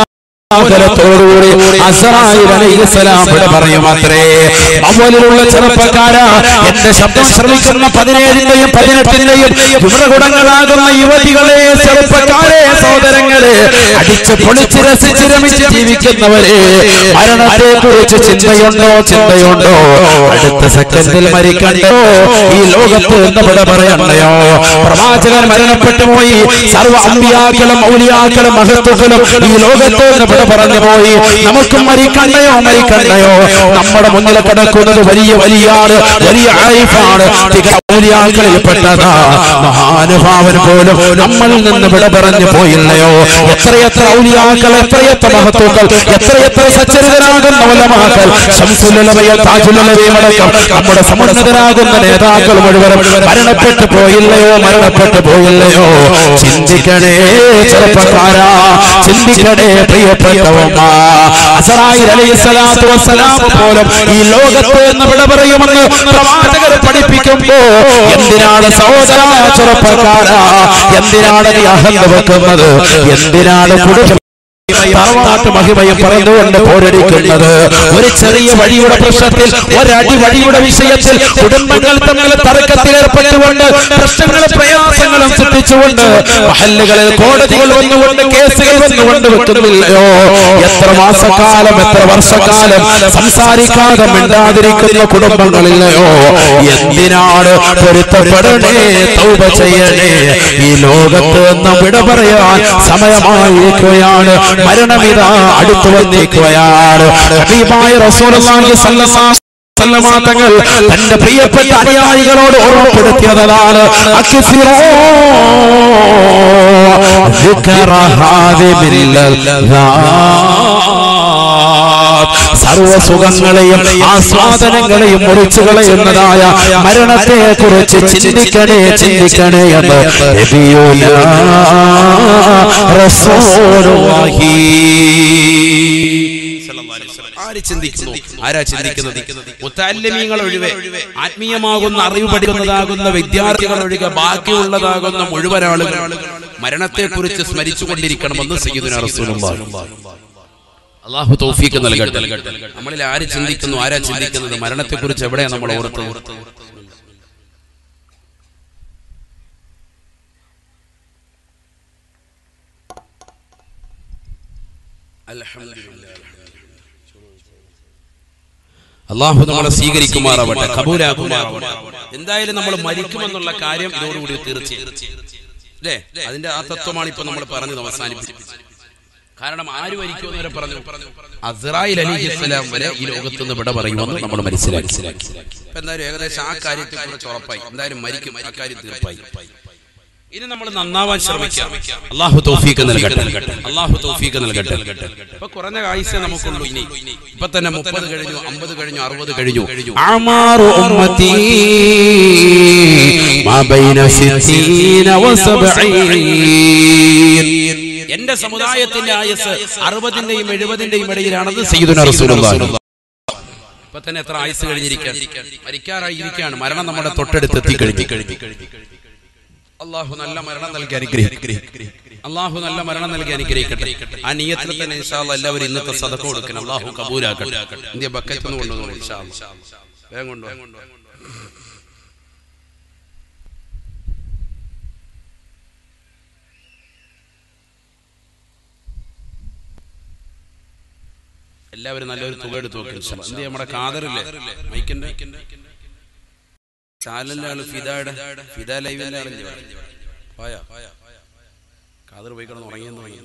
ആദരത്തോടുകൂടി അസ്രായിൽ അലൈഹിസ്സലാം ഇവിടെ പറയും അത്രേ അവലിലുള്ള ചെറുപ്പക്കാരാ എന്റെ ശബ്ദം ശ്രമിക്കുന്ന പതിനേഴിന്റെയും പതിനെട്ടിന്റെയും യുവകുടങ്ങളാകുന്ന യുവതികളെ ചെറുപ്പക്കാരെ സഹോദരങ്ങളെ അടിച്ച് പൊളിച്ച് രസിച്ച് രമിച്ച് ജീവിക്കുന്നവരെ മരണത്തെ കുറിച്ച് ചിന്തയുണ്ടോ ചിന്തയുണ്ടോ അടുത്ത സെക്കൻഡിൽ മരിക്കണ്ടോ ഈ ലോകത്ത് എന്ന് ഇവിടെ പറയണ്ടയോ പ്രവാചകൻ മരണപ്പെട്ടു പോയി സർവ്വ അമ്പിയാക്കളും ഔലിയാക്കളും മഹത്വങ്ങളും ഈ ലോകത്ത് എന്ന് ഇവിടെ പറഞ്ഞു പോയി നമുക്കും മരിക്കണ്ടയോ മരിക്കണ്ടയോ നമ്മുടെ മുന്നിൽ കിടക്കുന്നത് വലിയ വലിയ ആള് വലിയ ആയിഫാണ് ഔലിയാക്കളിൽ പെട്ടതാ മഹാനുഭാവൻ പോലും നമ്മളിൽ നിന്ന് വിട പറഞ്ഞു പോയില്ലയോ എത്രയെത്ര ഔലിയാക്കൾ എത്രയെത്ര മഹത്വങ്ങൾ എത്രയെത്ര സച്ചരിതരാകുന്ന വലമാക്കൾ ശംസുലമയും താജുലമയും അടക്കം നമ്മുടെ സമുന്നതരാകുന്ന നേതാക്കൾ മുഴുവനും മരണപ്പെട്ടു പോയില്ലയോ മരണപ്പെട്ടു പോയില്ലയോ ചിന്തിക്കണേ ചെറുപ്പക്കാരാ ചിന്തിക്കണേ പ്രിയപ്പെട്ടവമ്മ അസറായിൽ അലൈഹി സ്വലാത്തു വസ്സലാം പോലും ഈ ലോകത്ത് എന്ന് വിട പറയുമെന്ന് പ്രവാചകർ പഠിപ്പിക്കുമ്പോ എന്തിനാണ് സഹോദര ചെറുപ്പക്കാരാ എന്തിനാണ് നീ അഹന്ത വെക്കുന്നത് എന്തിനാണ് കുടുംബം തറവാട്ട് മഹിമയും പറഞ്ഞുകൊണ്ട് പോരടിക്കുന്നത് ഒരു ചെറിയ വഴിയുടെ പ്രശ്നത്തിൽ ഒരടി വഴിയുടെ വിഷയത്തിൽ കുടുംബങ്ങൾ തമ്മിൽ തർക്കത്തിൽ ഏർപ്പെട്ടുകൊണ്ട് പ്രശ്നങ്ങളും പ്രയാസങ്ങളും സൃഷ്ടിച്ചുകൊണ്ട് മഹല്ലുകളിൽ കോടതികൾ വന്നുകൊണ്ട് കേസുകൾ വന്നുകൊണ്ട് വെക്കുന്നില്ലയോ എത്ര മാസക്കാലം എത്ര വർഷക്കാലം സംസാരിക്കാതെ മിണ്ടാതിരിക്കുന്ന കുടുംബങ്ങളില്ലയോ എന്തിനാണ് പൊരുത്തപ്പെടണേ തൗബ ചെയ്യണേ ഈ ലോകത്ത് നിന്ന് വിട പറയാൻ സമയമായിരിക്കുകയാണ് മരണമിതാ അടുത്തു വന്നിരിക്കുകയാണ് ഹബീബായ റസൂലുള്ളാഹി സ്വല്ലല്ലാഹു സല്ലമ തങ്ങൾ തന്റെ പ്രിയപ്പെട്ട അനുയായികളോട് ഓർമ്മപ്പെടുത്തിയതാണ് അക്സിറോ ذكر هذه സർവ സുഖങ്ങളെയും ആസ്വാദനങ്ങളെയും മുറിച്ചു കളയുന്നതായ മരണത്തെ കുറിച്ച് ചിന്തിക്കണേ ചിന്തിക്കണേ എന്ന് നബിയുനാ റസൂലുള്ളാഹി ആര് ചിന്തിക്കുന്നു ആരാ ചിന്തിക്കുന്നത് മുത്താലിമീങ്ങൾ ഒഴികെ ആത്മീയമാകുന്ന അറിവ് പഠിക്കുന്നതാകുന്ന വിദ്യാർത്ഥികൾ ഒഴികെ ബാക്കിയുള്ളതാകുന്ന മുഴുവൻ ആളുകൾ മരണത്തെ കുറിച്ച് സ്മരിച്ചുകൊണ്ടിരിക്കണമെന്ന് സയ്യിദുന റസൂലുള്ളാഹി അള്ളാഹു തൗഫീക്ക് നൽകട്ടെ നമ്മളിൽ ആര് ചിന്തിക്കുന്നു ആരാ ചിന്തിക്കുന്നത് മരണത്തെ കുറിച്ച് എവിടെയാണ് നമ്മൾ ഓർത്തത് അള്ളാഹു നമ്മളെ സ്വീകരിക്കുമാറാവട്ടെ കബൂലാക്കുമാറാവട്ടെ എന്തായാലും നമ്മൾ മരിക്കുമെന്നുള്ള കാര്യം ഇതോടുകൂടി തീർച്ചയായും അല്ലേ അതിന്റെ ആ തത്വമാണ് ഇപ്പൊ നമ്മൾ പറഞ്ഞത് അവസാനിപ്പിച്ചത് കാരണം ആര് മരിക്കുമെന്ന് വരെ പറഞ്ഞു അസ്രായിൽ അലി ഇസ്ലാം വരെ ഈ ലോകത്ത് നിന്ന് വിട പറയുമെന്ന് നമ്മൾ മനസ്സിലാക്കി ഇപ്പൊ എന്തായാലും ഏകദേശം ആ കാര്യത്തെ കുറിച്ച് ഉറപ്പായി എന്തായാലും മരിക്കും ആ കാര്യം തീർപ്പായി ഇനി നമ്മൾ നന്നാവാൻ ശ്രമിക്കാം അള്ളാഹു തൗഫീക്ക് നൽകട്ടെ അള്ളാഹു തൗഫീക്ക് നൽകട്ടെ ഇപ്പൊ കുറഞ്ഞ ആയുസേ നമുക്കുള്ളൂ ഇനി ഇപ്പൊ തന്നെ മുപ്പത് കഴിഞ്ഞു അമ്പത് കഴിഞ്ഞു അറുപത് കഴിഞ്ഞു أعمار أمتي ما بين ستين وسبعين എന്റെ സമുദായത്തിന്റെ ആയുസ് അറുപതിന്റെയും എഴുപതിന്റെയും ഇടയിലാണെന്ന് സയ്യിദുന റസൂലുള്ളാഹി ഇപ്പൊ തന്നെ എത്ര ആയുസ് കഴിഞ്ഞിരിക്കാൻ മരിക്കാറായിരിക്കാണ് മരണം നമ്മുടെ തൊട്ടടുത്ത് എത്തിക്കഴിഞ്ഞു അള്ളാഹു നല്ല മരണം നൽകി അനുഗ്രഹിക്കട്ടെ അള്ളാഹു നല്ല മരണം നൽകി അനുഗ്രഹിക്കട്ടെ ആ നീയത്തിൽ തന്നെ ഇൻഷാല്ല എല്ലാവരും ഇന്നത്തെ സദക്ക കൊടുക്കണം അള്ളാഹു കബൂലാക്കട്ടെ ഇന്ത്യ ബക്കറ്റ് ഒന്ന് കൊണ്ടുവന്നു ഇൻഷാല്ല വേഗം കൊണ്ടുവന്നു എല്ലാവരും നല്ലൊരു തുക എടുത്ത് വെക്കും എന്ത് നമ്മുടെ കാതറില്ലേ മൈക്കിന്റെ ചാനലിന്റെ ആള് ഫിദയുടെ ഫിദ ലൈവിന്റെ ആളല്ലേ പോയാ കാതർ പോയി കിടന്ന് ഉറങ്ങിയെന്ന് തുടങ്ങി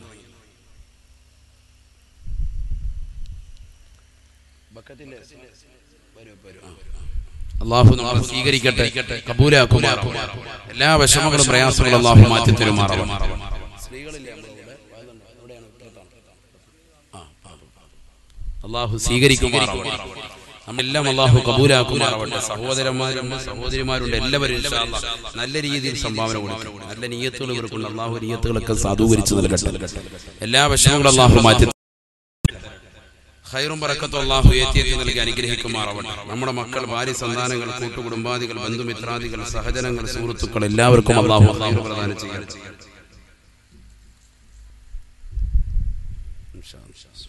അള്ളാഹു നമ്മളെ സ്വീകരിക്കട്ടെ കബൂലാക്കുമാർ എല്ലാ വിഷമങ്ങളും പ്രയാസങ്ങളും അള്ളാഹു മാറ്റി തരുമാറാവും സ്ത്രീകളില്ലേ അള്ളാഹു സ്വീകരിക്കുമാറാവട്ടെ നമ്മെല്ലാം അള്ളാഹു കബൂലാക്കുമാറാവട്ടെ സഹോദരന്മാരും സഹോദരിമാരുണ്ട് എല്ലാവരും ഇൻഷാ അല്ലാ നല്ല രീതിയിൽ സംഭാവന കൊടുക്കും നല്ല നീയത്തുകൾ ഇവർക്കുണ്ട് അള്ളാഹു നീയത്തുകളൊക്കെ സാധൂകരിച്ച് നൽകട്ടെ എല്ലാ വിഷമങ്ങളും അള്ളാഹു മാറ്റി ഖൈറും പറക്കത്തും അള്ളാഹു ഏറ്റിയെത്തി നൽകി അനുഗ്രഹിക്കുമാറാവട്ടെ നമ്മുടെ മക്കൾ ഭാര്യ സന്താനങ്ങൾ കൂട്ടുകുടുംബാദികൾ ബന്ധുമിത്രാദികൾ സഹജനങ്ങൾ സുഹൃത്തുക്കൾ എല്ലാവർക്കും അള്ളാഹു അള്ളാഹു പ്രദാനം ചെയ്യാൻ ഇൻഷാ അല്ലാ.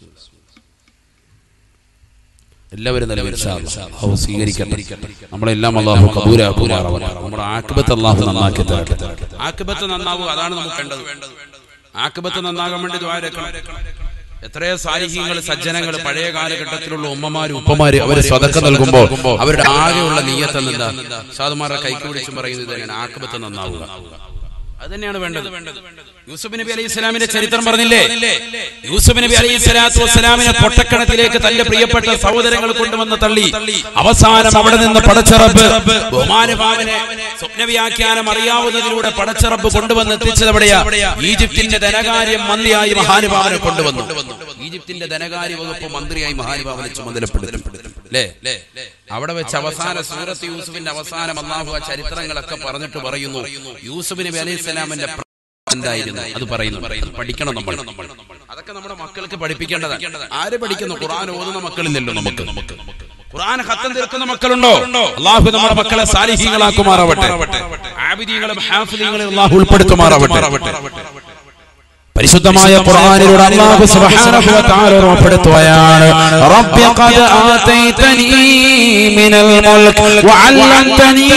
എല്ലാവരും നിലവിൽ ഇൻഷാ അല്ലാഹ്. അല്ലാഹു സ്വീകരിക്കട്ടെ നമ്മളെല്ലാം അള്ളാഹു കബൂലാക്കുമാറാവട്ടെ നമ്മുടെ ആക്ബത്ത് അള്ളാഹു നന്നാക്കി തരട്ടെ ആക്ബത്ത് നന്നാവും അതാണ് നമുക്ക് വേണ്ടത് ആക്ബത്ത് നന്നാകാൻ വേണ്ടി ദ്വാരക്കണം എത്രയോ സാലിഹ്യങ്ങൾ സജ്ജനങ്ങൾ പഴയ കാലഘട്ടത്തിലുള്ള ഉമ്മമാരും ഉപ്പമാര് അവര് സ്വതക്ക നൽകുമ്പോ അവരുടെ ആകെയുള്ള നീയത്ത് എന്താ സാധുമാരുടെ കൈക്ക് പിടിച്ചും പറയുന്നത് തന്നെയാണ് ആക്ബത്ത് നന്നാവുക അത് തന്നെയാണ് വേണ്ടത് യൂസുഫ് നബി അലൈഹി ഇസ്ലാമിന്റെ ചരിത്രം പറഞ്ഞില്ലേ യൂസുഫ് നബി അലൈഹി സ്വലാത്തു വസ്സലാമിനെ പൊട്ടക്കണത്തിലേക്ക് തന്റെ പ്രിയപ്പെട്ട സഹോദരങ്ങൾ കൊണ്ടുവന്ന് തള്ളി അവസാനം അവിടെ നിന്ന് പടച്ചറബ് ബഹുമാനുഭാവനെ സ്വപ്നവ്യാഖ്യാനം അറിയാവുന്നതിലൂടെ പടച്ചറബ് കൊണ്ടുവന്ന് എത്തിച്ചത് എവിടെയാ ഈജിപ്തിന്റെ ധനകാര്യം മന്ത്രിയായി മഹാനുഭാവനെ കൊണ്ടുവന്നു ഈജിപ്തിന്റെ ധനകാര്യ വകുപ്പ് മന്ത്രിയായി മഹാനുഭാവനെ ചുമതലപ്പെടുത്തും അല്ലേ അവിടെ വെച്ച് അവസാന സൂറത്ത് യൂസുഫിന്റെ അവസാനം അള്ളാഹു ആ ചരിത്രങ്ങളൊക്കെ പറഞ്ഞിട്ട് പറയുന്നു യൂസുഫ് നബി അലൈഹി സ്വലാമിന്റെ എന്തായിരുന്നു അത് പറയുന്നു അത് പഠിക്കണം നമ്മൾ അതൊക്കെ നമ്മുടെ മക്കൾക്ക് പഠിപ്പിക്കേണ്ടതാണ് ആര് പഠിക്കുന്നു ഖുർആൻ ഓതുന്ന മക്കളില്ലല്ലോ നമുക്ക് നമുക്ക് ഖുർആൻ ഹത്തം തീർക്കുന്ന മക്കളുണ്ടോ അള്ളാഹു നമ്മുടെ മക്കളെ സാലിഹീങ്ങളാക്കുമാറാവട്ടെ ആബിദീങ്ങളും ഹാഫിദീങ്ങളും അള്ളാഹു ഉൾപ്പെടുത്തുമാറാവട്ടെ പരിശുദ്ധമായ ഖുർആനിലൂടെ അല്ലാഹു സുബ്ഹാനഹു വ തആല ഓർമ്മപ്പെടുത്തുകയാണ് റബ്ബി ഖദ് ആതൈതനി മിനൽ മുൽക് വഅല്ലംതനി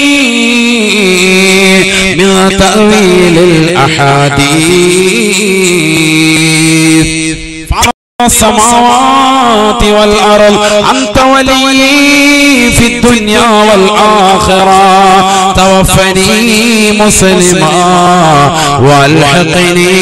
മിൻ തഅവീലിൽ അഹാദീസ് السماوات والأرض أنت ولي في الدنيا والآخرة توفني مسلما والحقني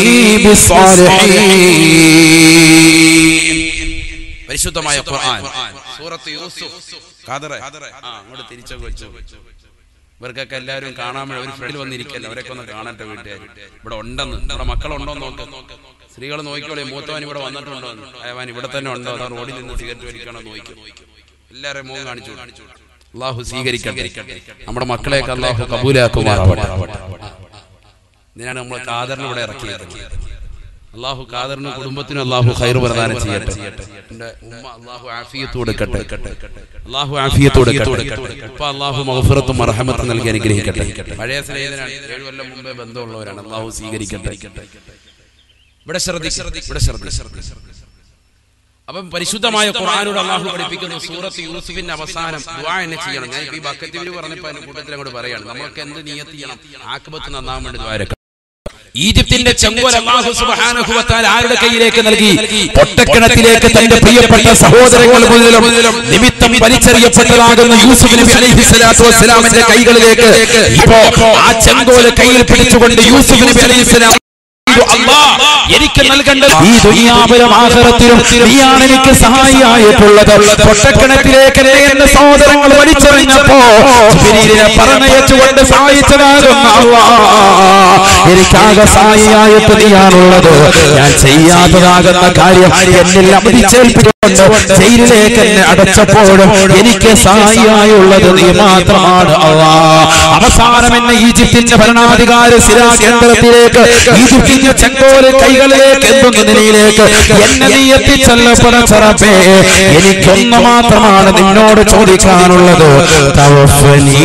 بالصالحين പരിശുദ്ധമായ ഖുർആൻ സൂറത്ത് യൂസുഫ് ഖാദറെ ആ അങ്ങോട്ട് തിരിച്ചൊക്കെ വെച്ചു ഇവർക്കൊക്കെ എല്ലാവരും കാണാൻ വേണ്ടി ഒരു ഫ്രണ്ടിൽ വന്നിരിക്കല്ലോ അവരൊക്കെ ഒന്ന് കാണട്ടെ വീട്ടുകാർ ഇവിടെ ഉണ്ടെന്ന് നമ്മുടെ മക്കളുണ്ടോ എന്ന് നോക്ക് സ്ത്രീകൾ നോക്കിക്കോളെ മൂത്തവൻ ഇവിടെ വന്നിട്ടുണ്ടോ എന്ന് അയവാൻ ഇവിടെ തന്നെ ഉണ്ടോ അതാ റോഡിൽ നിന്ന് സിഗരറ്റ് വലിക്കണോ നോക്കി എല്ലാവരെയും മുഖം കാണിച്ചു അള്ളാഹു സ്വീകരിക്കട്ടെ നമ്മുടെ മക്കളെയൊക്കെ അള്ളാഹു കബൂലാക്കുമാറാവട്ടെ ഇതിനാണ് നമ്മൾ ഖാദറിനെ ഇവിടെ ഇറക്കിയത് അള്ളാഹു ഖാദറിനും കുടുംബത്തിനും അള്ളാഹു ഖൈർ പ്രദാനം ചെയ്യട്ടെ എന്റെ ഉമ്മ അള്ളാഹു ആഫിയത്ത് കൊടുക്കട്ടെ അള്ളാഹു ആഫിയത്ത് കൊടുക്കട്ടെ ഉപ്പ അള്ളാഹു മഹഫുറത്തും മർഹമത്തും നൽകി അനുഗ്രഹിക്കട്ടെ പഴയ സ്നേഹിതനാണ് ഏഴു കൊല്ലം മുമ്പേ ബന്ധമുള്ളവരാണ് അള്ളാഹു സ്വീകരിക്കട്ടെ ഇവിടെ ശ്രദ്ധിക്കും ഇവിടെ ശ്രദ്ധിക്കും അപ്പം പരിശുദ്ധമായ ഖുർആാനോട് അള്ളാഹു പഠിപ്പിക്കുന്നു സൂറത്ത് യൂസുഫിന്റെ അവസാനം ദുആ എന്നെ ചെയ്യണം ഞാൻ ഈ ബക്കത്തിവര് പറഞ്ഞപ്പോ അതിന്റെ കൂട്ടത്തിൽ അങ്ങോട്ട് പറയാണ് നമ്മൾക്ക് എന്ത് നിയത്ത് ചെയ്യണം ആക്ബത്ത് നന്നാവാൻ വേണ്ടി ദ്വാരക്ക ഈജിപ്തിന്റെ ചെങ്കോൽ അല്ലാഹു സുബ്ഹാനഹു വ തആല ആരുടെ കയ്യിലേക്ക് നൽകി പൊട്ടക്കിണത്തിലേക്ക് തന്റെ പ്രിയപ്പെട്ട സഹോദരങ്ങൾ മുതലും നിമിത്തം വലിച്ചെറിയപ്പെട്ടതാകുന്ന യൂസുഫ് നബി അലൈഹി സ്വലാത്തു വസ്സലാമിന്റെ കൈകളിലേക്ക് ഇപ്പോ ആ ചെങ്കോല് കയ്യിൽ പിടിച്ചുകൊണ്ട് യൂസുഫ് നബി അലൈഹി സ്വലാം അല്ലാ എനിക്ക് നൽകേണ്ട ഈ ദുനിയാവിലും ആഖിറത്തിലും നീയാണ് എനിക്ക് സഹായിയായിട്ടുള്ളത് പൊട്ടക്കിണറ്റിലേക്ക് എന്നെ എന്റെ സഹോദരങ്ങൾ വലിച്ചെറിഞ്ഞപ്പോ ജിബ്രീലിനെ പറഞ്ഞയച്ചുകൊണ്ട് സഹായിച്ചതാകുന്ന അല്ലാ എനിക്കാകെ സഹായിയായിട്ട് നീയാണുള്ളത് ഞാൻ ചെയ്യാത്തതാകുന്ന കാര്യം എന്നിൽ അമരിച്ചേൽപ്പിച്ചുകൊണ്ട് ജയിലിലേക്ക് എന്നെ അടച്ചപ്പോഴും എനിക്ക് സഹായിയായുള്ളത് നീ മാത്രമാണ് അള്ളാ അവസാനം എന്നെ ഈജിപ്തിന്റെ ഭരണാധികാര സ്ഥിരാ കേന്ദ്രത്തിലേക്ക് ഈജിപ്തിന്റെ ചെങ്കോല് കൈകളിലേക്ക് എന്തുന്ന നിലയിലേക്ക് എന്നെ നീ എത്തിച്ചല്ലപ്പെട ചെറപ്പേ എനിക്കൊന്ന് മാത്രമാണ് നിന്നോട് ചോദിക്കാനുള്ളത് തവഫനി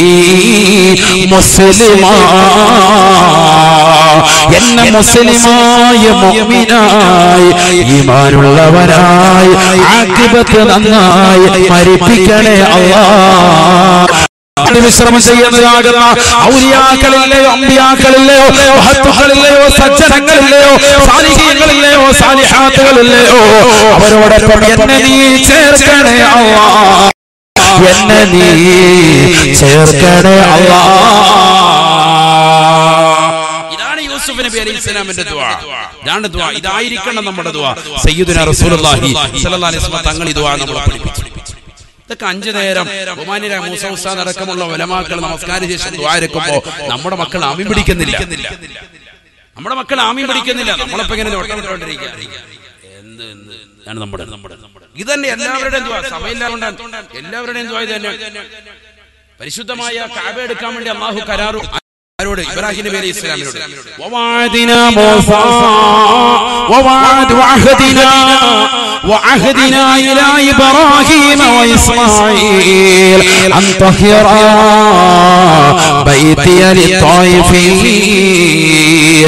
മുസ്ലിമാ എന്നെ മുസ്ലിമായ മുഅ്മിനായി ഈമാനുള്ളവനായി ആക്കിബത്ത് നന്നായി മരിപ്പിക്കണേ അല്ലാ വിശ്രമം ചെയ്യുന്നതാകുന്ന ഔലിയാക്കളില്ലയോ അമ്പിയാക്കളില്ലയോ മഹത്തുക്കളില്ലയോ സജ്ജനങ്ങളില്ലയോ സാലിഹീങ്ങളില്ലയോ സാലിഹാത്തുകളില്ലയോ അവരോടൊപ്പം എന്നെ നീ ചേർക്കണേ അല്ലാ എന്നെ നീ ചേർക്കണേ അല്ലാ ഇതാണ് യൂസുഫ് നബി അലൈഹി സ്വലാമിന്റെ ദുആ ഇതാണ് ദുആ ഇതായിരിക്കണം നമ്മുടെ ദുആ സയ്യിദുന റസൂലുള്ളാഹി സ്വല്ലല്ലാഹി അലൈഹി വസല്ലം തങ്ങൾ ഈ ദുആ നമ്മളെ പഠിപ്പിച്ചു ഇതൊക്കെ അഞ്ചു നേരം ബഹുമാനിയ മൂസ ഉസ്താദ് അടക്കമുള്ള ഉലമാക്കൾ നമസ്കാര ശേഷം ദ്വാരക്കുമ്പോ നമ്മുടെ മക്കൾ ആമീൻ പിടിക്കുന്നില്ല നമ്മുടെ മക്കൾ ആമീൻ പിടിക്കുന്നില്ല നമ്മളിപ്പോ ഇങ്ങനെ ഒട്ടമിട്ടോണ്ടിരിക്കുക എന്ത് എന്ത് ഇതാണ് നമ്മുടെ നമ്മുടെ ഇത് തന്നെ എല്ലാവരുടെയും ദ്വാ സഭയില്ലാതുകൊണ്ടാണ് എല്ലാവരുടെയും ദ്വാ ഇത് തന്നെ പരിശുദ്ധമായ കാബ എടുക്കാൻ വേണ്ടി അള്ളാഹു കരാറു ആരോട് ഇബ്രാഹിം നബി അലൈഹി ഇസ്ലാമിനോട് ووعدنا موسى ووعد وعهدنا وعهدنا إلى إبراهيم وإسماعيل أن طهر بيتي للطائفين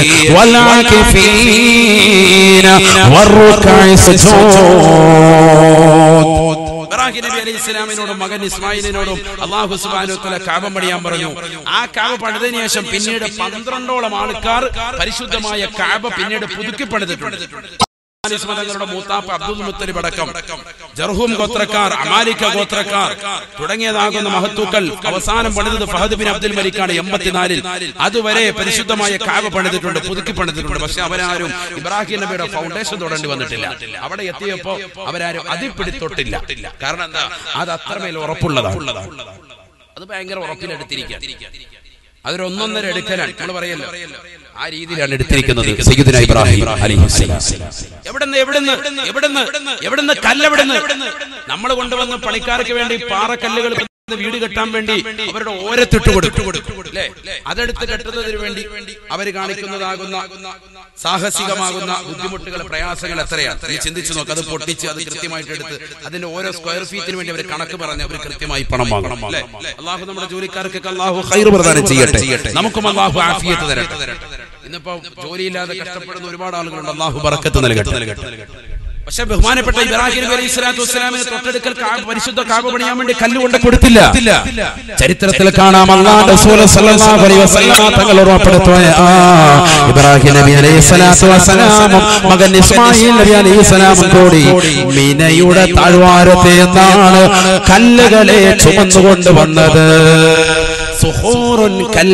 والعاكفين والركع السجود ഇബ്രാഹിം നബി അലൈഹി ഇസ്ലാമിനോടും മകൻ ഇസ്മായിലിനോടും അള്ളാഹു സുബ്ഹാനഹു വതആല കാബ പണിയാൻ പറഞ്ഞു ആ കാബ പണിതതിനു ശേഷം പിന്നീട് പന്ത്രണ്ടോളം ആൾക്കാർ പരിശുദ്ധമായ കാബ പിന്നീട് പുതുക്കി പണിതിട്ടുണ്ട് തങ്ങളുടെ മൂത്താപ്പ അബ്ദുൽ മുത്തലിബ് അടക്കം ജർഹൂം ഗോത്രക്കാർ അമാലിക്ക ഗോത്രക്കാർ തുടങ്ങിയതാകുന്ന മഹത്തുക്കൾ അവസാനം പണിതത് ഫഹദ് ബിൻ അബ്ദുൽ മലിക്കാണ് എൺപത്തിനാലിൽ അതുവരെ പരിശുദ്ധമായ കാവ പണിതിട്ടുണ്ട് പുതുക്കി പണിതിട്ടുണ്ട് പക്ഷെ അവരാരും ഇബ്രാഹിം നബിയുടെ ഫൗണ്ടേഷൻ തൊടേണ്ടി വന്നിട്ടില്ല അവിടെ എത്തിയപ്പോ അവരാരും അതിപ്പിടിത്തൊട്ടില്ല കാരണം എന്താ അത് അത്രമേൽ ഉറപ്പുള്ളതാണ് അത് ഭയങ്കര ഉറപ്പിലെടുത്തിരിക്കുക അതൊരു ഒന്നൊന്നര എടുക്കലാണ് നമ്മൾ പറയല്ലോ ആ രീതിയിലാണ് എടുത്തിരിക്കുന്നത് സയ്യിദുന ഇബ്രാഹിം അലൈഹിസ്സലാം എവിടുന്ന് എവിടുന്ന് എവിടുന്ന് എവിടുന്ന് കല്ലെവിടുന്ന് നമ്മൾ കൊണ്ടുവന്ന് പണിക്കാർക്ക് വേണ്ടി പാറക്കല്ലുകൾ വീട് കെട്ടാൻ വേണ്ടി അവരുടെ ഓരത്തിട്ട് കൊടുക്കും അല്ലേ അതെടുത്ത് കെട്ടുന്നതിന് വേണ്ടി അവർ കാണിക്കുന്നതാകുന്ന സാഹസികമാകുന്ന ബുദ്ധിമുട്ടുകൾ പ്രയാസങ്ങൾ എത്രയാണ് നീ ചിന്തിച്ചു നോക്ക് അത് പൊട്ടിച്ച് അത് കൃത്യമായിട്ട് എടുത്ത് അതിന്റെ ഓരോ സ്ക്വയർ ഫീറ്റിന് വേണ്ടി അവർ കണക്ക് പറഞ്ഞ് അവർ കൃത്യമായി പണം വാങ്ങണം അല്ലേ അള്ളാഹു നമ്മുടെ ജോലിക്കാർക്കൊക്കെ അള്ളാഹു ഹൈർ പ്രദാനം ചെയ്യട്ടെ നമുക്കും അള്ളാഹു ആഫിയത്ത് തരട്ടെ ഇന്നിപ്പോ ജോലിയില്ലാതെ കഷ്ടപ്പെടുന്ന ഒരുപാട് ആളുകളുണ്ട് അള്ളാഹു ബറക്കത്ത് നൽകട്ടെ പക്ഷെ ബഹുമാനപ്പെട്ട ഇബ്രാഹിം നബി അലൈഹി സ്വലാത്തു വസ്സലാമിന് തൊട്ടടുക്കൽ കാ- പരിശുദ്ധ കാബ പണിയാൻ വേണ്ടി കല്ലുകൊണ്ട് കൊടുത്തില്ല ചരിത്രത്തിൽ കാണാം അള്ളാഹ് റസൂൽ സല്ലല്ലാഹു അലൈഹി വസല്ലം തങ്ങൾ ഓർമ്മപ്പെടുത്തുക ആ ഇബ്രാഹിം നബി അലൈഹി സ്വലാത്തു വസ്സലാമും മകൻ ഇസ്മായിൽ നബി അലൈഹി സ്വലാമും കൂടി മിനയുടെ താഴ്വാരത്തെ എന്നാണ് കല്ലുകളെ ചുമന്നുകൊണ്ട് വന്നത് സുഹൂറുൻ കൽ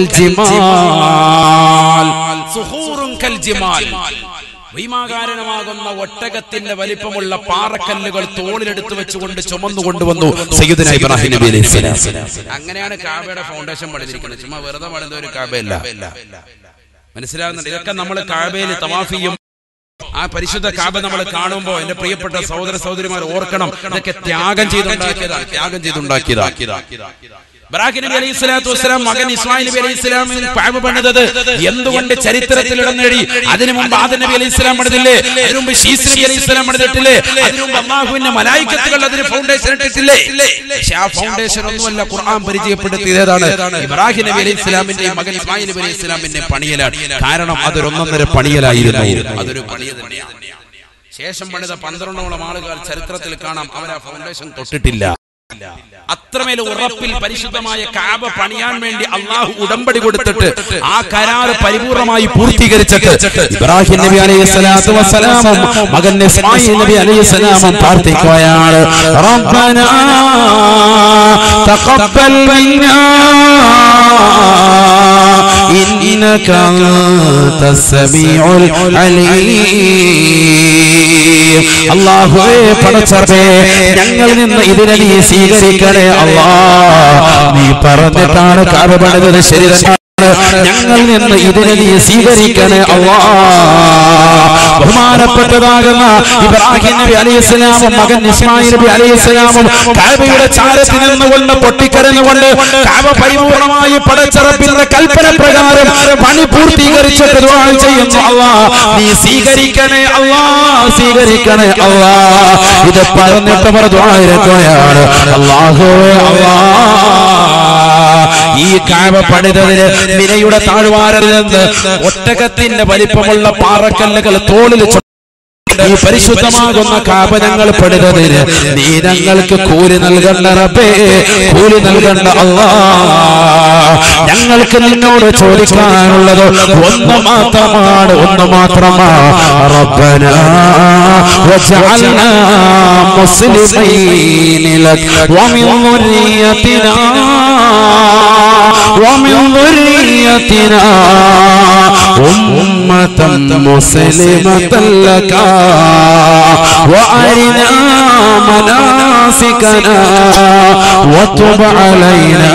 ജിമാൽ സുഹൂറുൻ കൽ ജിമാൽ ഭീമാകാരണമാകുന്ന ഒട്ടകത്തിന്റെ വലിപ്പമുള്ള പാറക്കല്ലുകൾ തോളിലെടുത്ത് വെച്ചുകൊണ്ട് ചുമന്നു കൊണ്ടുവന്നു സയ്യിദുന ഇബ്രാഹിം നബി അലൈഹി സ്വലാം അങ്ങനെയാണ് കാബയുടെ ഫൗണ്ടേഷൻ പണിതിരിക്കുന്നത് ചുമ്മാ വെറുതെ പണിത ഒരു കാബയല്ല മനസ്സിലാകുന്നുണ്ട് ഇതൊക്കെ നമ്മൾ കാബയിൽ തവാഫിയും ആ പരിശുദ്ധ കാബ നമ്മൾ കാണുമ്പോൾ എന്റെ പ്രിയപ്പെട്ട സഹോദര സഹോദരിമാർ ഓർക്കണം ഇതൊക്കെ ത്യാഗം ചെയ്തുണ്ടാക്കിയതാണ് ത്യാഗം ചെയ്തുണ്ടാക്കിയതാണ് ഇബ്രാഹിം നബി അലൈഹി സ്വലാത്തു വസ്സലാം മകൻ ഇസ്മായിൽ നബി അലൈഹി സ്വലാമിന് കാബ പണിതത് എന്തുകൊണ്ട് ചരിത്രത്തിൽ ഇടം നേടി അതിനു മുമ്പ് ആദം നബി അലൈഹി സ്വലാം പണിതില്ലേ അതിനു മുമ്പ് ഷീസ് നബി അലൈഹി സ്വലാം പണിതിട്ടില്ലേ അതിനു മുമ്പ് അള്ളാഹുവിന്റെ മലായിക്കത്തുകൾ അതിന് ഫൗണ്ടേഷൻ ഇട്ടിട്ടില്ലേ പക്ഷെ ആ ഫൗണ്ടേഷൻ ഒന്നുമല്ല ഖുർആൻ പരിചയപ്പെടുത്തിയത് ഏതാണ് ഇബ്രാഹിം നബി അലൈഹി സ്വലാമിന്റെയും മകൻ ഇസ്മായിൽ നബി അലൈഹി സ്വലാമിന്റെയും പണിയലാണ് കാരണം അതൊരു ഒന്നൊന്നര പണിയലായിരുന്നു അതൊരു പണിയ തന്നെയാണ് ശേഷം പണിത പന്ത്രണ്ടോളം ആളുകൾ ചരിത്രത്തിൽ കാണാം അവർ ആ ഫൗണ്ടേഷൻ തൊട്ടിട്ടില്ല അത്രമേൽ ഉറപ്പിൽ പരിശുദ്ധമായ കാബ പണിയാൻ വേണ്ടി അള്ളാഹു ഉടമ്പടി കൊടുത്തിട്ട് ആ കരാർ പരിപൂർണമായി പൂർത്തീകരിച്ചിട്ട് ഇബ്രാഹിം നബി അലൈഹി സ്വലാത്തു വസ്സലാമും മകൻ ഇസ്മായിൽ നബി അലൈഹി സ്വലാമും പ്രാർത്ഥിക്കുകയാണ് റബ്ബനാ തഖബ്ബൽ മിന്നാ ഇന്നക അൻതസ് സമീഉൽ അലീം അല്ലാഹുവേ പടച്ചറബേ ഞങ്ങളിൽ നിന്ന് ഇതിനെ നീ സ്വീകരിക്കണേ അല്ലാ നീ പറഞ്ഞിട്ടാണ് കാബ പണിതത് ശരി തന്നെ ഞങ്ങളിൽ നിന്ന് ഇതിനെ നീ സ്വീകരിക്കണേ അള്ളാ ബഹുമാനപ്പെട്ടതാകുന്ന ഇബ്രാഹിം നബി അലൈഹിസ്സലാമും മകൻ ഇസ്മായിൽ നബി അലൈഹിസ്സലാമും കാബയുടെ ചാരത്തിൽ നിന്നുകൊണ്ട് പൊട്ടിക്കരഞ്ഞുകൊണ്ട് കാബ പരിപൂർണമായി പടച്ചറപ്പിന്റെ കൽപ്പന പ്രകാരം പണി പൂർത്തീകരിച്ചിട്ട് ദുആ ചെയ്യുന്നു അള്ളാ നീ സ്വീകരിക്കണേ അള്ളാ സ്വീകരിക്കണേ അള്ളാ ഇത് പറഞ്ഞിട്ട് അവർ ദുആ ഇരക്കുകയാണ് അല്ലാഹുവേ അള്ളാ ഈ കാവ പണിതതിന് മിനയുടെ താഴ്വാരത്തിൽ നിന്ന് ഒട്ടകത്തിന്റെ വലിപ്പമുള്ള പാറക്കല്ലുകൾ തോളിൽ ചു- ഈ പരിശുദ്ധമാകുന്ന കാപ ഞങ്ങൾ പണിതതിന് നീ ഞങ്ങൾക്ക് കൂലി നൽകണ്ട റബ്ബേ കൂലി നൽകണ്ട അല്ലാ ഞങ്ങൾക്ക് നിന്നോട് ചോദിക്കാനുള്ളത് ഒന്ന് മാത്രമാണ് ഒന്ന് മാത്രമാണ് റബ്ബന وجعلنا مسلمين لك ومن ذريتنا ومن ذريتنا أمة مسلمة لك وأرنا مناسكنا وتب علينا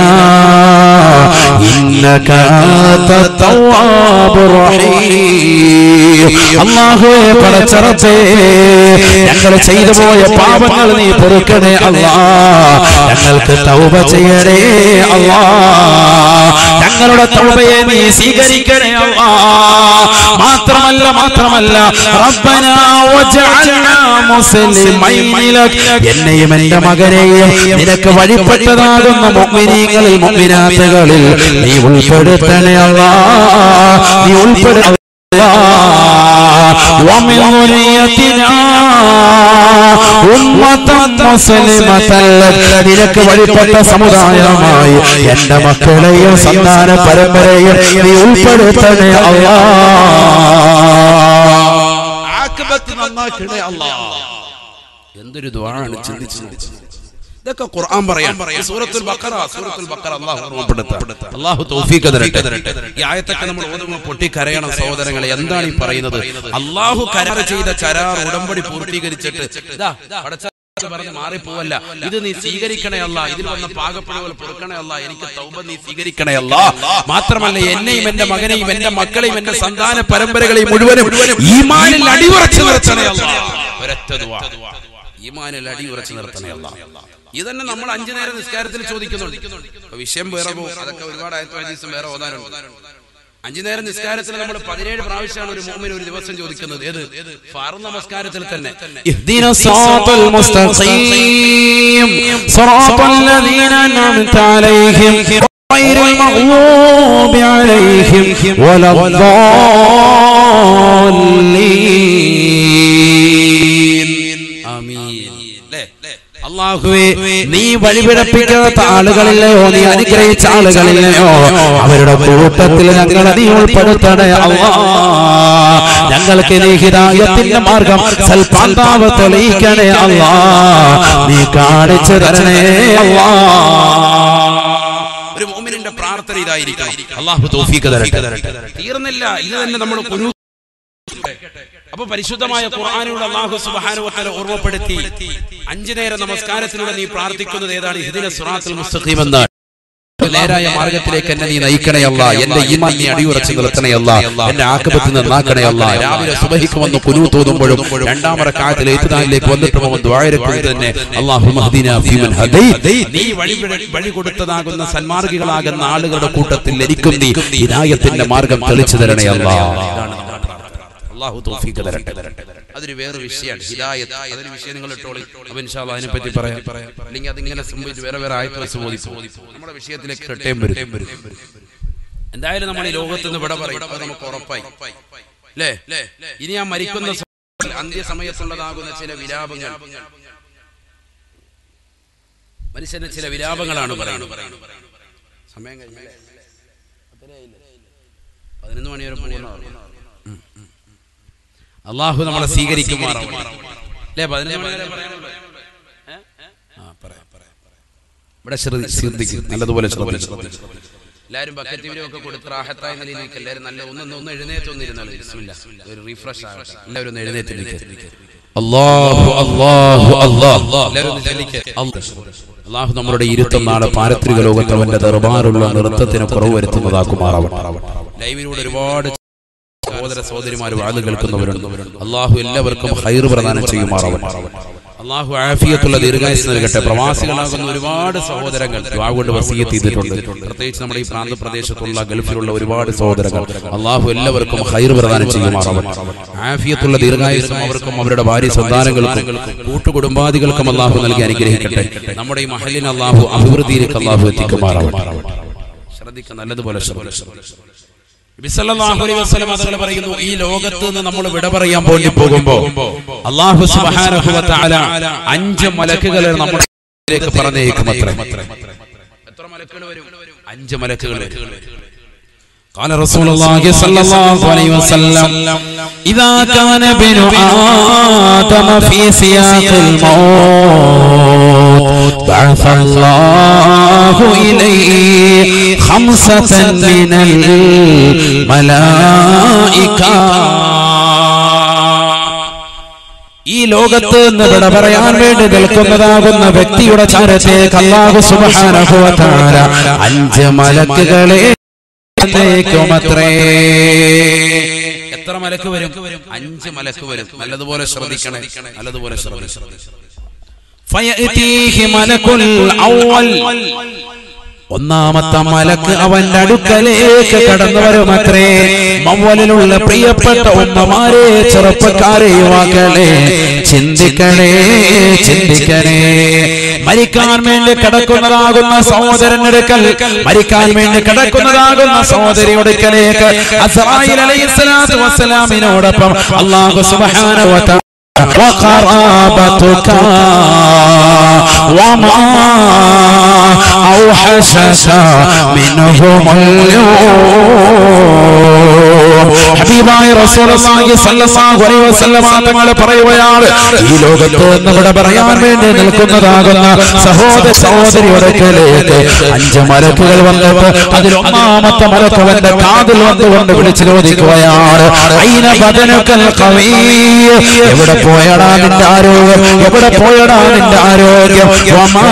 إنك أنت التواب الرحيم الله പടച്ചറച്ചേ ഞങ്ങൾ ചെയ്തു പോയ പാപങ്ങൾ നീ പൊറുക്കണേ അല്ലാ ഞങ്ങൾക്ക് തൗബ ചെയ്യണേ അല്ലാ ഞങ്ങളുടെ തൗബയെ നീ സ്വീകരിക്കണേ അല്ലാ മാത്രമല്ല മാത്രമല്ല റബ്ബന വജഅൽനാ മുസ്ലിമൈന ലക് എന്നെയും എന്റെ മകനെയും നിനക്ക് വഴിപ്പെട്ടതാകുന്ന മുഅ്മിനീങ്ങളിൽ മുഅ്മിനാത്തുകളിൽ നീ ഉൾപ്പെടുത്തണേ അല്ലാ നീ ഉൾപ്പെടുത്തണേ ومن ذريتنا أمة مسلمة لك നിനക്ക് വഴിപ്പെട്ട സമുദായമായി എന്റെ മക്കളെയും സന്താന പരമ്പരയും നീ ഉൾപ്പെടുത്തണേ അല്ലാ ആക്കിബത്ത് നന്നാക്കണേ അല്ലാ എന്തൊരു ദ്വാരാണ് ചിന്തിച്ചു നോക്കുന്നത്. ഇതൊക്കെ ഖുർആൻ പറയാൻ സൂറത്തുൽ ബഖറ സൂറത്തുൽ ബഖറ അല്ലാഹു ഓർമ്മപ്പെടുത്ത അല്ലാഹു തൗഫീഖ് തരട്ടെ ഈ ആയത്തൊക്കെ നമ്മൾ ഓതുമ്പോൾ പൊട്ടിക്കരയണം സഹോദരങ്ങളെ എന്താണ് ഈ പറയുന്നത് അല്ലാഹു കരാർ ചെയ്ത കരാർ ഉടമ്പടി പൂർത്തീകരിച്ചിട്ട് ഇതാ പടച്ച പറഞ്ഞ് മാറിപ്പോവല്ല ഇത് നീ സ്വീകരിക്കണേ അല്ല ഇതിൽ വന്ന പാകപ്പുഴ പോലെ പൊറുക്കണേ അല്ല എനിക്ക് തൗബ നീ സ്വീകരിക്കണേ അല്ല മാത്രമല്ല എന്നെയും എന്റെ മകനെയും എന്റെ മക്കളെയും എന്റെ സന്താന പരമ്പരകളെയും മുഴുവനും ഈമാനിൽ അടിയുറച്ചു നിർത്തണേ അല്ല ഒരൊറ്റ ദുആ. ഈമാനിൽ അടിയുറച്ചു നിർത്തണേ അല്ല ഇതന്നെ നമ്മൾ അഞ്ചു നേരം നിസ്കാരത്തിൽ ചോദിക്കുന്നുണ്ട് ഇപ്പൊ വിഷയം വേറെ പോകും അതൊക്കെ ഒരുപാട് ആയത്തും ഹദീസും വേറെ ഓതാനുണ്ട് അഞ്ചു നേരം നിസ്കാരത്തിൽ നമ്മൾ പതിനേഴ് പ്രാവശ്യമാണ് ഒരു മോമിന് ഒരു ദിവസം ചോദിക്കുന്നത് ഏത് ഫാറു നമസ്കാരത്തിൽ തന്നെ اهدنا الصراط المستقيم صراط الذين أنعمت عليهم غير المغضوب عليهم ولا الضالين ആമീൻ ല്ലേ? അള്ളാഹുവേ നീ വഴിപിഴപ്പിക്കാത്ത ആളുകളില്ലയോ നീ അനുഗ്രഹിച്ച ആളുകളില്ലയോ അവരുടെ കൂട്ടത്തിൽ ഞങ്ങളെ നീ ഉൾപ്പെടുത്തണേ അല്ലാ ഞങ്ങൾക്ക് നീ ഹിദായത്തിന്റെ മാർഗം സൽപാന്താവ് തെളിയിക്കണേ അല്ലാ നീ കാണിച്ചു തരണേ അല്ലാ ഒരു മോമിനിന്റെ പ്രാർത്ഥന ഇതായിരിക്കണം അള്ളാഹു തൗഫീഖ് തരട്ടെ തീർന്നില്ല ഇത് തന്നെ നമ്മൾ കുനൂ അപ്പൊ പരിശുദ്ധമായ ഖുർആാനിലൂടെ അള്ളാഹു സുബ്ഹാനഹു ഓർമ്മപ്പെടുത്തി അഞ്ചു നേരം നമസ്കാരത്തിലൂടെ നീ പ്രാർത്ഥിക്കുന്നത് ഏതാണ് ഇതിനെ സുറാത്തുൽ മുസ്തഖീം എന്നാണ് നേരായ മാർഗത്തിലേക്ക് എന്നെ നീ നയിക്കണയല്ല എന്റെ ഈമാൻ നീ അടിയുറച്ച് നിർത്തണയല്ല എന്റെ ആക്കപത്തിൽ നിന്നാക്കണയല്ല രാവിലെ സുബഹിക്ക് വന്ന് കുനു തോന്നുമ്പോഴും രണ്ടാമത്തെ കാലത്തിൽ എത്തുതാനിലേക്ക് വന്നിട്ട് പോകും ദ്വാരക്കുൾ തന്നെ അള്ളാഹു മഹ്ദിന ഫീമൻ ഹദൈ നീ വഴി വഴി കൊടുത്തതാകുന്ന സന്മാർഗികളാകുന്ന ആളുകളുടെ കൂട്ടത്തിൽ എനിക്കും നീ ഹിദായത്തിന്റെ മാർഗം തെളിച്ചു തരണയല്ല അള്ളാഹു തൗഫീഖ് തരട്ടെ അതൊരു വേറെ വിഷയമാണ് ഹിദായത്ത് അതൊരു വിഷയം നിങ്ങൾ ഇട്ടോളി അപ്പൊ ഇൻഷാ അല്ലാഹ് അതിനെ പറ്റി പറയാം അല്ലെങ്കിൽ അതിങ്ങനെ സംഭവിച്ച് വേറെ വേറെ ആയത്ത് വെച്ച് ബോധി നമ്മുടെ വിഷയത്തിലേക്ക് കിട്ടേം വരും എന്തായാലും നമ്മൾ ഈ ലോകത്ത് നിന്ന് വിട പറയും അത് നമുക്ക് ഉറപ്പായി അല്ലേ ഇനി ആ മരിക്കുന്ന സമയത്തിൽ അന്ത്യസമയത്തുള്ളതാകുന്ന ചില വിലാപങ്ങൾ മനുഷ്യന്റെ ചില വിലാപങ്ങളാണ് പറയുന്നത് സമയം കഴിഞ്ഞില്ലേ പതിനൊന്ന് മണി വരെ പോകുന്ന അള്ളാഹു നമ്മളെ സ്വീകരിക്കുമാറാവും അല്ലേ പതിനഞ്ച് മണി വരെ പറയാനുള്ളൂ ഏ? ആ, പറയാം, പറയാം, പറയാം. ഇവിടെ ശ്രദ്ധി- ശ്രദ്ധിക്കും നല്ലതുപോലെ ശ്രദ്ധിക്കും എല്ലാവരും ബക്കറ്റ് വീഡിയോ ഒക്കെ കൊടുത്ത് റാഹത്തായ നിലയിലേക്ക് എല്ലാവരും നല്ല ഒന്ന് ഒന്ന് എഴുന്നേറ്റ് ഒന്നിരുന്നാലും ബിസ്മില്ല ഒരു റീഫ്രഷ് ആകട്ടെ എല്ലാവരും ഒന്ന് എഴുന്നേറ്റ് അല്ലാഹു അല്ലാഹു അല്ലാഹ് എല്ലാവരും ഒന്ന് ചൊല്ലിക്ക്. അല്ലാഹു നമ്മുടെ ഇരുത്തം നാളെ പാരത്രിക ലോകത്ത് അവന്റെ ദർബാറുള്ള നൃത്തത്തിന് കുറവ് വരുത്തുന്നതാക്കുമാറാവട്ടെ ലൈവിലൂടെ ഒരുപാട് സഹോദര സഹോദരിമാർ വാത് കേൾക്കുന്നവരുണ്ട് അള്ളാഹു എല്ലാവർക്കും ഹൈർ പ്രദാനം ചെയ്യുമാറാവട്ടെ അള്ളാഹു ആഫിയത്തുള്ള ദീർഘായുസ് നൽകട്ടെ പ്രവാസികളാകുന്ന ഒരുപാട് സഹോദരങ്ങൾ ദ്വാ കൊണ്ട് വസീയത്ത് ചെയ്തിട്ടുണ്ട് പ്രത്യേകിച്ച് നമ്മുടെ ഈ പ്രാന്ത പ്രദേശത്തുള്ള ഗൾഫിലുള്ള ഒരുപാട് സഹോദരങ്ങൾ അള്ളാഹു എല്ലാവർക്കും ഹൈർ പ്രദാനം ചെയ്യുമാറാവട്ടെ ആഫിയത്തുള്ള ദീർഘായുസും അവർക്കും അവരുടെ ഭാര്യ സന്താനങ്ങൾക്കും കൂട്ടുകുടുംബാദികൾക്കും അള്ളാഹു നൽകി അനുഗ്രഹിക്കട്ടെ നമ്മുടെ ഈ മഹലിന് അള്ളാഹു അഭിവൃദ്ധിയിലേക്ക് അള്ളാഹു എത്തിക്കുമാറാവട്ടെ ശ്രദ്ധിക്കുക നല്ലതുപോലെ ശ്രദ്ധിക്കുക നബിസല്ലല്ലാഹു അലൈഹി വസല്ലം അതുകൾ പറയുന്നു ഈ ലോകത്ത് നിന്ന് നമ്മൾ വിട പറയാൻ വേണ്ടി പോകുമ്പോ അല്ലാഹു സുബ്ഹാനഹു വ തആല അഞ്ച് മലക്കുകളെ നമ്മളിലേക്ക് പറഞ്ഞേക്കും അത്രേ എത്ര മലക്കുകൾ വരും അഞ്ച് മലക്കുകൾ വരും قال رسول الله صلى الله عليه وسلم إذا كان ابن آدم في سياق الموت بعث الله إليه خمسة من الملائكة ഈ ലോകത്ത് നിന്ന് വിട പറയാൻ വേണ്ടി നിൽക്കുന്നതാകുന്ന വ്യക്തിയുടെ ചാരത്തേക്ക് അല്ലാഹു സുബ്ഹാനഹു വ തആല അഞ്ച് മലക്കുകളെ അത്രേ എത്ര മലക്ക് വരും അഞ്ച് മലക്ക് വരും നല്ലതുപോലെ ശ്രദ്ധിക്കണേ നല്ലതുപോലെ ശ്രദ്ധിക്കണം فيأتيه ملك الأول ഒന്നാമത്തെ മലക്ക് അവന്റെ അടുക്കലേക്ക് കടന്നു വരുമത്രേ മവലിലുള്ള പ്രിയപ്പെട്ട ഉമ്മമാരെ ചെറുപ്പക്കാരെ യുവാക്കളെ ചിന്തിക്കണേ ചിന്തിക്കണേ മരിക്കാൻ വേണ്ടി കിടക്കുന്നതാകുന്ന സഹോദരനെടുക്കൽ മരിക്കാൻ വേണ്ടി കിടക്കുന്നതാകുന്ന സഹോദരി ഒടുക്കലേക്ക് അസ്രായിൽ അലൈഹിസ്സലാത്തു വസ്സലാമിനോടൊപ്പം അല്ലാഹു സുബ്ഹാനഹു വ തആല وقرابتك وما أوحشك منهم اليوم ഹബീബായ റസൂലുള്ളാഹി സ്വല്ലല്ലാഹു അലൈഹി വസല്ലമ തങ്ങൾ പറയുകയാണ് ഈ ലോകത്ത് നമ്മുടെ പറയാൻ വേണ്ടി നിൽക്കുന്നതാകുന്ന സഹോദര സഹോദരിയുടെ അടുക്കലേക്ക് അഞ്ച് മലക്കുകൾ വന്നിട്ട് അതിൽ ഒന്നാമത്തെ മലക്കവന്റെ കാതിൽ വന്നുകൊണ്ട് വിളിച്ചു ചോദിക്കുകയാണ് അയിന ബദനുക്കൽ കവീ എവിടെ പോയടാ നിന്റെ ആരോഗ്യം എവിടെ പോയടാ നിന്റെ ആരോഗ്യം വമാ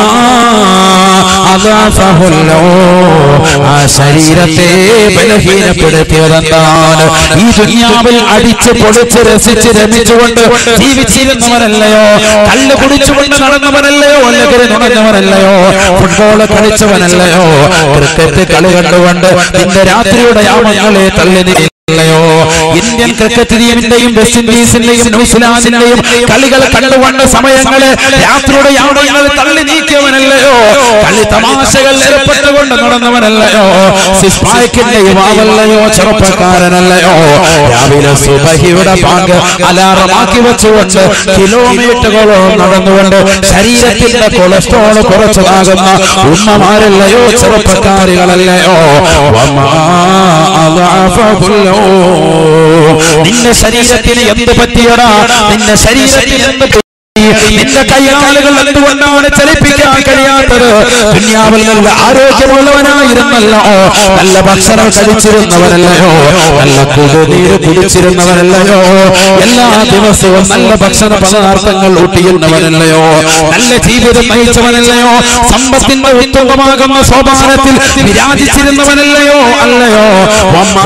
അദാഫഹുല്ലോ ആ ശരീരത്തെ ബലഹീനപ്പെടുത്തിയതെന്താണ് ഈ ദുനിയാവിൽ അടിച്ച് പൊളിച്ച് രസിച്ച് രമിച്ചുകൊണ്ട് ജീവിച്ചിരുന്നവനല്ലയോ കല്ല് കുടിച്ചുകൊണ്ട് നടന്നവനല്ലയോ ലഹരി നുണഞ്ഞവനല്ലയോ ഫുട്ബോൾ കളിച്ചവനല്ലയോ ക്രിക്കറ്റ് കളി കണ്ടുകൊണ്ട് നിന്റെ രാത്രിയുടെ യാമങ്ങളെ തള്ളി നീ യോ ഇന്ത്യൻ ക്രിക്കറ്റ് ടീമിന്റെയും വെസ്റ്റ് ഇൻഡീസിന്റെയും ന്യൂസിലാൻഡിന്റെയും കളികൾ കണ്ടുകൊണ്ട സമയങ്ങള് രാത്രിയുടെ യാമങ്ങൾ തള്ളി നീക്കിയവനല്ലയോ കളി തമാശകൾ ഏർപ്പെട്ടുകൊണ്ട് നടന്നവനല്ലയോ സിസ്പായ്ക്കിന്റെ യുവാവല്ലയോ ചെറുപ്പക്കാരനല്ലയോ രാവിലെ സുബഹിയുടെ പാങ്ക് അലാറമാക്കി വെച്ചുകൊണ്ട് കിലോമീറ്ററുകളോളം നടന്നുകൊണ്ട് ശരീരത്തിന്റെ കൊളസ്ട്രോൾ കുറച്ചതാകുന്ന ഉമ്മമാരല്ലയോ ചെറുപ്പക്കാരികളല്ലയോ വമാ അദഅഫഹുല്ലോ നിന്റെ ശരീരത്തിന് എന്ത് പറ്റിയടാ നിന്റെ ശരീരത്തിന് എന്ത് പറ്റി? നിന്റെ കൈകാലുകൾ എന്തുകൊണ്ടാണ് ചലിപ്പിക്കാൻ കഴിയാത്തത് ദുന്യാവിൽ നല്ല ആരോഗ്യമുള്ളവനായിരുന്നല്ലോ നല്ല ഭക്ഷണം കഴിച്ചിരുന്നവനല്ലയോ നല്ല കുടിനീര് കുടിച്ചിരുന്നവനല്ലയോ എല്ലാ ദിവസവും നല്ല ഭക്ഷണ പദാർത്ഥങ്ങൾ ഊട്ടിയിരുന്നവനല്ലയോ നല്ല ജീവിതം നയിച്ചവനല്ലയോ സമ്പത്തിന്റെ ഉത്തമമാകുന്ന സോപാനത്തിൽ വിരാജിച്ചിരുന്നവനല്ലയോ അല്ലയോ വമ്മാ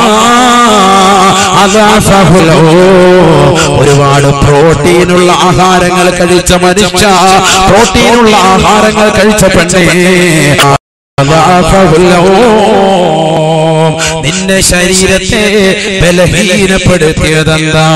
അദാഫഹുലോ. ഒരുപാട് പ്രോട്ടീനുള്ള ആഹാരങ്ങൾ കഴിച്ച മനുഷ്യ പ്രോട്ടീനുള്ള ആഹാരങ്ങൾ കഴിച്ച പെണ്ണേ അദാഫഹുലോ. നിന്റെ ശരീരത്തെ ബലഹീനപ്പെടുത്തിയതെന്താ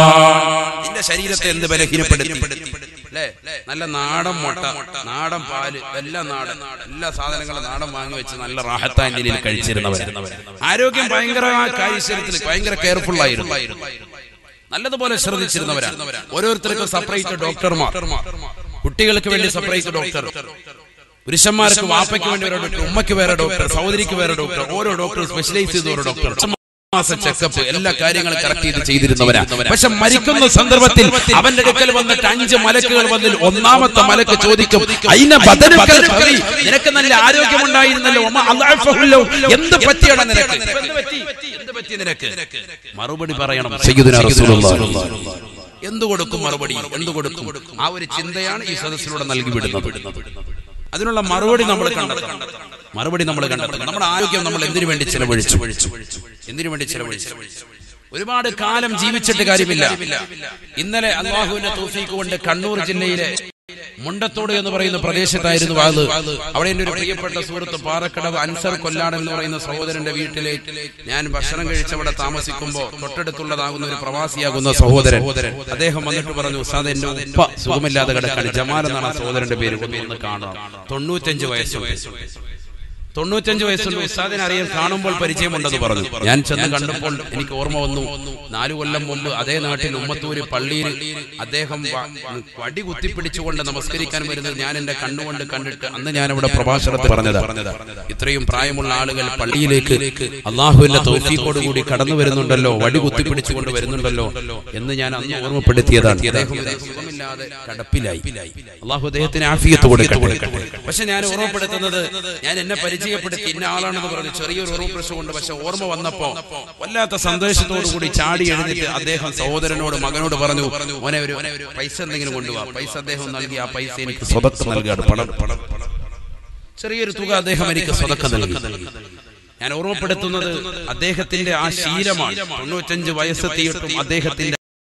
നിന്റെ ശരീരത്തെ എന്ത് ബലഹീനപ്പെടുത്തി അല്ലേ നല്ല നാടൻ മുട്ട നാടൻ പാല് എല്ലാം നാടൻ എല്ലാ സാധനങ്ങളും നാടൻ വാങ്ങി വെച്ച് നല്ല റാഹത്തായ നിലയിൽ കഴിച്ചിരുന്നവർ ആരോഗ്യം ഭയങ്കര കാര്യശീലത്തിൽ ഭയങ്കര കെയർഫുൾ ആയിരുന്നു നല്ലതുപോലെ ശ്രദ്ധിച്ചിരുന്നവരാണ് ഓരോരുത്തർക്കും സെപ്പറേറ്റ് ഡോക്ടർമാർ കുട്ടികൾക്ക് വേണ്ടി സെപ്പറേറ്റ് ഡോക്ടർ പുരുഷന്മാർക്ക് വാപ്പയ്ക്ക് വേണ്ടി ഒരു ഡോക്ടർ ഉമ്മയ്ക്ക് വേറെ ഡോക്ടർ സഹോദരിക്ക് വേറെ ഡോക്ടർ ഓരോ ഡോക്ടർ സ്പെഷ്യലൈസ് ചെയ്ത ഓരോ ഡോക്ടർ മാസ ചെക്കപ്പ് എല്ലാ കാര്യങ്ങളും കറക്റ്റ് ചെയ്ത് ചെയ്തിരുന്നവരാ പക്ഷെ മരിക്കുന്ന സന്ദർഭത്തിൽ അവന്റെ അടുക്കൽ വന്നിട്ട് അഞ്ച് മലക്കുകൾ വന്നിൽ ഒന്നാമത്തെ മലക്ക് ചോദിക്കും "അയിന ബദനുക്കൽ ഖവി?" നിനക്ക് നല്ല ആരോഗ്യമുണ്ടായിരുന്നല്ലോ ഉമ്മ അല്ലാഹുല്ലോ എന്ത് പറ്റിയടാ നിനക്ക് എന്ത് പറ്റി എന്ത് പറ്റി നിനക്ക് മറുപടി പറയണം സയ്യിദുനാ റസൂലുള്ളാഹി എന്തു കൊടുക്കും മറുപടി എന്തു കൊടുക്കും ആ ഒരു ചിന്തയാണ് ഈ സദസ്സിലൂടെ നൽകി വിടുന്നത് അതിനുള്ള മറുപടി നമ്മൾ കണ്ടെത്തണം മറുപടി നമ്മൾ കണ്ടെത്തണം നമ്മുടെ ആരോഗ്യം നമ്മൾ എന്തിനു വേണ്ടി ചെലവഴിച്ചു എന്തിനു വേണ്ടി ചെലവഴിച്ചു ഒരുപാട് കാലം ജീവിച്ചിട്ട് കാര്യമില്ല ഇന്നലെ അള്ളാഹുവിന്റെ തോഫീക്ക് കൊണ്ട് കണ്ണൂർ ജില്ലയിലെ മുണ്ടത്തോട് എന്ന് പറയുന്ന പ്രദേശത്തായിരുന്നു വാത് അവിടെ എന്റെ ഒരു പ്രിയപ്പെട്ട സുഹൃത്ത് പാറക്കടവ് അൻസർ കൊല്ലാട് എന്ന് പറയുന്ന സഹോദരന്റെ വീട്ടിലെ ഞാൻ ഭക്ഷണം കഴിച്ചവിടെ താമസിക്കുമ്പോ തൊട്ടടുത്തുള്ളതാകുന്ന ഒരു പ്രവാസിയാകുന്ന സഹോദരൻ അദ്ദേഹം വന്നിട്ട് പറഞ്ഞു ഉസ്താദ് എന്റെ ഉപ്പ സുഖമില്ലാതെ കിടക്കാണ് ജമാൽ എന്നാണ് ആ സഹോദരന്റെ പേര് ഒന്ന് ഒന്ന് കാണാം തൊണ്ണൂറ്റഞ്ച് വയസ്സുണ്ട് തൊണ്ണൂറ്റഞ്ച് വയസ്സുള്ള ഉസ്താദിനെ അറിയാൻ കാണുമ്പോൾ പരിചയമുണ്ടെന്ന് പറഞ്ഞു ഞാൻ ചെന്ന് കണ്ടപ്പോൾ എനിക്ക് ഓർമ്മ വന്നു നാലു കൊല്ലം മുമ്പ് അതേ നാട്ടിൽ ഉമ്മത്തൂര് പള്ളിയിൽ അദ്ദേഹം വ- വടി കുത്തിപ്പിടിച്ചുകൊണ്ട് നമസ്കരിക്കാൻ വരുന്നത് ഞാൻ എന്റെ കണ്ണുകൊണ്ട് കണ്ടിട്ട് അന്ന് ഞാൻ അവിടെ പ്രഭാഷണത്തിൽ പറഞ്ഞത് ഇത്രയും പ്രായമുള്ള ആളുകൾ പള്ളിയിലേക്ക് അള്ളാഹുവിന്റെ തോഫീക്കോട് കൂടി കടന്നു വരുന്നുണ്ടല്ലോ വടി കുത്തിപ്പിടിച്ചുകൊണ്ട് വരുന്നുണ്ടല്ലോ എന്ന് ഞാൻ അന്ന് ഓർമ്മപ്പെടുത്തിയതാണ് അദ്ദേഹം ഇതേ സുഖമില്ലാതെ കടപ്പിലായി അള്ളാഹു അദ്ദേഹത്തിന് ആഫിയത്ത് കൊടുക്കട്ടെ പക്ഷെ ഞാൻ ഓർമ്മപ്പെടുത്തുന്നത് ഞാൻ എന്നെ പരിചയപ്പെടുത്തി ഇന്ന ആളാണെന്ന് പറഞ്ഞു ചെറിയൊരു ഓർമ്മ പ്രശ്നമുണ്ട് പക്ഷെ ഓർമ്മ വന്നപ്പോ വല്ലാത്ത സന്തോഷത്തോടു കൂടി ചാടി എഴുന്നിട്ട് അദ്ദേഹം സഹോദരനോട് മകനോട് പറഞ്ഞു മോനെ ഒരു പൈസ എന്തെങ്കിലും കൊണ്ടുപോവാ പൈസ അദ്ദേഹം നൽകി ആ പൈസ എനിക്ക് സ്വതക്ക നൽകുകയാണ് പണം പണം പണം ചെറിയൊരു തുക അദ്ദേഹം എനിക്ക് സ്വതക്ക നൽകി ഞാൻ ഓർമ്മപ്പെടുത്തുന്നത് അദ്ദേഹത്തിന്റെ ആ ശീലമാണ് തൊണ്ണൂറ്റഞ്ച് വയസ്സെത്തിയിട്ടും അദ്ദേഹത്തിന്റെ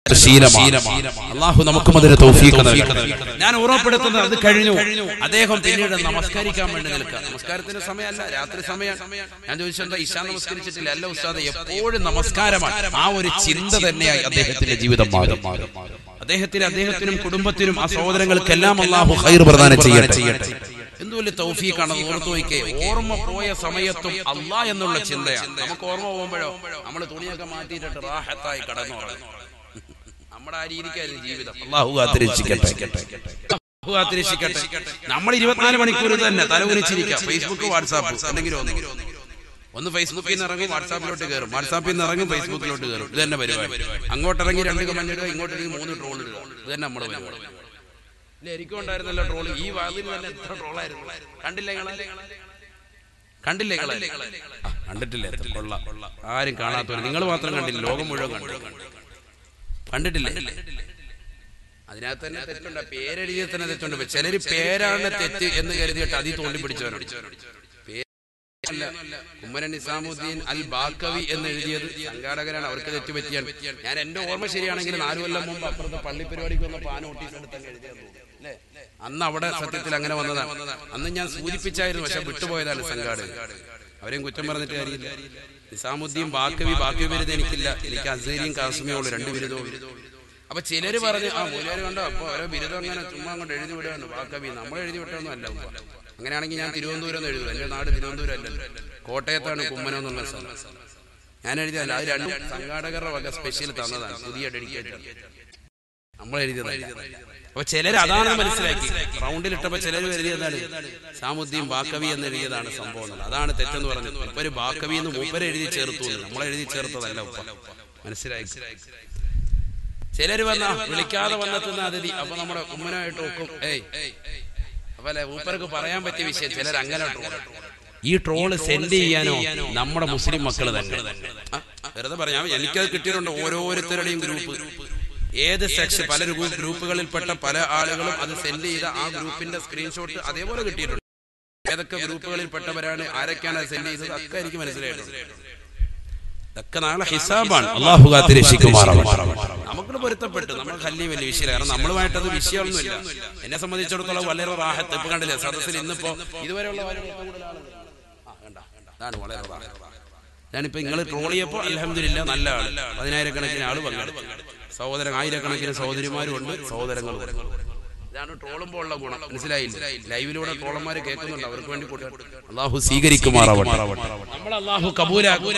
ശീലമാണ് അള്ളാഹു നമുക്കും അതിന് തൗഫീഖ് നൽകട്ടെ ഞാൻ ഓർമ്മപ്പെടുത്തുന്നത് അത് കഴിഞ്ഞു അദ്ദേഹം പിന്നീട് നമസ്കരിക്കാൻ വേണ്ടി നിൽക്കുക നമസ്കാരത്തിന് സമയമല്ല രാത്രി സമയം ഞാൻ ചോദിച്ചെന്താ ഇശാ നമസ്കരിച്ചിട്ടില്ല അല്ല ഉസ്താദ് എപ്പോഴും നമസ്കാരമാണ് ആ ഒരു ചിന്ത തന്നെയായി അദ്ദേഹത്തിന്റെ ജീവിതം മാറും അദ്ദേഹത്തിന് അദ്ദേഹത്തിനും കുടുംബത്തിനും ആ സഹോദരങ്ങൾക്കെല്ലാം അള്ളാഹു ഹൈർ പ്രദാനം ചെയ്യട്ടെ എന്ത് വലിയ തൗഫീഖാണ് ഓർത്തു നോക്കിയേ ഓർമ്മ പോയ സമയത്തും അള്ളാ എന്നുള്ള ചിന്തയാണ് നമുക്ക് ഓർമ്മ പോകുമ്പോഴോ നമ്മൾ തുണിയൊക്കെ മാറ്റിയിട്ടിട്ട് റാഹത്തായി കടന്നു നമ്മുടെ ആ രീതിക്കായിരുന്നു ജീവിതം അള്ളാഹു കാത്തിരക്ഷിക്കട്ടെ അള്ളാഹു കാത്തിരക്ഷിക്കട്ടെ നമ്മൾ ഇരുപത്തിനാല് മണിക്കൂർ ഇത് തന്നെ തലകുനിച്ചിരിക്കാം ഫേസ്ബുക്ക് വാട്സാപ്പ് എന്തെങ്കിലും ഒന്ന് ഒന്ന് ഫേസ്ബുക്കിൽ നിന്ന് ഇറങ്ങും വാട്സാപ്പിലോട്ട് കയറും വാട്സാപ്പിൽ നിന്ന് ഇറങ്ങും ഫേസ്ബുക്കിലോട്ട് കയറും ഇത് തന്നെ പരിപാടി അങ്ങോട്ട് ഇറങ്ങി രണ്ട് കമന്റ് ഇടുക ഇങ്ങോട്ട് ഇറങ്ങി മൂന്ന് ട്രോൾ ഇടുക ഇത് തന്നെ നമ്മുടെ പരിപാടി ഇല്ല എനിക്കും ഉണ്ടായിരുന്നല്ലോ ട്രോൾ ഈ വാതിൽ തന്നെ എത്ര ട്രോളായിരുന്നു കണ്ടില്ലേ നിങ്ങളെ കണ്ടില്ലേ നിങ്ങളെ ആ, കണ്ടിട്ടില്ലേ കൊള്ളാം ആരും കാണാത്തവർ നിങ്ങൾ മാത്രം കണ്ടില്ല ലോകം മുഴുവൻ കണ്ടു കണ്ടിട്ടില്ലേ അതിനകത്ത് തന്നെ തെറ്റുണ്ട് ആ പേരെഴുതിയ തന്നെ തെറ്റുണ്ട് ചിലര് പേരാണ് തെറ്റ് എന്ന് കരുതിയിട്ട് അതിൽ തോണ്ടി പിടിച്ചവരുണ്ട് പേരല്ല. കുമ്മരൻ നിസാമുദ്ദീൻ അൽ ബാക്കവി എന്ന് എഴുതിയത് സംഘാടകരാണ് അവർക്ക് തെറ്റുപറ്റിയാണ് ഞാൻ എന്റെ ഓർമ്മ ശരിയാണെങ്കിൽ നാലു കൊല്ലം മുമ്പ് അപ്പുറത്തെ പള്ളി പരിപാടിക്ക് വന്നപ്പോ ആ നോട്ടീസ് എടുത്തങ്ങ് എഴുതിയെന്ന് തോന്നുന്നു. അല്ലേ? അന്ന് അവിടെ സത്യത്തിൽ അങ്ങനെ വന്നതാണ് അന്ന് ഞാൻ സൂചിപ്പിച്ചായിരുന്നു പക്ഷെ വിട്ടുപോയതാണ് സംഘാടകർ അവരെയും കുറ്റം പറഞ്ഞിട്ട് കാര്യമില്ല നിസാമുദ്ദീൻ ബാക്കവി ബാക്കി ബിരുദം എനിക്കില്ല എനിക്ക് അസേരിയും കാശ്മീരും ഉള്ളു രണ്ട് ബിരുദവും അപ്പൊ ചിലര് പറഞ്ഞു ആ മൂലര് കണ്ടോ അപ്പൊ ഓരോ ബിരുദം അങ്ങനെ ചുമ്മാ അങ്ങോട്ട് എഴുതി വിടുകയാണ് ബാക്കവി നമ്മൾ എഴുതി വിട്ടൊന്നും അല്ല ഉപ്പ. അങ്ങനെയാണെങ്കിൽ ഞാൻ തിരുവനന്തപുരം എന്ന് എഴുതും എന്റെ നാട് തിരുവനന്തപുരം അല്ലല്ലോ കോട്ടയത്താണ് കുമ്മനം എന്നുള്ള സ്ഥലം ഞാൻ എഴുതിയല്ല അത് രണ്ടും സംഘാടകരുടെ വക സ്പെഷ്യൽ തന്നതാണ് പുതിയ ഡെഡിക്കേറ്റഡ് നമ്മൾ എഴുതിയതല്ല അപ്പൊ ചിലർ അതാണ് മനസ്സിലാക്കി റൗണ്ടിൽ ഇട്ടപ്പോ ചിലർ എഴുതിയതാണ് സാമുദ്ദീൻ ബാക്കവി എന്ന് എഴുതിയതാണ് സംഭവം എന്നുള്ളത്. അതാണ് തെറ്റെന്ന് പറഞ്ഞത് ഇപ്പൊ ഒരു ബാക്കവി എന്ന് മൂപ്പര് എഴുതി ചേർത്തു എന്ന്. നമ്മൾ എഴുതി ചേർത്തതല്ല ഉപ്പ മനസ്സിലായി ചിലര് വന്ന വിളിക്കാതെ വന്നെത്തുന്ന അതിഥി അപ്പൊ നമ്മുടെ ഉമ്മനായിട്ട് ഒക്കും ഏയ് അപ്പൊ അല്ലെ മൂപ്പർക്ക് പറയാൻ പറ്റിയ വിഷയം ചിലർ അങ്ങനെ ട്രോൾ ഈ ട്രോള് സെൻഡ് ചെയ്യാനോ നമ്മുടെ മുസ്ലിം മക്കൾ തന്നെ ആ, വെറുതെ പറയാം എനിക്കത് കിട്ടിയിട്ടുണ്ട് ഓരോരുത്തരുടെയും ഗ്രൂപ്പ് ഏത് സെക്ഷൻ പല ഗ്രൂ- ഗ്രൂപ്പുകളിൽപ്പെട്ട പല ആളുകളും അത് സെൻഡ് ചെയ്ത ആ ഗ്രൂപ്പിന്റെ സ്ക്രീൻഷോട്ട് അതേപോലെ കിട്ടിയിട്ടുണ്ട് ഏതൊക്കെ ഗ്രൂപ്പുകളിൽപ്പെട്ടവരാണ് ആരൊക്കെയാണ് അത് സെൻഡ് ചെയ്തത് ഒക്കെ എനിക്ക് മനസ്സിലായിട്ടുണ്ട് ഇതൊക്കെ നാളെ ഹിസാബാണ് അള്ളാഹു കാത്തിരക്ഷിക്കുമാറാവട്ടെ നമുക്ക് പൊരുത്തപ്പെട്ടു നമ്മൾ കല്ലി വലിയ വിഷയം കാരണം നമ്മളുമായിട്ടത് വിഷയമൊന്നുമില്ല എന്നെ സംബന്ധിച്ചിടത്തോളം വളരെ റാഹത്ത് ഇപ്പൊ കണ്ടില്ലേ സദസ്സിൽ ഇന്നിപ്പോ ഇതുവരെയുള്ള ഏറ്റവും കൂടുതൽ ആളുകൾ ആ, കണ്ടോ? അതാണ് വളരെ റാഹത്ത്. ഞാനിപ്പോ നിങ്ങൾ ട്രോൾ ചെയ്യപ്പോ അലഹമില്ല നല്ല ആള് പതിനായിരക്കണക്കിന് ആള് പങ്കെടുത്തു സഹോദരൻ ആയിരക്കണക്കിന് സഹോദരിമാരും ഉണ്ട് സഹോദരങ്ങളും ഉണ്ട്. ഇതാണ് ട്രോളുമ്പോൾ ഉള്ള ഗുണം മനസ്സിലായില്ല ലൈവിലൂടെ ട്രോളന്മാര് കേൾക്കുന്നുണ്ട് അവർക്ക് വേണ്ടി കൊടുക്കുക. അള്ളാഹു സ്വീകരിക്കുമാറാവട്ടെ നമ്മൾ അള്ളാഹു കബൂലാകൂല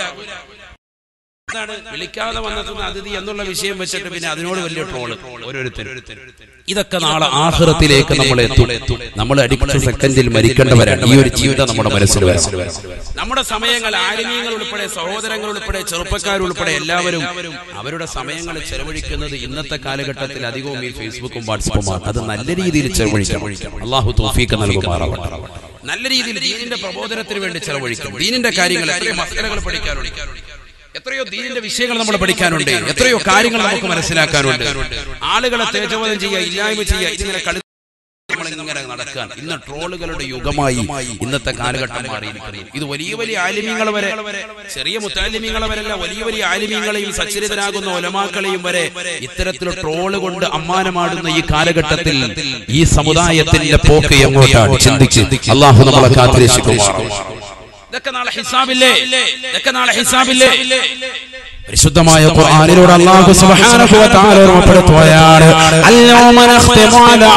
എന്താണ് വിളിക്കാതെ വന്നെത്തുന്ന അതിഥി എന്നുള്ള വിഷയം വെച്ചിട്ട് പിന്നെ അതിനോട് വലിയ ട്രോള് ഓരോരുത്തരും ഇതൊക്കെ നാളെ ആഹ്റത്തിലേക്ക് നമ്മൾ എത്തും നമ്മൾ അടിക്കുന്ന സെക്കൻഡിൽ മരിക്കേണ്ടവരാണ് ഈ ഒരു ജീവിതം നമ്മുടെ മനസ്സിൽ വരണം നമ്മുടെ സമയങ്ങൾ ആലിമീങ്ങൾ ഉൾപ്പെടെ സഹോദരങ്ങൾ ഉൾപ്പെടെ ചെറുപ്പക്കാർ ഉൾപ്പെടെ എല്ലാവരും അവരുടെ സമയങ്ങൾ ചെലവഴിക്കുന്നത് ഇന്നത്തെ കാലഘട്ടത്തിൽ അധികവും ഈ ഫേസ്ബുക്കും വാട്സപ്പുമാണ് അത് നല്ല രീതിയിൽ ചെലവഴിക്കണം അള്ളാഹു തോഫീക്ക് നൽകുമാറാവട്ടെ നല്ല രീതിയിൽ ദീനിന്റെ പ്രബോധനത്തിന് വേണ്ടി ചെലവഴിക്കും ദീനിന്റെ കാര്യങ്ങൾ എത്രയോ മസലകൾ പഠിക്കാനുണ്ട് എത്രയോ ദീനിന്റെ വിഷയങ്ങൾ നമ്മൾ പഠിക്കാനുണ്ട് എത്രയോ കാര്യങ്ങൾ നമുക്ക് മനസ്സിലാക്കാനുണ്ട് ആളുകളെ തേജോധനം ചെയ്യുക ഇല്ലായ്മ ചെയ്യുക ഇതിങ്ങനെ കളി നമ്മളിങ്ങനെ നടക്കാൻ ഇന്ന് ട്രോളുകളുടെ യുഗമായി ഇന്നത്തെ കാലഘട്ടം മാറിയിരിക്കുന്നു ഇത് വലിയ വലിയ ആലിമ്യങ്ങൾ വരെ ചെറിയ മുത്താലിമ്യങ്ങളെ വരെല്ല വലിയ വലിയ ആലിമ്യങ്ങളെയും സച്ചരിതരാകുന്ന ഒലമാക്കളെയും വരെ ഇത്തരത്തിലുള്ള ട്രോള് കൊണ്ട് അമ്മാനമാടുന്ന ഈ കാലഘട്ടത്തിൽ ഈ സമുദായത്തിന്റെ പോക്ക് എങ്ങോട്ടാണ് ചിന്തിച്ച് അള്ളാഹു നമ്മളെ കാത്തിരക്ഷിക്കുമാറാണ് ഇതൊക്കെ നാളെ ഹിസാബില്ലേ ഇതൊക്കെ നാളെ ഹിസാബില്ലേ പരിശുദ്ധമായ ഖുർആനിലൂടെ അല്ലാഹു സുബ്ഹാനഹു വ തആല ഓർമ്മപ്പെടുത്തുകയാണ് اليوم نختم على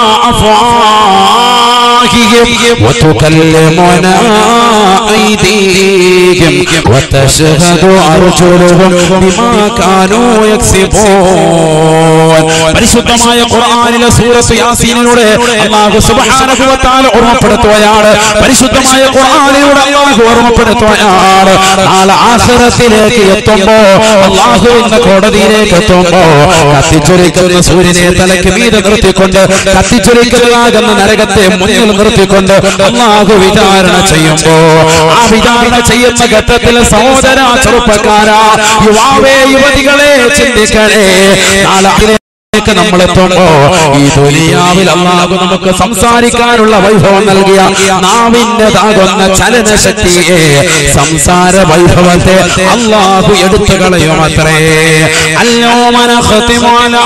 أفواههم وتكلمنا أيديهم وتشهد أرجلهم بما كانوا يكسبون പരിശുദ്ധമായ ഖുർആനിലെ സൂറത്ത് യാസീനിലൂടെ അല്ലാഹു സുബ്ഹാനഹു വ തആല ഓർമ്മപ്പെടുത്തുകയാണ് പരിശുദ്ധമായ ഖുർആനിലൂടെ അല്ലാഹു ഓർമ്മപ്പെടുത്തുകയാണ് നാളെ ആഖിറത്തിലേക്ക് എത്തുമ്പോ അള്ളാഹുവിന്റെ കോടതിയിലേക്ക് എത്തുമ്പോ കത്തിച്ചൊലിക്കുന്ന സൂര്യനെ തലയ്ക്ക് മീതെ നിർത്തിക്കൊണ്ട് കത്തിച്ചൊലിക്കുന്നതാകുന്ന നരകത്തെ മുന്നിൽ നിർത്തിക്കൊണ്ട് അള്ളാഹു വിചാരണ ചെയ്യുമ്പോ ആ വിചാരണ ചെയ്യുന്ന ഘട്ടത്തിൽ സഹോദര ചെറുപ്പക്കാരാ യുവാവേ യുവതികളെ ചിന്തിക്കണേ നാളെ ക്ക് നമ്മൾ എത്തുമ്പോ ഈ ദുനിയാവിൽ അള്ളാഹു നമുക്ക് സംസാരിക്കാനുള്ള വൈഭവം നൽകിയ നാവിൻ്റെതാകുന്ന ചലനശക്തിയെ സംസാര വൈഭവത്തെ അള്ളാഹു എടുത്തു കളയും അത്രേ അല്ലോ മനഃത്തിമോന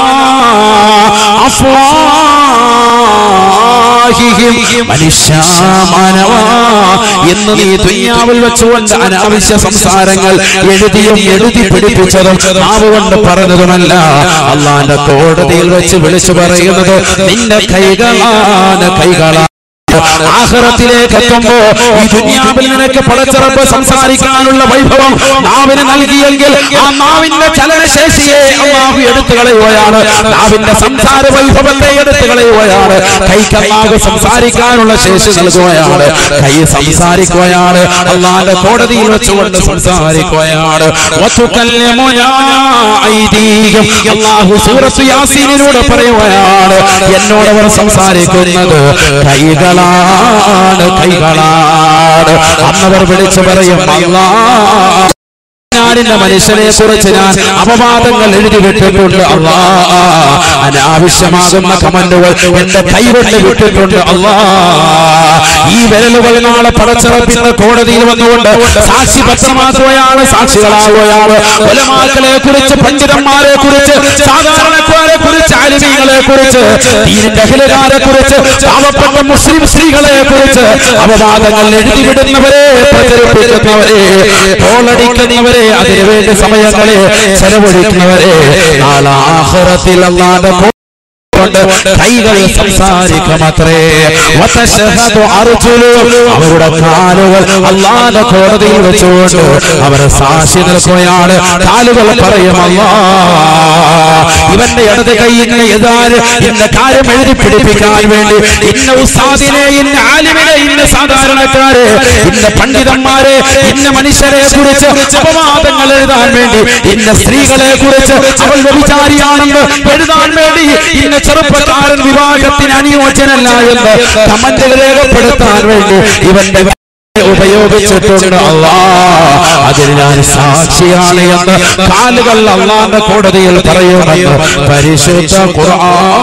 മനുഷ്യ മാനവ എന്ന് നീ ദുനിയാവിൽ വെച്ചുകൊണ്ട് അനാവശ്യ സംസാരങ്ങൾ എഴുതിയും എഴുതി പിടിപ്പിച്ചതും നാവ് കൊണ്ട് പറഞ്ഞതുമല്ല അള്ളാന്റെ കോടതിയിൽ വെച്ച് വിളിച്ചു പറയുന്നത് നിന്റെ കൈകളാണ് കൈകളാണ് ആഹ്റത്തിലേക്ക് എത്തുമ്പോ ഈ ദുനിയാവിൽ നിനക്ക് പടച്ചിറപ്പ് സംസാരിക്കാനുള്ള വൈഭവം നാവിന് നൽകിയെങ്കിൽ ആ നാവിന്റെ ചലനശേഷിയെ അള്ളാഹു എടുത്തു കളയുകയാണ് നാവിന്റെ സംസാര വൈഭവത്തെ എടുത്തു കളയുകയാണ് കൈക്ക് അള്ളാഹു സംസാരിക്കാനുള്ള ശേഷി നൽകുകയാണ് കൈ സംസാരിക്കുകയാണ് അള്ളാന്റെ കോടതിയിൽ വെച്ചുകൊണ്ട് സംസാരിക്കുകയാണ് വതുകല്ലിമുനാ ഐദീഹിം. അള്ളാഹു സൂറത്ത് യാസീനിലൂടെ പറയുകയാണ് എന്നോട് അവർ സംസാരിക്കുന്നത് കൈകളാണ് കൈകളാണ് അന്നവർ വിളിച്ചു പറയും അല്ലാ ഞാനിന്റെ മനുഷ്യനെ കുറിച്ച് ഞാൻ അപവാദങ്ങൾ എഴുതി വിട്ടിട്ടുണ്ട് അള്ളാ അനാവശ്യമാകുന്ന കമന്റുകൾ എന്റെ കൈകൊണ്ട് വിട്ടിട്ടുണ്ട് അള്ളാ ഈ വിരലുകൾ നാളെ പടച്ചിറപ്പിന്റെ കോടതിയിൽ വന്നുകൊണ്ട് സാക്ഷി പത്രമാക്കുകയാണ് സാക്ഷികളാകുകയാണ് കൊലമാക്കളെ കുറിച്ച് പണ്ഡിതന്മാരെ കുറിച്ച് സാധാരണക്കാരെ കുറിച്ച് അലിമീങ്ങളെ കുറിച്ച് ദീനിന്റെ അഖിലകാരെ കുറിച്ച് പാവപ്പെട്ട മുസ്ലിം സ്ത്രീകളെ കുറിച്ച് അപവാദങ്ങൾ എഴുതിവിടുന്നവരെ പ്രചരിപ്പിക്കുന്നവരെ തോളടിക്കുന്നവരെ അതിനുവേണ്ടി സമയങ്ങളെ ചെലവഴിക്കുന്നവരെ നാളെ ആഹ്റത്തിൽ അല്ലാതെ കൊണ്ട് കൈകൾ സംസാരിക്കുമത്രേ വതശഹദു അർജുലു അവരുടെ കാലുകൾ അള്ളാന്റെ കോടതിയിൽ വെച്ചുകൊണ്ട് അവർ സാക്ഷി നിൽക്കുകയാണ് കാലുകൾ പറയും അല്ലാ ഇവന്റെ ഇടത് കൈയിനെ എതാര് ഇന്ന കാര്യം എഴുതി പിടിപ്പിക്കാൻ വേണ്ടി ഇന്ന ഉസ്താദിനെ ഇന്ന ആലിമിനെ ഇന്ന സാധാരണക്കാരെ ഇന്ന പണ്ഡിതന്മാരെ ഇന്ന മനുഷ്യരെ കുറിച്ച് അപവാദങ്ങൾ എഴുതാൻ വേണ്ടി ഇന്ന സ്ത്രീകളെ കുറിച്ച് അവൾ വ്യഭിചാരിയാണെന്ന് എഴുതാൻ വേണ്ടി ഇന്ന ചെറുപ്പക്കാരൻ വിവാഹത്തിന് അനുയോജ്യനല്ല എന്ന് കമന്റ് രേഖപ്പെടുത്താൻ വേണ്ടി ഇവന്റെ ഉപയോഗിച്ചിട്ടുണ്ട് അള്ളാ അതിന് ഞാൻ സാക്ഷിയാണ് എന്ന് കാലുകൾ അള്ളാന്റെ കോടതിയിൽ പറയുമെന്ന് പരിശുദ്ധ ഖുർആൻ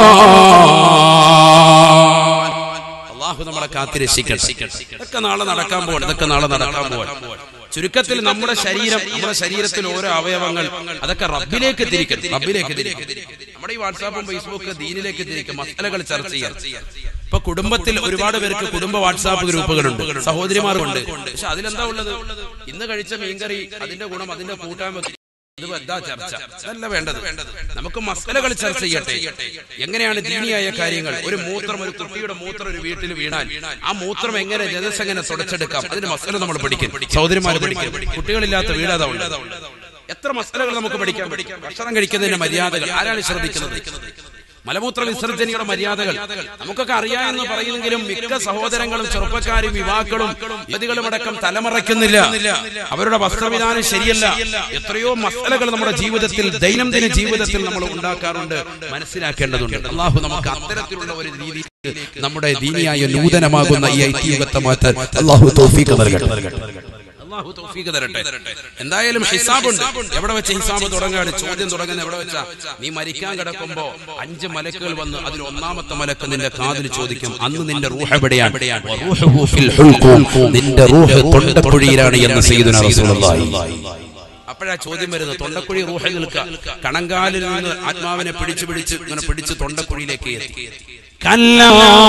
അള്ളാഹു നമ്മളെ കാത്തിരക്ഷിക്കട്ടെ ഇതൊക്കെ നാളെ നടക്കാൻ പോവാണ് ഇതൊക്കെ നാളെ നടക്കാൻ പോവാണ് ചുരുക്കത്തിൽ നമ്മുടെ ശരീരം നമ്മുടെ ശരീരത്തിൽ ഓരോ അവയവങ്ങൾ അതൊക്കെ റബ്ബിലേക്ക് തിരിക്കും റബ്ബിലേക്ക് തിരിക്കും നമ്മുടെ ഈ വാട്സാപ്പും ഫേസ്ബുക്ക് ദീനിലേക്ക് തിരിക്കും മസലകൾ ചർച്ച ചെയ്യാം ഇപ്പൊ കുടുംബത്തിൽ ഒരുപാട് പേർക്ക് കുടുംബ വാട്സാപ്പ് ഗ്രൂപ്പുകളുണ്ട് സഹോദരിമാരുണ്ട് പക്ഷെ അതിലെന്താ ഉള്ളത് ഇന്ന് കഴിച്ച മീൻകറി അതിന്റെ ഗുണം അതിന്റെ കൂട്ടാൻ വെക്കും ഇത് എന്താ ചർച്ച അതല്ല വേണ്ടത് നമുക്ക് മസലകൾ ചർച്ച ചെയ്യട്ടെ എങ്ങനെയാണ് ദീനിയായ കാര്യങ്ങൾ ഒരു മൂത്രം ഒരു കുട്ടിയുടെ മൂത്രം ഒരു വീട്ടിൽ വീണാൽ ആ മൂത്രം എങ്ങനെ രജസ് എങ്ങനെ തുടച്ചെടുക്കാം അതിന് മസല നമ്മൾ പഠിക്കും സഹോദരിമാർ പഠിക്കും കുട്ടികളില്ലാത്ത വീട് അതാ ഉണ്ട് എത്ര മസലകൾ നമുക്ക് പഠിക്കാൻ പഠിക്കാം ഭക്ഷണം കഴിക്കുന്നതിന്റെ മര്യാദകൾ ആരാണ് ശ്രദ്ധിക്കുന്നത് മലമൂത്ര വിസർജനയുടെ മര്യാദകൾ നമുക്കൊക്കെ അറിയാമെന്ന് പറയുമെങ്കിലും മിക്ക സഹോദരങ്ങളും ചെറുപ്പക്കാരും യുവാക്കളും യുവതികളും അടക്കം തലമറയ്ക്കുന്നില്ല അവരുടെ വസ്ത്രവിധാനം ശരിയല്ല എത്രയോ മസലകൾ നമ്മുടെ ജീവിതത്തിൽ ദൈനംദിന ജീവിതത്തിൽ നമ്മൾ ഉണ്ടാക്കാറുണ്ട് മനസ്സിലാക്കേണ്ടതുണ്ട് അള്ളാഹു നമുക്ക് അത്തരത്തിലുള്ള ഒരു രീതി നമ്മുടെ ദീനിയായ നൂതനമാകുന്ന ഈ ഐതിഹ്യത്തെ മാറ്റാൻ അള്ളാഹു തോഫീക്ക് നൽകട്ടെ അള്ളാഹു തൗഫീഖ് തരട്ടെ എന്തായാലും ഹിസാബുണ്ട് എവിടെ വെച്ച് ഹിസാബ് തുടങ്ങാണ് ചോദ്യം തുടങ്ങുന്ന എവിടെ വെച്ചാ നീ മരിക്കാൻ കിടക്കുമ്പോ അഞ്ച് മലക്കുകൾ വന്ന് അതിൽ ഒന്നാമത്തെ മലക്ക് നിന്റെ കാതിൽ ചോദിക്കും അന്ന് നിന്റെ റൂഹ് എവിടെയാണ് റൂഹുഹു ഫിൽ ഹുൽഖൂം. നിന്റെ റൂഹ് തൊണ്ടക്കുഴിയിലാണ് എന്ന് സയ്യിദുനാ റസൂലുള്ളാഹി അപ്പോഴാ ചോദ്യം വരുന്നത് തൊണ്ടക്കുഴി റൂഹ നിൽക്കുക കണങ്കാലിൽ നിന്ന് ആത്മാവിനെ പിടിച്ചു പിടിച്ച് ഇങ്ങനെ പിടിച്ച് തൊണ്ടക്കുഴിയിലേക്ക് എത്തി كلا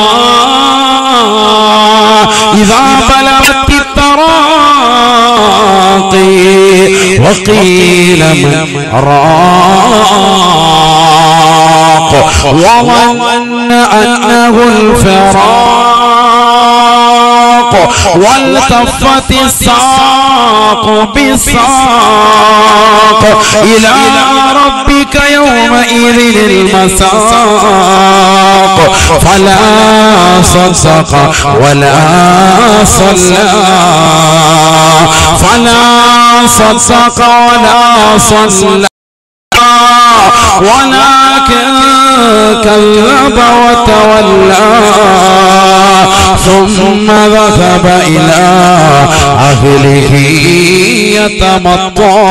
إذا بلغت التراقي وقيل من راق وظن أنه الفراق والتفت الساق بالساق إلى ربك يومئذ المساق فلا صدق ولا صلى فلا صدق ولا صلى ولكن كذب وتولى ثم ذهب إلى أهله يتمطى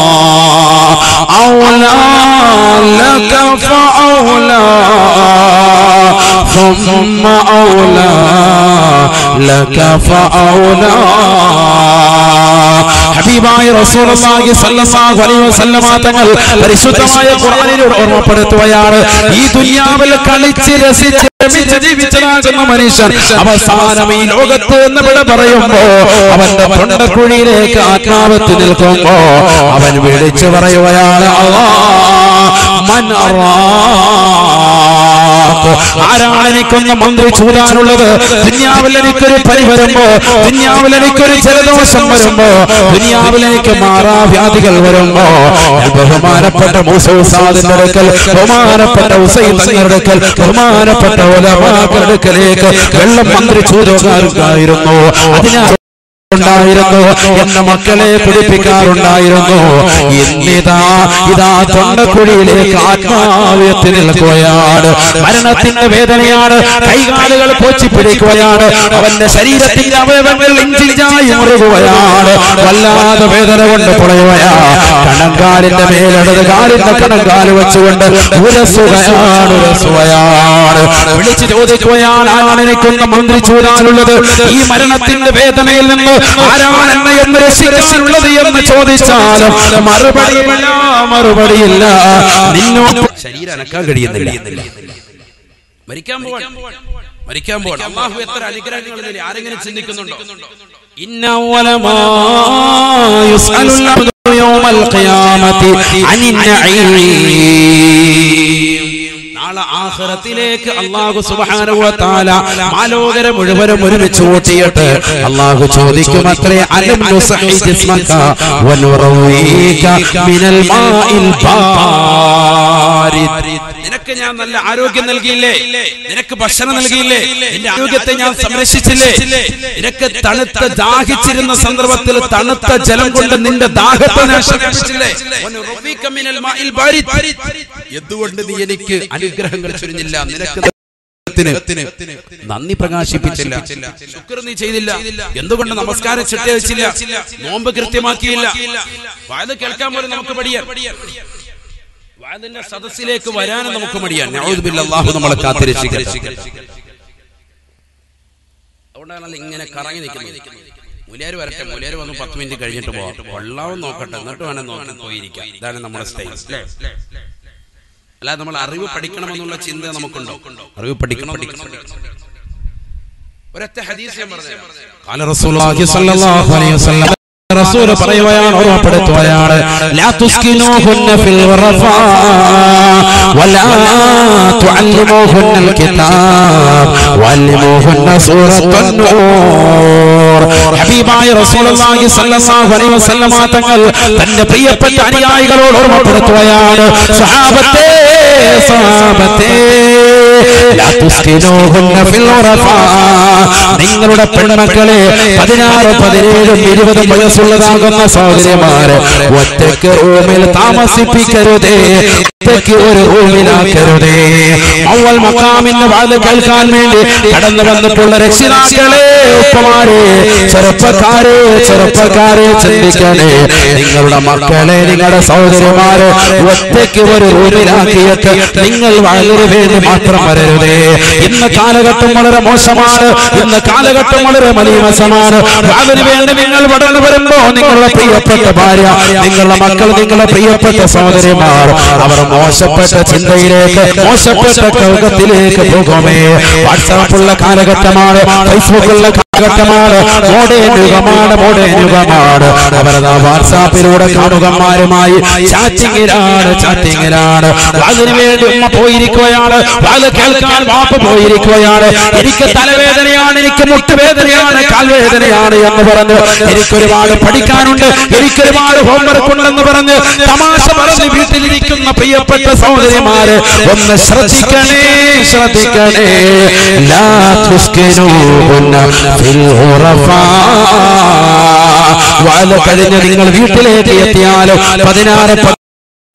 أولى لك فأولى ثم أولى لك فأولى ഹബീബായ റസൂലുള്ളാഹി സ്വല്ലല്ലാഹു അലൈഹി വസല്ലമ തങ്ങൾ പരിശുദ്ധമായ ഖുർആനിലൂടെ ഓർമ്മപ്പെടുത്തുകയാണ് ഈ ദുനിയാവിൽ കളിച്ച് രസിച്ച് രമിച്ച് ജീവിച്ചതാകുന്ന മനുഷ്യൻ അവസാനം ഈ ലോകത്ത് എന്ന് ഇവിടെ പറയുമ്പോ അവന്റെ തൊണ്ടക്കുഴിയിലേക്ക് ആത്മാവത്ത് നിൽക്കുമ്പോ അവൻ വിളിച്ചു പറയുകയാണ് അല്ലാ മൻ അറാഖ്. ആരാണ് എനിക്കൊന്ന് മന്ത്രി ചൂടാനുള്ളത് ദുനിയാവിൽ എനിക്കൊരു പനി വരുമ്പോ ദുനിയാവിൽ എനിക്കൊരു ജലദോഷം വരുമ്പോ ദുനിയാവിൽ എനിക്ക് മാറാവ്യാധികൾ വരുമ്പോ ഞാൻ ബഹുമാനപ്പെട്ട മൂസൗസാദിന്റെ അടുക്കൽ ബഹുമാനപ്പെട്ട ഉസൈൻ തങ്ങളുടെ അടുക്കൽ ബഹുമാനപ്പെട്ട ഒലമാക്കളുടെ അടുക്കലേക്ക് വെള്ളം മന്ത്രി ചൂടുകാരുണ്ടായിരുന്നു അതിനാൽ ഉണ്ടായിരുന്നു എന്ന മക്കളെ പിടിപ്പിക്കാറുണ്ടായിരുന്നു ഇന്നിതാ ഇതാ തൊണ്ടക്കുഴിയിലേക്ക് ആത്മാവ്യത്തിൽ നിൽക്കുകയാണ് മരണത്തിന്റെ വേദനയാണ് കൈകാലുകൾ കോച്ചി പിടിക്കുകയാണ് അവന്റെ ശരീരത്തിന്റെ അവയവങ്ങൾ ഇഞ്ചിഞ്ചായി മുറുകുകയാണ് വല്ലാതെ വേദന കൊണ്ട് പുളയുകയാ കണങ്കാലിന്റെ മേലെടത് കാലിന്റെ കണങ്കാല് വെച്ചുകൊണ്ട് ഉരസുകയാണ് ഉരസുകയാണ് വിളിച്ചു ചോദിക്കുകയാണ് ആരാണ് എനിക്കൊന്ന് മന്ത്രി ചൂടാനുള്ളത് ഈ മരണത്തിന്റെ വേദനയിൽ നിന്ന് ആരാണ് എന്നെ എന്ന് രക്ഷിക്കാനുള്ളത് എന്ന് ചോദിച്ചാലും മറുപടിയില്ല മറുപടിയില്ല നിന്നോട് ശരീരം അനക്കാൻ കഴിയുന്നില്ല മരിക്കാൻ പോവാൻ മരിക്കാൻ പോവാൻ അള്ളാഹു എത്ര അനുഗ്രഹങ്ങൾ നൽകി. ആരെങ്കിലും ചിന്തിക്കുന്നുണ്ടോ إن أول ما يسأل العبد يوم القيامة عن النعيم നാളെ ആഖിറത്തിലേക്ക് അള്ളാഹു സുബ്ഹാനഹു വ തആല മാലോകര മുഴുവനും ഒരുമിച്ച് കൂട്ടിയിട്ട് അള്ളാഹു ചോദിക്കും അത്രേ അലം നുസഹി ജിസ്മക വ നുറവീക മിനൽ മാഇൽ ബാരിദ് നിനക്ക് ഞാൻ നല്ല ആരോഗ്യം നൽകിയില്ലേ നിനക്ക് ഭക്ഷണം നൽകിയില്ലേ നിന്റെ ആരോഗ്യത്തെ ഞാൻ സംരക്ഷിച്ചില്ലേ നിനക്ക് തണുത്ത ദാഹിച്ചിരുന്ന സന്ദർഭത്തിൽ തണുത്ത ജലം കൊണ്ട് നിന്റെ ദാഹത്തെ ഞാൻ ശമിപ്പിച്ചില്ലേ വനുറവ്വിക മിനൽ മാഇൽ ബാരിദ്. എന്തുകൊണ്ട് നീ എനിക്ക് അനുഗ്രഹങ്ങൾ ചൊരിഞ്ഞില്ല നിനക്ക് ത്തിന് നന്ദി പ്രകാശിപ്പിച്ചില്ല ശുക്ർ നീ ചെയ്തില്ല എന്തുകൊണ്ട് നമസ്കാരം ചിട്ട വെച്ചില്ല നോമ്പ് കൃത്യമാക്കിയില്ല വായത് കേൾക്കാൻ പോലും നമുക്ക് പടിയാൻ വാതിന്റെ സദസ്സിലേക്ക് വരാനും നമുക്ക് മടിയാണ് നഊദുബില്ലാ, അല്ലാഹു നമ്മളെ കാത്തിരക്ഷിക്കട്ടെ അതുകൊണ്ടാണല്ലോ ഇങ്ങനെ കറങ്ങി നിൽക്കുന്നത് മുലിയാര് വരട്ടെ മുലിയാര് വന്ന് പത്ത് മിനിറ്റ് കഴിഞ്ഞിട്ട് പോവാം കൊള്ളാവും നോക്കട്ടെ എന്നിട്ട് വേണം നോക്കി പോയിരിക്കാം ഇതാണ് നമ്മുടെ സ്റ്റൈൽ അല്ലേ അല്ലാതെ നമ്മൾ അറിവ് പഠിക്കണമെന്നുള്ള ചിന്ത നമുക്കുണ്ടോ അറിവ് പഠിക്കണം പഠിക്കണം ഒരൊറ്റ ഹദീസ് ഞാൻ പറഞ്ഞു قال رسول الله صلى الله عليه وسلم റസൂൽ പറയുകയാണ് ഓർമ്മപ്പെടുത്തുകയാണ് ലാ തുസ്കിനൂഹുന്ന ഫിൽ ഖറഫാ വലാ തുഅല്ലിമൂഹുന്ന കിതാബ് വഅല്ലിമൂഹുന്ന സൂറത്തുൻ നൂർ ഹബീബായ റസൂലുള്ളാഹി സ്വല്ലല്ലാഹു അലൈഹി വസല്ലമ തങ്ങൾ തന്റെ പ്രിയപ്പെട്ട അനുയായികളോട് ഓർമ്മപ്പെടുത്തുകയാണ് സ്വഹാബത്തെ സ്വഹാബത്തെ ലാ തുസ്കിനൂഹുന്ന ഫിൽ ഖറഫാ നിങ്ങളുടെ പെൺമക്കളെ പതിനാറ് പതിനേഴും ഇരുപതും വയസ്സുള്ളതാകുന്ന സഹോദരിമാര് ഒറ്റയ്ക്ക് റൂമിൽ താമസിപ്പിക്കരുതേ ഒറ്റയ്ക്ക് ഒരു റൂമിലാക്കരുതേ അവൽ മക്കാമിന്റെ വാല് കേൾക്കാൻ വേണ്ടി കടന്നു വന്നിട്ടുള്ള രക്ഷിതാക്കളെ ഉപ്പമാരെ ചെറുപ്പക്കാരെ ചെറുപ്പക്കാരെ ചിന്തിക്കണേ നിങ്ങളുടെ മക്കളെ നിങ്ങളുടെ സഹോദരിമാരെ ഒറ്റയ്ക്ക് ഒരു റൂമിലാക്കിയിട്ട് നിങ്ങൾ വളരെ വേണ്ടി മാത്രം വരരുതേ ഇന്ന് കാലഘട്ടം വളരെ മോശമാണ് ഇന്ന് കാലഘട്ടം വളരെ മലീമസമാണ് അതിനു വേണ്ടി നിങ്ങൾ വളർന്നു വരുമ്പോ നിങ്ങളുടെ പ്രിയപ്പെട്ട ഭാര്യ നിങ്ങളുടെ മക്കൾ നിങ്ങളുടെ പ്രിയപ്പെട്ട സഹോദരിമാർ അവർ മോശപ്പെട്ട ചിന്തയിലേക്ക് മോശപ്പെട്ട കൗകത്തിലേക്ക് പോകുമേ വാട്സാപ്പുള്ള കാലഘട്ടമാണ് ഫേസ്ബുക്കുള്ള കാലഘട്ടമാണ് മോഡേൺ യുഗമാണ് മോഡേൺ യുഗമാണ് അവരതാ വാട്സാപ്പിലൂടെ കാണുകന്മാരുമായി ചാറ്റിങ്ങിലാണ് ചാറ്റിങ്ങിലാണ് അതിനു വേണ്ടി ഉമ്മ പോയിരിക്കുകയാണ് അത് കേൾക്കാൻ വാപ്പ പോയിരിക്കുകയാണ് എനിക്ക് തലവേദനയാണ് എനിക്ക് മുട്ടുവേദനയാണ് കാൽവേദനയാണ് എന്ന് പറഞ്ഞ് എനിക്കൊരുപാട് പഠിക്കാനുണ്ട് എനിക്കൊരുപാട് ഹോംവർക്ക് ഉണ്ടെന്ന് പറഞ്ഞ് തമാശ പറഞ്ഞ് വീട്ടിലിരിക്കുന്ന പ്രിയപ്പെട്ട സഹോദരിമാര് ഒന്ന് ശ്രദ്ധിക്കണേ ശ്രദ്ധിക്കണേ ലാ തുസ്കിനൂഹുന്ന ഫിൽ ഖുറഫാ വാല കഴിഞ്ഞ് നിങ്ങൾ വീട്ടിലേക്ക് എത്തിയാലും പതിനാറ്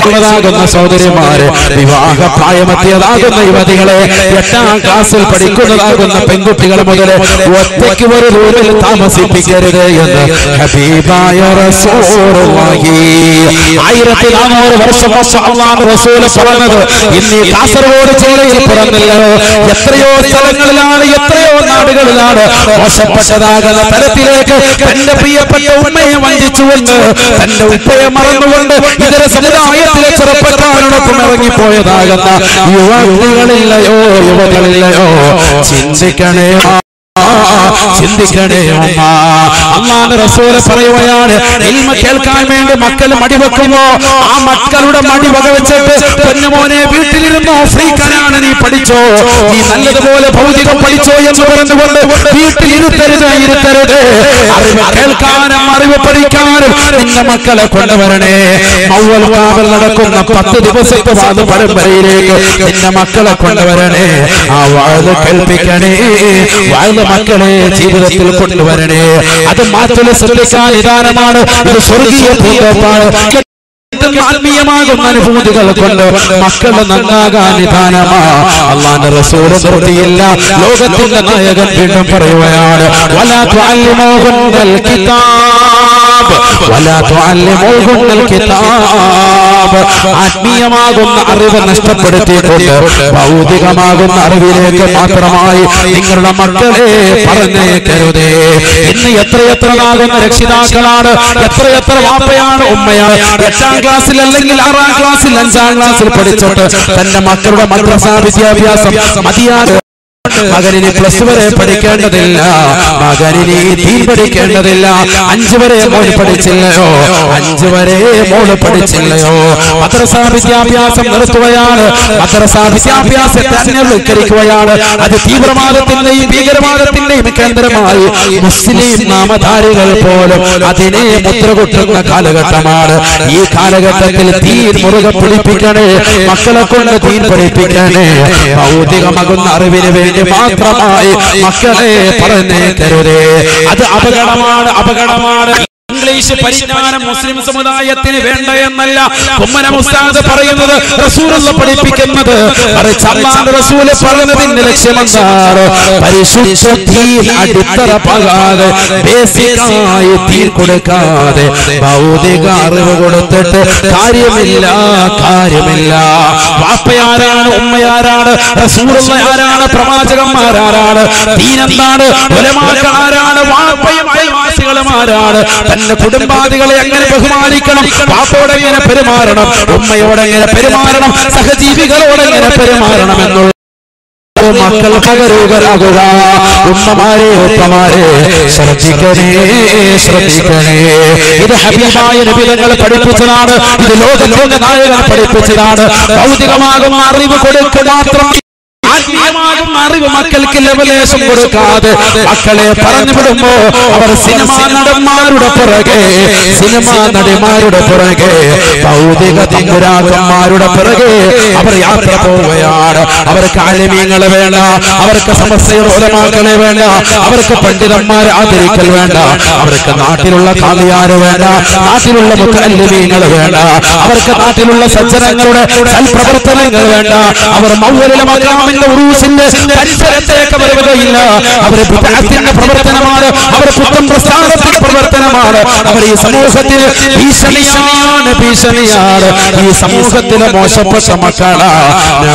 ഉള്ളതാകുന്ന സഹോദരിമാരെ വിവാഹ പ്രായമെത്തിയതാകുന്ന യുവതികളെ എട്ടാം ക്ലാസ്സിൽ പഠിക്കുന്നതാകുന്ന പെൺകുട്ടികൾ മുതൽ ഒറ്റയ്ക്ക് ഒരു റൂമിൽ താമസിപ്പിക്കരുത് എന്ന് ഹബീബായ റസൂലുള്ളാഹി ആയിരത്തി നാനൂറ് വർഷം മുമ്പ് അള്ളാഹു റസൂൽ പറഞ്ഞത് ഇന്ന് ഈ കാസർഗോഡ് ജില്ലയിൽ പിറന്നല്ലോ എത്രയോ സ്ഥലങ്ങളിലാണ് എത്രയോ നാടുകളിലാണ് മോശപ്പെട്ടതാകുന്ന തലത്തിലേക്ക് തന്റെ പ്രിയപ്പെട്ട ഉമ്മയെ വഞ്ചിച്ചുകൊണ്ട് തന്റെ ഉപ്പയെ മറന്നുകൊണ്ട് ഇതര സമുദായത്തിലെ ചെറുപ്പക്കാരോടൊപ്പം ഇറങ്ങിപ്പോയതാകുന്ന യുവതികളില്ലയോ യുവതികളില്ലയോ ചിന്തിക്കണേ ചിന്തിക്കണേ ഉമ്മ അള്ളാന്റെ റസൂല് പറയുകയാണ് ഇൽമ കേൾക്കാൻ വേണ്ടി മക്കൾ മടിവെക്കുമ്പോ ആ മക്കളുടെ മടി വകവെച്ചിട്ട് പൊന്നുമോനെ വീട്ടിലിരുന്നോ ഫ്രീക്കനാണ് നീ പഠിച്ചോ നീ നല്ലതുപോലെ ഭൗതികം പഠിച്ചോ എന്ന് പറഞ്ഞുകൊണ്ട് വീട്ടിൽ ഇരുത്തരുത് ഇരുത്തരുത് അറിവ് കേൾക്കാനും അറിവ് പഠിക്കാനും നിന്റെ മക്കളെ കൊണ്ടുവരണേ മൗവൽ കാവൽ നടക്കുന്ന പത്ത് ദിവസത്തെ വാദ പരമ്പരയിലേക്ക് നിന്റെ മക്കളെ കൊണ്ടുവരണേ ആ വാഴ് കേൾപ്പിക്കണേ വാഴ മക്കളെ ജീവിതത്തിൽ കൊണ്ടുവരണേ അത് മാത്രമല്ല ശ്രദ്ധിക്കാൻ നിദാനമാണ് ഇത് സ്വർഗീയ ഭൂതമാണ് ആത്മീയമാകുന്ന അനുഭൂതികൾ കൊണ്ട് മക്കൾ നന്നാകാൻ നിദാനമാ അള്ളാന്റെ റസൂല് നിർത്തിയില്ല ലോകത്തിന്റെ നായകൻ വീണ്ടും പറയുകയാണ് വലാ തുഅല്ലിമൂഹുന്നൽ കിതാബ് വലാ തുഅല്ലിമൂഹുന്നൽ കിതാബ് ആത്മീയമാകുന്ന അറിവ് നഷ്ടപ്പെടുത്തിയിട്ടുണ്ട് ഭൗതികമാകുന്ന അറിവിലേക്ക് മാത്രമായി നിങ്ങളുടെ മക്കളെ പറഞ്ഞേക്കരുതേ ഇന്ന് എത്രയെത്ര നാകുന്ന രക്ഷിതാക്കളാണ് എത്രയെത്ര വാപ്പയാണ് ഉമ്മയാണ് എട്ടാം ക്ലാസ്സിൽ അല്ലെങ്കിൽ ആറാം ക്ലാസ്സിൽ അഞ്ചാം ക്ലാസ്സിൽ പഠിച്ചിട്ട് തന്റെ മക്കളുടെ മദ്രസാ വിദ്യാഭ്യാസം മതിയാതെ മകനിന് പ്ലസ് വരെ പഠിക്കേണ്ടതില്ല മകനിന് തീ പഠിക്കേണ്ടതില്ല അഞ്ചു വരെ മോൻ പഠിച്ചില്ലയോ അഞ്ചു വരെ മോള് പഠിച്ചില്ലയോ മദ്രസാ വിദ്യാഭ്യാസം നിർത്തുകയാണ് മദ്രസാ വിദ്യാഭ്യാസത്തെ അന്യവൽക്കരിക്കുകയാണ് അത് തീവ്രവാദത്തിന്റെയും ഭീകരവാദത്തിന്റെയും കേന്ദ്രമായി മുസ്ലിം നാമധാരികൾ പോലും അതിനെ മുദ്രകുട്ടുന്ന കാലഘട്ടമാണ് ഈ കാലഘട്ടത്തിൽ തീ മുറുകെ പിടിപ്പിക്കണേ മക്കളെ കൊണ്ട് തീ പഠിപ്പിക്കണേ ഭൗതികമാകുന്ന അറിവിന് വേണ്ടി മാത്രമായി മക്കളെ പറഞ്ഞേക്കരുതേ അത് അപകടമാണ് അപകടമാണ് ഇംഗ്ലീഷ് പരിജ്ഞാനം മുസ്ലിം സമുദായത്തിന് വേണ്ട എന്നല്ല കുമ്മന മുസ്താദ് പറയുന്നത് റസൂലുള്ള പഠിപ്പിക്കുന്നത് മറിച്ച് അല്ലാഹുവിന്റെ റസൂല് പറഞ്ഞതിന്റെ ലക്ഷ്യമെന്താണ് പരിശുദ്ധ ദീൻ അടിത്തറ പകാതെ ബേസിക്കായി തീർ കൊടുക്കാതെ ഭൗതിക അറിവ് കൊടുത്തിട്ട് കാര്യമില്ല കാര്യമില്ല വാപ്പയാരാണ് ഉമ്മയാരാണ് റസൂലുള്ള ആരാണ് പ്രവാചകന്മാരാരാണ് ദീനെന്താണ് ഉലമാക്കൾ ആരാണ് വാപ്പയും അയൽവാസികളും ആരാണ് തന്റെ കുടുംബാദികളെ എങ്ങനെ ബഹുമാനിക്കണം പാപ്പോടെ എങ്ങനെ പെരുമാറണം ഉമ്മയോടെ എങ്ങനെ പെരുമാറണം സഹജീവികളോട് എങ്ങനെ പെരുമാറണം എന്നുള്ള മക്കൾ പകരുകരാകുക ഉമ്മമാരെ ഉപ്പമാരെ ശ്രദ്ധിക്കണേ ശ്രദ്ധിക്കണേ ഇത് ഹബീബായ നബിതങ്ങൾ പഠിപ്പിച്ചതാണ് ഇത് ലോകലോക നായകൻ പഠിപ്പിച്ചതാണ് ഭൗതികമാകുന്ന അറിവ് കൊടുക്കുക മാത്രം ആത്മീയമാകുന്ന അറിവ് മക്കൾക്ക് ലവലേശം കൊടുക്കാതെ മക്കളെ പറഞ്ഞു വിടുമ്പോ അവർ സിനിമാ നടന്മാരുടെ പുറകെ സിനിമാ നടിമാരുടെ പുറകെ ഭൗതിക തമ്പുരാക്കന്മാരുടെ പുറകെ അവർ യാത്ര പോവുകയാണ് അവർക്ക് ആലിമീങ്ങളെ വേണ്ട അവർക്ക് സമസ്യയോലമാക്കളെ വേണ്ട അവർക്ക് പണ്ഡിതന്മാരെ ആദരിക്കൽ വേണ്ട അവർക്ക് നാട്ടിലുള്ള കാമിയാര് വേണ്ട നാട്ടിലുള്ള മുഖല്യമീങ്ങൾ വേണ്ട അവർക്ക് നാട്ടിലുള്ള സജ്ജനങ്ങളുടെ സൽപ്രവർത്തനങ്ങൾ വേണ്ട അവർ മൗലിലെ മകാമിന്റെ ഉറൂസിന്റെ പരിസരത്തേക്ക് വരുകയില്ല അവർ ബിദ്അത്തിന്റെ പ്രവർത്തനമാണ് അവർ പുത്തൻ പ്രസ്ഥാനത്തിന്റെ പ്രവർത്തനമാണ് അവർ ഈ സമൂഹത്തിന് ഭീഷണിയാണ് ഭീഷണിയാണ് ഈ സമൂഹത്തിലെ മോശപ്പെട്ട മക്കളാണ്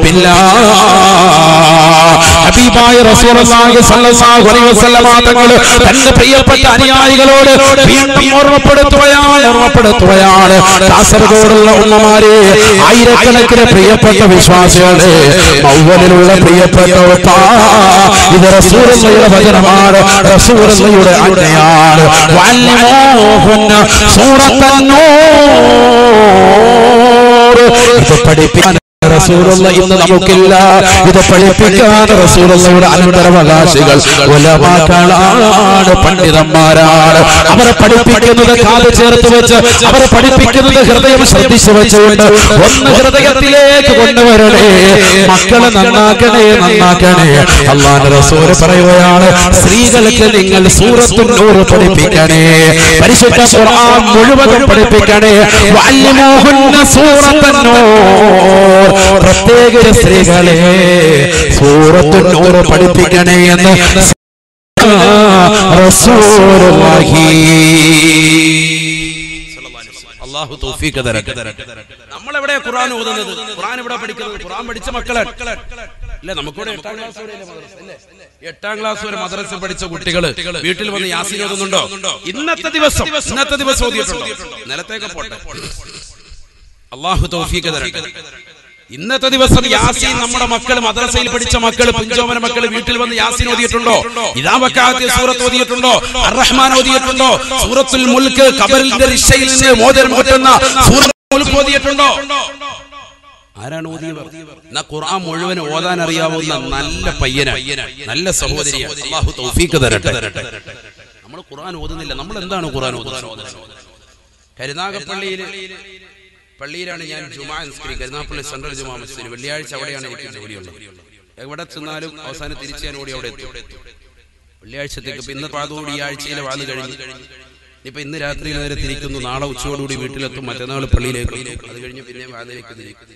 ഹബീബായ റസൂലുള്ളാഹി സ്വല്ലല്ലാഹു അലൈഹി വസല്ലമ തങ്ങൾ തന്റെ പ്രിയപ്പെട്ട അനുയായികളോട് വീണ്ടും ഓർമ്മപ്പെടുത്തുകയാണ് ഓർമ്മപ്പെടുത്തുകയാണ് കാസർഗോഡുള്ള ഉമ്മമാരെ ആയിരക്കണക്കിന് പ്രിയപ്പെട്ട വിശ്വാസികളെ മൗവലിലുള്ള പ്രിയപ്പെട്ട ഉപ്പ ഇത് റസൂലുള്ളയുടെ വചനമാണ് റസൂലുള്ളയുടെ ആജ്ഞയാണ് വല്ലിമോഹുന്ന സൂറത്തന്നൂർ ഇത് പഠിപ്പിക്കാൻ റസൂലുള്ള ഇന്ന് നമുക്കില്ല ഇത് പഠിപ്പിക്കാൻ റസൂലുള്ളയുടെ അനന്തരവകാശികൾ ഉലമാക്കളാണ് പണ്ഡിതന്മാരാണ് അവരെ പഠിപ്പിക്കുന്നത് കാത് ചേർത്ത് വെച്ച് അവരെ പഠിപ്പിക്കുന്നത് ഹൃദയം ശ്രദ്ധിച്ചു വെച്ചുകൊണ്ട് ഒന്ന് ഹൃദയത്തിലേക്ക് കൊണ്ടുവരണേ മക്കളെ നന്നാക്കണേ നന്നാക്കണേ അള്ളാന്റെ റസൂല് പറയുകയാണ് സ്ത്രീകൾക്ക് നിങ്ങൾ സൂറത്തും നൂറ് പഠിപ്പിക്കണേ പരിശുദ്ധ ഖുർആൻ മുഴുവൻ പഠിപ്പിക്കണേ വഅല്ലിമൂഹുന്ന സൂറത്തൻ നൂർ പ്രത്യേക സ്ത്രീകളെ സൂറത്തുൻ നൂറ് പഠിപ്പിക്കണേ എന്ന് റസൂലുള്ളാഹി അള്ളാഹു തൗഫീഖ് തരട്ടെ നമ്മളെവിടെ ഖുർആൻ ഓതുന്നത് ഖുർആൻ ഇവിടെ പഠിക്കുന്നത് ഖുർആൻ പഠിച്ച മക്കളെ അല്ലേ നമുക്കിവിടെ എട്ടാം ക്ലാസ് വരെ മദ്രസ അല്ലേ എട്ടാം ക്ലാസ് വരെ മദ്രസ പഠിച്ച കുട്ടികൾ വീട്ടിൽ വന്ന് യാസീൻ ഓതുന്നുണ്ടോ ഇന്നത്തെ ദിവസം ഇന്നത്തെ ദിവസം ഓതിയിട്ടുണ്ടോ നിലത്തേക്ക് പോട്ടെ അള്ളാഹു തൗഫീഖ് തരട്ടെ ഇന്നത്തെ ദിവസം യാസീൻ നമ്മുടെ മക്കൾ മദ്രസയിൽ പഠിച്ച മക്കൾ പുഞ്ചോമന മക്കൾ വീട്ടിൽ വന്ന് യാസീൻ ഓതിയിട്ടുണ്ടോ ഇതാ വക്കാത്ത സൂറത്ത് ഓതിയിട്ടുണ്ടോ അറഹ്മാൻ ഓതിയിട്ടുണ്ടോ സൂറത്തുൽ മുൽക്ക് കബറിന്റെ റിഷയിൽ നിന്ന് മോചനം കിട്ടുന്ന സൂറത്തുൽ മുൽക്ക് ഓതിയിട്ടുണ്ടോ ആരാണ് ഓതിയവർ എന്നാ ഖുർആൻ മുഴുവൻ ഓതാൻ അറിയാവുന്ന നല്ല പയ്യന നല്ല സഹോദരിയാണ് അള്ളാഹു തൗഫീഖ് തരട്ടെ നമ്മൾ ഖുർആൻ ഓതുന്നില്ല നമ്മൾ എന്താണ് ഖുർആൻ ഓതുന്നത് കരുനാഗപ്പള്ളിയിൽ പള്ളിയിലാണ് ഞാൻ ജുമാ നിസ്കരിക്കുക കരുനാഗപ്പള്ളി സെൻട്രൽ ജുമാ മസ്ജിദ് വെള്ളിയാഴ്ച അവിടെയാണ് എനിക്ക് ജോലിയുള്ളത് എവിടെ ചെന്നാലും അവസാനം തിരിച്ച് ഞാൻ ഓടി അവിടെ എത്തും വെള്ളിയാഴ്ചത്തേക്ക് ഇപ്പൊ ഇന്ന് പാതോടി ഈ ആഴ്ചയിലെ വാത് കഴിഞ്ഞു ഇപ്പൊ ഇന്ന് രാത്രി നേരെ തിരിക്കുന്നു നാളെ ഉച്ചയോടുകൂടി വീട്ടിലെത്തും മറ്റന്നാൾ പള്ളിയിലേക്ക് എത്തും. അത് കഴിഞ്ഞ് പിന്നെ വാതിലേക്ക് തിരിക്കും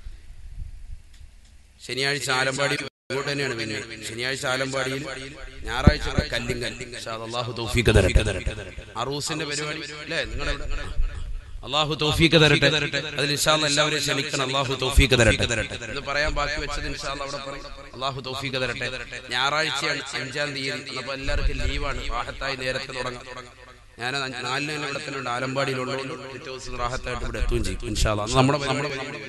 ശനിയാഴ്ച ആലമ്പാടി ഇങ്ങോട്ട് തന്നെയാണ് പിന്നെ ശനിയാഴ്ച ആലമ്പാടിയിൽ ഞായറാഴ്ച ഇവിടെ കല്ലിങ്കൽ ഇൻഷാ അല്ലാഹ് അള്ളാഹു തൗഫീഖ് തരട്ടെ അറൂസിന്റെ പരിപാടി അല്ലേ നിങ്ങളുടെ അള്ളാഹു തൗഫീഖ് തരട്ടെ അതിൽ ഇൻഷാല്ല എല്ലാവരെയും ക്ഷമിക്കണം അള്ളാഹു തൗഫീഖ് തരട്ടെ ഇത് പറയാൻ ബാക്കി വെച്ചത് ഇൻഷാല്ല അവിടെ പറയും അള്ളാഹു തൗഫീഖ് തരട്ടെ ഞായറാഴ്ചയാണ് അഞ്ചാം തീയതി അപ്പൊ എല്ലാവർക്കും ലീവാണ് റാഹത്തായി നേരത്തെ തുടങ്ങാം ഞാൻ നാലിന് തന്നെ ഇവിടെ തന്നെ ഉണ്ട് ആലമ്പാടിയിലുള്ളതുകൊണ്ട് പിറ്റേ ദിവസം റാഹത്തായിട്ട് ഇവിടെ എത്തുകയും ചെയ്യും ഇൻഷാല്ല അന്ന് നമ്മുടെ നമ്മുടെ നമ്മുടെ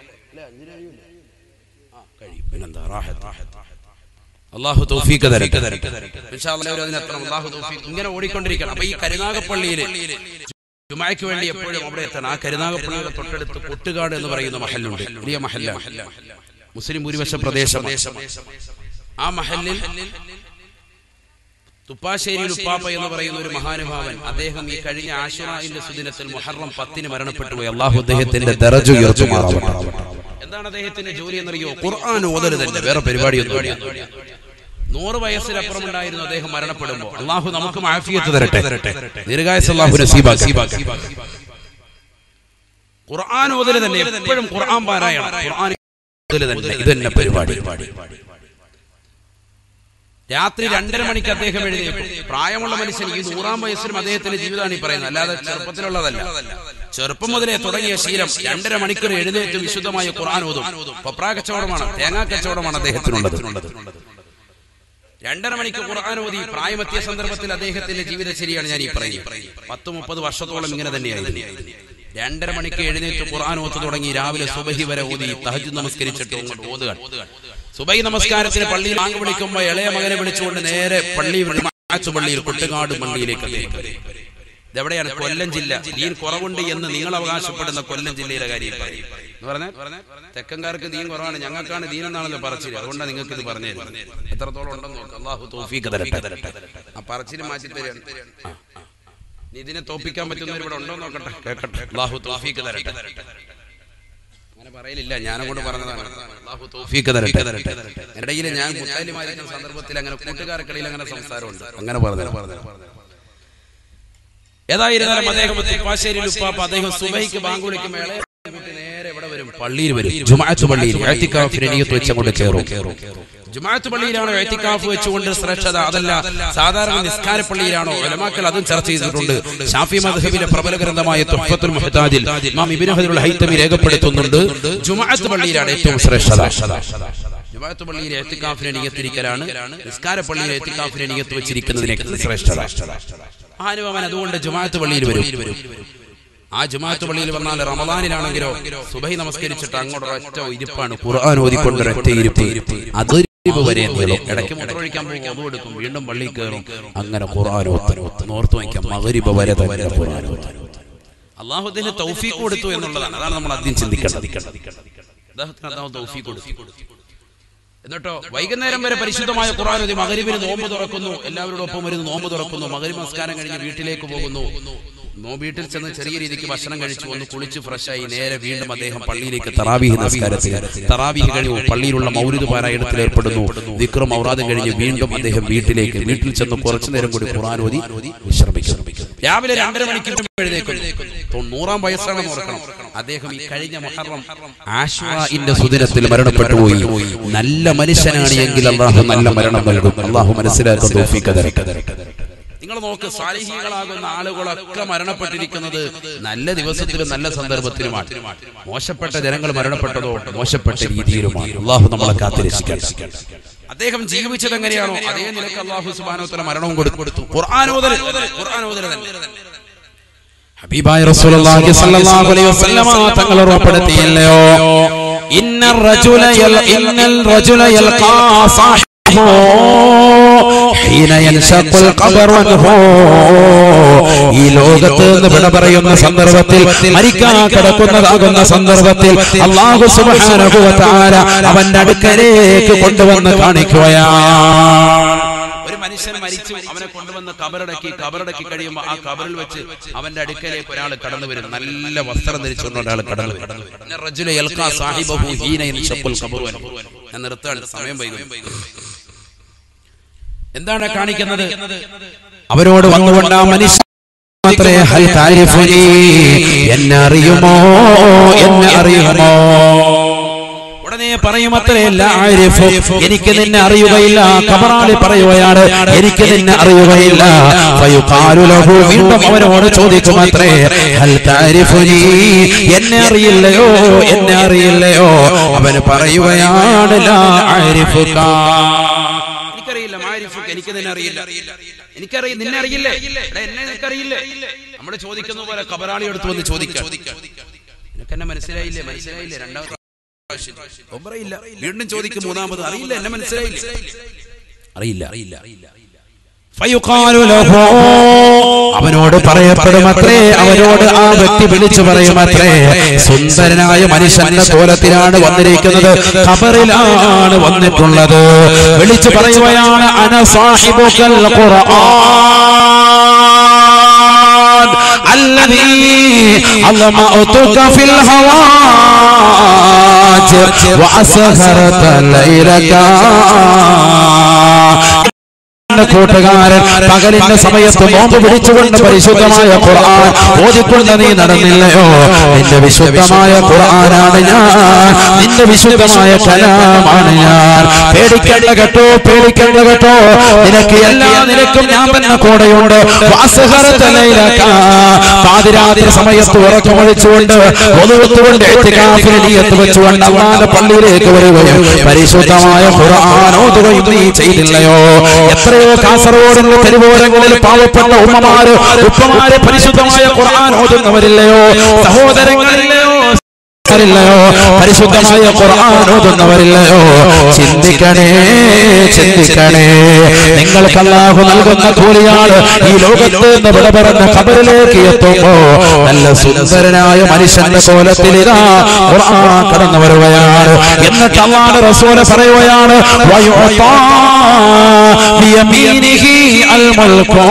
കഴിയും പിന്നെന്താ റാഹത്ത് അള്ളാഹു തൗഫീഖ് തരട്ടെ ഇൻഷാ അല്ലാഹ് എല്ലാവരും അതിനത്ര അള്ളാഹു തൗഫീഖ് ഇങ്ങനെ ഓടിക്കൊണ്ടിരിക്കണം അപ്പൊ ഈ കരുനാഗപ്പള്ളിയിൽ ജുമായ്ക്ക് വേണ്ടി എപ്പോഴും അവിടെ എത്തണം ആ കരുനാഗപ്പള്ളിയുടെ തൊട്ടടുത്ത് പൊട്ടുകാട് എന്ന് പറയുന്ന മഹലുണ്ട് വലിയ മഹല്ല മുസ്ലിം ഭൂരിപക്ഷ പ്രദേശം ആ മഹലിൽ തുപ്പാശ്ശേരിയിൽ ഉപ്പാപ്പ എന്ന് പറയുന്ന ഒരു മഹാനുഭാവൻ അദ്ദേഹം ഈ കഴിഞ്ഞ ആശുറായിന്റെ സുദിനത്തിൽ മുഹറം പത്തിന് മരണപ്പെട്ടു പോയി അള്ളാഹു അദ്ദേഹത്തിന്റെ ദറജ ഉയർത്തുമാറാവട്ടെ എന്താണ് അദ്ദേഹത്തിന്റെ ജോലി എന്നറിയോ ഖുർആൻ ഓതല് തന്നെ വേറെ പരിപാടിയൊന്നും നൂറ് വയസ്സിലപ്പുറം ഉണ്ടായിരുന്നു അദ്ദേഹം മരണപ്പെടുമ്പോൾ അള്ളാഹു നമുക്ക് മാഫിയത്ത് തരട്ടെ ദീർഘായസ് അള്ളാഹു നസീബാക്കി ഖുർആൻ ഓതല് തന്നെ എപ്പോഴും ഖുർആൻ പാരായണം ഖുർആൻ ഓതല് തന്നെ ഇത് തന്നെ പരിപാടി രാത്രി രണ്ടര മണിക്ക് അദ്ദേഹം എഴുന്നേൽക്കും പ്രായമുള്ള മനുഷ്യൻ ഈ നൂറാം വയസ്സിലും അദ്ദേഹത്തിന്റെ ജീവിതമാണ് ഈ പറയുന്നത് അല്ലാതെ ചെറുപ്പത്തിലുള്ളതല്ല ചെറുപ്പം മുതലേ തുടങ്ങിയ ശീലം രണ്ടര മണിക്കൂർ എഴുന്നേറ്റ് വിശുദ്ധമായ ഖുർആൻ ഓതും പപ്രാ കച്ചവടമാണ് തേങ്ങാ കച്ചവടമാണ് അദ്ദേഹത്തിനുള്ളത് രണ്ടര മണിക്ക് ഖുർആൻ ഓതി പ്രായമെത്തിയ സന്ദർഭത്തിൽ അദ്ദേഹത്തിന്റെ ജീവിതചര്യയാണ് ഞാൻ ഈ പറയുന്നത് പത്ത് മുപ്പത് വർഷത്തോളം ഇങ്ങനെ തന്നെയായിരുന്നു രണ്ടര മണിക്ക് എഴുന്നേറ്റ് ഖുർആൻ ഓത്ത് തുടങ്ങി രാവിലെ സുബഹി വരെ ഓതി തഹജ് നമസ്കരിച്ചിട്ട് അങ്ങോട്ട് ഓതുകയാണ് സുബൈ നമസ്കാരത്തിന് പള്ളിയിൽ ആങ്ക് വിളിക്കുമ്പോൾ ഇളയ മകനെ വിളിച്ചുകൊണ്ട് നേരെ പള്ളി മാച്ചു പള്ളിയിൽ കുട്ടുകാട് പള്ളിയിലേക്ക് അദ്ദേഹം കയറി. ഇതെവിടെയാണ് കൊല്ലം ജില്ല ദീൻ കുറവുണ്ട് എന്ന് നിങ്ങൾ അവകാശപ്പെടുന്ന കൊല്ലം ജില്ലയിലെ കാര്യം പറയും. എന്ന് പറഞ്ഞാൽ തെക്കൻകാർക്ക് ദീൻ കുറവാണ് ഞങ്ങൾക്കാണ് ദീൻ എന്നാണല്ലോ പറച്ചില് അതുകൊണ്ടാണ് നിങ്ങൾക്ക് ഇത് പറഞ്ഞു തരുന്നത് എത്രത്തോളം ഉണ്ടെന്ന് നോക്കാം അള്ളാഹു തൗഫീഖ് തരട്ടെ ആ പറച്ചില് മാറ്റി തരാണ് ആ, ആ. ഇനി ഇതിനെ തോപ്പിക്കാൻ പറ്റുന്നവർ ഇവിടെ ഉണ്ടോ എന്ന് നോക്കട്ടെ കേക്കട്ടെ അള്ളാഹു തൗഫീഖ് തരട്ടെ അങ്ങനെ പറയലില്ല ഞാനങ്ങോട്ട് പറഞ്ഞതാണ് അള്ളാഹു തൗഫീഖ് തരട്ടെ ഇടയിൽ ഞാൻ മുത്താലിമായിരിക്കുന്ന സന്ദർഭത്തിൽ അങ്ങനെ കൂട്ടുകാർക്കിടയിൽ അങ്ങനെ സംസാരമുണ്ട് അങ്ങനെ പറഞ്ഞു ഏതായിരുന്നാലും അദ്ദേഹം തിപ്പാശ്ശേരിയിൽ ഉപ്പാപ്പ അദ്ദേഹം സുബൈക്ക് ബാങ്ക് വിളിക്കുമ്പോൾ ഇളയ കുട്ടി നേരെ ഇവിടെ വരും പള്ളിയിൽ വരും ജുമാഅത്ത് പള്ളിയിൽ ഇഅ്തികാഫിന് നിയ്യത്ത് വെച്ച് അങ്ങോട്ട് കയറും ജുമാഅത്ത് പള്ളിയിലാണോ എത്തിക്കാഫ് വെച്ചുകൊണ്ട് ശ്രേഷ്ഠത അതല്ല സാധാരണ നിസ്കാര പള്ളിയിലാണോ ഉലമാക്കൾ അതും ചർച്ച ചെയ്തിട്ടുണ്ട് ഷാഫി മദ്ഹബിലെ പ്രബല ഗ്രന്ഥമായ തുഹ്ഫത്തുൽ മുഹ്താജിൽ ഇമാം ഇബ്നു ഹജറുൽ ഹൈതമി രേഖപ്പെടുത്തുന്നുണ്ട് ജുമാഅത്ത് പള്ളിയിലാണ് ഏറ്റവും ശ്രേഷ്ഠത ജുമാഅത്ത് പള്ളിയിൽ എത്തിക്കാഫിനെ നിയത്തിരിക്കലാണ് നിസ്കാര പള്ളിയിൽ എത്തിക്കാഫിനെ നിയത്ത് വെച്ചിരിക്കുന്നതിനെ ശ്രേഷ്ഠത മഹാനുഭവൻ അതുകൊണ്ട് ജുമാഅത്ത് പള്ളിയിൽ വരും ആ ജുമാഅത്ത് പള്ളിയിൽ വന്നാൽ റമദാനിലാണെങ്കിലോ സുബഹി നമസ്കരിച്ചിട്ട് അങ്ങോട്ട് ഒറ്റ ഇരിപ്പാണ് ഖുർആൻ ഓതിക്കൊണ്ട് ഒറ്റ ഇരിപ്പ് അത് വരെ നീളും ഇടയ്ക്ക് മൂത്രമൊഴിക്കാൻ പോകും അതും എടുക്കും വീണ്ടും പള്ളിയിൽ കയറും അങ്ങനെ ഖുർആൻ ഓത്ത് നോർത്ത് വയ്ക്കാം മകരിബ വരെ തന്നെ ഖുർആൻ ഓത്ത് അള്ളാഹുദിന് തൗഫീഖ് കൊടുത്തു എന്നുള്ളതാണ് അതാണ് നമ്മൾ ആദ്യം ചിന്തിക്കേണ്ടത് അദ്ദേഹത്തിന് അള്ളാഹു തൗഫീഖ് കൊടുത്തു എന്നിട്ടോ വൈകുന്നേരം വരെ പരിശുദ്ധമായ ഖുർആൻ ഓതി മകരിവിന് നോമ്പ് തുറക്കുന്നു എല്ലാവരോടൊപ്പം വരുന്നു നോമ്പ് തുറക്കുന്നു മകരി നമസ്കാരം കഴിഞ്ഞ് വീട്ടിലേക്ക് പോകുന്നു നോ വീട്ടിൽ ചെന്ന് ചെറിയ രീതിക്ക് ഭക്ഷണം കഴിച്ചു ഒന്ന് കുളിച്ച് ഫ്രഷായി നേരെ വീണ്ടും അദ്ദേഹം പള്ളിയിലേക്ക് തറാവീഹ് നമസ്കാരത്തിന് തറാവീഹ് കഴിഞ്ഞു പള്ളിയിലുള്ള മൗലിദ് പാരായണത്തിൽ ഏർപ്പെടുന്നു വിക്രം ഔറാദം കഴിഞ്ഞ് വീണ്ടും അദ്ദേഹം വീട്ടിലേക്ക് വീട്ടിൽ ചെന്ന് കുറച്ചു നേരം കൂടി ഖുർആൻ ഓതി വിശ്രമിക്കും രാവിലെ രണ്ടര മണിക്ക് എഴുന്നേക്കുന്നു തൊണ്ണൂറാം വയസ്സാണെന്ന് ഓർക്കണം അദ്ദേഹം ഈ കഴിഞ്ഞ മുഹറം ആശ്വാഇന്റെ സുദിനത്തിൽ മരണപ്പെട്ടു പോയി നല്ല മനുഷ്യനാണ് എങ്കിൽ അള്ളാഹു നല്ല മരണം നൽകും അള്ളാഹു മനസ്സിലാക്കാൻ തൗഫീഖ് തരട്ടെ നിങ്ങൾ നോക്ക് സാലിഹികളാകുന്ന ആളുകളൊക്കെ മരണപ്പെട്ടിരിക്കുന്നത് നല്ല ദിവസത്തിലും നല്ല സന്ദർഭത്തിലുമാണ് മോശപ്പെട്ട ജനങ്ങൾ മരണപ്പെട്ടതോ മോശപ്പെട്ട രീതിയിലുമാണ് അള്ളാഹു നമ്മളെ കാത്തിരക്ഷിക്കട്ടെ അദ്ദേഹം ജീവിച്ചത് എങ്ങനെയാണോ അതേ നിലക്ക് അള്ളാഹു സുബാനോത്തല മരണവും കൊടുത്തു ഖുർആാനോദര ഖുർആാനോദര തന്നെ ഹബീബായ റസൂലുള്ളാഹി സ്വല്ലല്ലാഹു അലൈഹി വസല്ലമ തങ്ങൾ ഉറപ്പെടുത്തിയല്ലയോ ഇന്നർ റജുല യൽ ഇന്നൽ റജുല യൽഖാ സാഹിബഹു ഹീന യൻഷഖുൽ ഖബറു അൻഹു ഈ ലോകത്ത് നിന്ന് വിട പറയുന്ന സന്ദർഭത്തിൽ മരിക്കാൻ കിടക്കുന്നതാകുന്ന സന്ദർഭത്തിൽ അല്ലാഹു സുബ്ഹാനഹു വ തആല അവന്റെ അടുക്കലേക്ക് കൊണ്ടുവന്ന് കാണിക്കുകയാണ് ഒരു മനുഷ്യൻ മരിച്ചു അവനെ കൊണ്ടുവന്ന് കബറടക്കി കബറടക്കി കഴിയുമ്പോൾ ആ കബറിൽ വെച്ച് അവന്റെ അടുക്കലേക്ക് ഒരാൾ കടന്നു വരും നല്ല വസ്ത്രം ധരിച്ചുകൊണ്ട് ഒരാൾ കടന്നു വരും പിന്നെ റജുല യൽഖാ സാഹിബഹു ഹീന യൻഷഖുൽ ഖബറു അൻഹു. ഞാൻ നിർത്താണ് സമയം വൈകും എന്താണ് കാണിക്കുന്നത് അവരോട് വന്നുകൊണ്ട് ആ മനുഷ്യ മാത്രേ ഹൽ താരിഫുനി എന്നെ അറിയുമോ എന്നെ അറിയുമോ ഉടനെ പറയുമത്രേ ലാ ആരിഫു. എനിക്ക് നിന്നെ അറിയുകയില്ല കബറാളി പറയുകയാണ് എനിക്ക് നിന്നെ അറിയുകയില്ല ഫയുഖാലു ലഹു. വീണ്ടും അവനോട് ചോദിക്കുമത്രേ ഹൽ താരിഫുനി എന്നെ അറിയില്ലയോ എന്നെ അറിയില്ലയോ അവന് പറയുകയാണ് ലാ ആരിഫുക എനിക്കറിയില്ല മാരിഫുക്ക് എനിക്ക് നിന്നെ അറിയില്ല എനിക്കറിയില്ല നിന്നെ അറിയില്ലേ എടാ, എന്നെ നിനക്കറിയില്ലേ നമ്മൾ ചോദിക്കുന്ന പോലെ കബറാളി എടുത്തു വന്ന് ചോദിക്കാം നിനക്ക് എന്നെ മനസ്സിലായില്ലേ മനസ്സിലായില്ലേ രണ്ടാമത്തെ പ്രാവശ്യം. ഒന്നും പറയില്ല വീണ്ടും ചോദിക്കും മൂന്നാമത് അറിയില്ല എന്നെ മനസ്സിലായില്ലേ അറിയില്ല അറിയില്ല ഫയുഖാലു ലഹു. അവനോട് പറയപ്പെടുമത്രേ അവനോട് ആ വ്യക്തി വിളിച്ചു പറയുമത്രേ സുന്ദരനായ മനുഷ്യന്റെ കോലത്തിലാണ് വന്നിരിക്കുന്നത് ഖബറിലാണ് വന്നിട്ടുള്ളത് വിളിച്ചു പറയുകയാണ് അന സാഹിബുക്കൽ ഖുർആൻ الذي علمتك في الهواج وأسهرت ليلك കൂട്ടുകാരൻ പകലിന്റെ സമയത്ത് നോമ്പ് പിടിച്ചുകൊണ്ട് പരിശുദ്ധമായ ഖുർആൻ ഓതിക്കൊണ്ട് നീ നടന്നില്ലയോ നിന്റെ വിശുദ്ധമായ ഖുർആനാണ് ഞാൻ നിന്റെ വിശുദ്ധമായ കലാമാണ് ഞാൻ പേടിക്കേണ്ട കേട്ടോ പേടിക്കേണ്ട കേട്ടോ നിനക്ക് എല്ലാ നിനക്കും ഞാൻ തന്നെ കൂടെയുണ്ട് വാസഹരത്തലയിലാക്ക പാതിരാത്രി സമയത്ത് ഉറക്കമൊഴിച്ചുകൊണ്ട് ഒതുവെത്തുകൊണ്ട് എത്തിക്കാഫിന് നീയത്ത് വെച്ചുകൊണ്ട് അള്ളാന്റെ പള്ളിയിലേക്ക് വരികയും പരിശുദ്ധമായ ഖുർആൻ ഓതുകയും നീ ചെയ്തില്ലയോ എത്രയോ കാസർഗോഡിന്റെ തെരുവോരങ്ങളിൽ പാവപ്പെട്ട ഉമ്മമാര് ഉപ്പമാര് പരിശുദ്ധമായ ഖുർആൻ ഓതുന്നവരില്ലയോ സഹോദരങ്ങളില്ലയോ ില്ലയോ പരിശുദ്ധമായ ഖുർആൻ ഓതുന്നവരില്ലയോ ചിന്തിക്കണേ ചിന്തിക്കണേ നിങ്ങൾക്ക് അല്ലാഹു നൽകുന്ന കൂലിയാണ് ഈ ലോകത്ത് നിന്ന് വിട പറഞ്ഞ ഖബറിലേക്ക് എത്തുമ്പോ നല്ല സുന്ദരനായ മനുഷ്യന്റെ കോലത്തിൽ ഇതാ ഖുർആൻ കടന്നു വരുകയാണ് എന്നിട്ട് അള്ളാഹുവിന്റെ റസൂല് പറയുകയാണ് വയുഅതാ ബിയമീനിഹി അൽ മുൽക്കു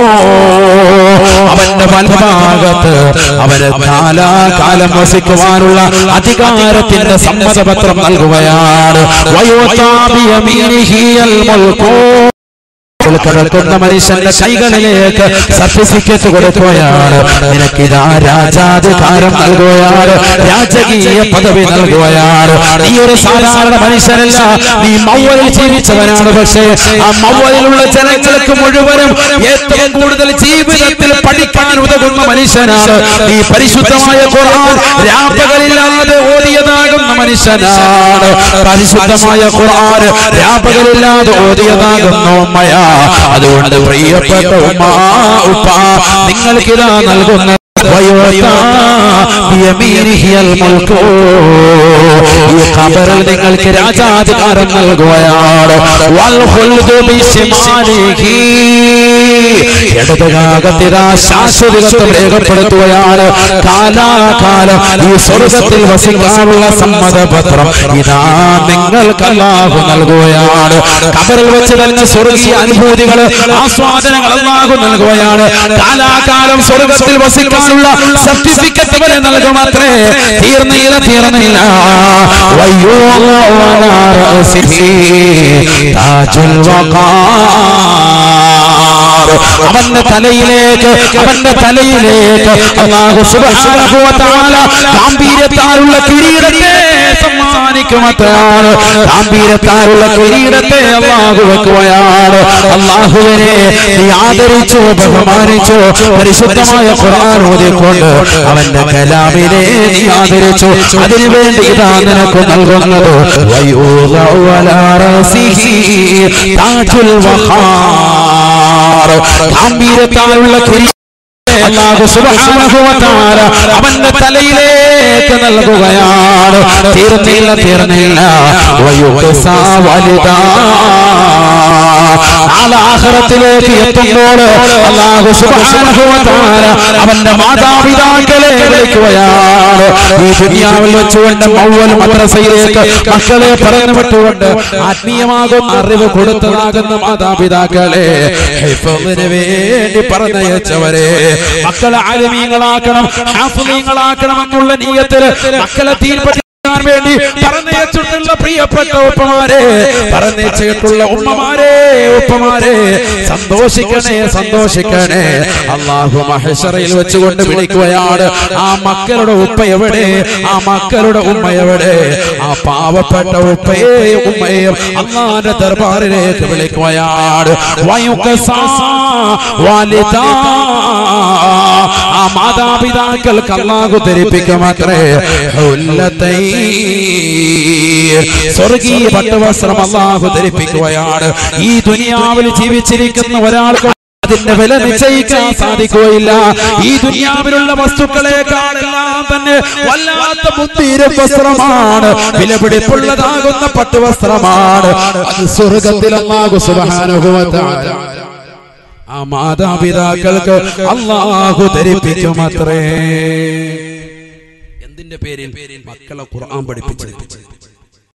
അവന്റെ വലഭാഗത്ത് അവന് കാലാകാലം വസിക്കുവാനുള്ള അധികാരത്തിന്റെ സമ്മതപത്രം നൽകുകയാണ് വയോതാപിയമീനിഹിയൽ മുൽക്കു കിടക്കുന്ന മനുഷ്യന്റെ കൈകളിലേക്ക് സർട്ടിഫിക്കറ്റ് കൊടുക്കുകയാണ് നിനക്കിതാ രാജാധികാരം നൽകുകയാണ് രാജകീയ പദവി നൽകുകയാണ് നീ ഒരു സാധാരണ മനുഷ്യനല്ല നീ മൗവലിൽ ജീവിച്ചവനാണ് പക്ഷേ ആ മൗവലിലുള്ള ജനങ്ങൾക്ക് മുഴുവനും ഏറ്റവും കൂടുതൽ ജീവിതത്തിൽ പഠിക്കാൻ ഉതകുന്ന മനുഷ്യനാണ് നീ പരിശുദ്ധമായ ഖുർആൻ രാപ്പകലില്ലാതെ ഓതിയതാകുന്ന മനുഷ്യനാണ് പരിശുദ്ധമായ ഖുർആൻ രാപ്പകലില്ലാതെ ഓതിയതാകുന്ന ഉമ്മയാ അതുകൊണ്ട് പ്രിയപ്പെട്ട ഉമ്മ ഉപ്പ നിങ്ങൾക്കിതാ നൽകുന്ന വയോതാ ബിയമീനിഹിയൽ മുൽക്കു. ഈ ഖബറിൽ നിങ്ങൾക്ക് രാജാധികാരം നൽകുകയാണ് വൽ ഖുൽദു ബിശിമാലിഹി ഇടതുകാകത്തിരാ ശാശ്വതത്വം രേഖപ്പെടുത്തുകയാണ് കാലാകാലം ഈ സ്വർഗത്തിൽ വസിക്കാനുള്ള സമ്മതപത്രം ഇതാ നിങ്ങൾക്ക് അല്ലാഹു നൽകുകയാണ് കബറിൽ വെച്ച് തന്നെ സ്വർഗീയ അനുഭൂതികൾ ആസ്വാദനങ്ങൾ അല്ലാഹു നൽകുകയാണ് കാലാകാലം സ്വർഗത്തിൽ വസിക്കാനുള്ള സർട്ടിഫിക്കറ്റ് വരെ നൽകുമത്രേ തീർന്നില്ല തീർന്നില്ല വയ്യോ വലാ റഅസിഹി താജുൽ വഖാർ അവന്റെ തലയിലേക്ക് അവന്റെ തലയിലേക്ക് അല്ലാഹു സുബ്ഹാനഹു വ തആല ഗാംഭീര്യത്താലുള്ള കിരീടത്തെ സമ്മാനിക്കുമത്രയാണ് ഗാംഭീര്യത്താലുള്ള കിരീടത്തെ അല്ലാഹു വെക്കുകയാണ് അല്ലാഹുവിനെ നീ ആദരിച്ചു ബഹുമാനിച്ചു പരിശുദ്ധമായ ഖുർആൻ ഓതിക്കൊണ്ട് അവന്റെ കലാമിനെ നീ ആദരിച്ചു അതിനുവേണ്ടി ഇതാ നിനക്ക് നൽകുന്നത് വയൂദഉ അലാ റസിഹി താജുൽ വഖാർ ഗാംഭീര്യത്താലുള്ള കിരീടം അല്ലാഹു സുബ്ഹാനഹു വ തആല അവന്റെ തലയിലേക്ക് നൽകുകയാണ് തീർന്നില്ല തീർന്നില്ല വയുഖ്സാ വലുതാ ആലാഖിറത്തിലേക്ക് എത്തുമ്പോൾ അല്ലാഹു സുബ്ഹാനഹു വ തആല അവന്റെ മാതാപിതാക്കളെ വിളിക്കുകയാണ് ഈ ദുനിയാവിൽ വെച്ചുകൊണ്ട് മൗവൽ മദ്രസയിലേക്ക് മക്കളെ പറഞ്ഞു വിട്ടുകൊണ്ട് ആത്മീയമാകും അറിവ് കൊടുത്തതാകുന്ന മാതാപിതാക്കളെ ഹിഫ്ളിന് വേണ്ടി പറഞ്ഞയച്ചവരെ മക്കളെ ആലിമീങ്ങളാക്കണം ഹാഫിളീങ്ങളാക്കണം എന്നുള്ള നീയത്തില് മക്കളെ തീർപ്പറ്റി വേണ്ടി പറഞ്ഞയച്ചിട്ടുള്ള പ്രിയപ്പെട്ട ഉപ്പമാരെ പറഞ്ഞയച്ചിട്ടുള്ള ഉമ്മമാരെ ഉപ്പമാരെ സന്തോഷിക്കണേ സന്തോഷിക്കണേ അള്ളാഹു മഹേശ്വറയിൽ വെച്ചുകൊണ്ട് വിളിക്കുകയാണ് ആ മക്കളുടെ ഉപ്പ എവിടെ ആ മക്കളുടെ ഉമ്മ എവിടെ ആ പാവപ്പെട്ട ഉപ്പയെയും ഉമ്മയെയും അള്ളാന്റെ ദർബാറിലേക്ക് വിളിക്കുകയാണ് വയുക്കസാ വാലിദാ. ആ മാതാപിതാക്കൾക്ക് അള്ളാഹു ധരിപ്പിക്കുമത്രേ ഹുല്ലത്തൈ സ്വർഗീയ പട്ടുവസ്ത്രം അള്ളാഹു ധരിപ്പിക്കുകയാണ് ഈ ദുനിയാവിൽ ജീവിച്ചിരിക്കുന്ന ഒരാൾക്ക് അതിന്റെ വില നിശ്ചയിക്കാൻ സാധിക്കുകയില്ല ഈ ദുനിയാവിലുള്ള വസ്തുക്കളെക്കാളെല്ലാം തന്നെ വല്ലാത്ത മുന്തിര വസ്ത്രമാണ് വിലപിടിപ്പുള്ളതാകുന്ന പട്ടുവസ്ത്രമാണ് അത് സ്വർഗത്തിൽ അള്ളാഹു സുബാനുഭവത്താണ് ആ മാതാപിതാക്കൾക്ക് അള്ളാഹു ധരിപ്പിക്കുമത്രേ എന്തിന്റെ പേരിൽ മക്കളെ ഖുർആൻ പഠിപ്പിച്ചു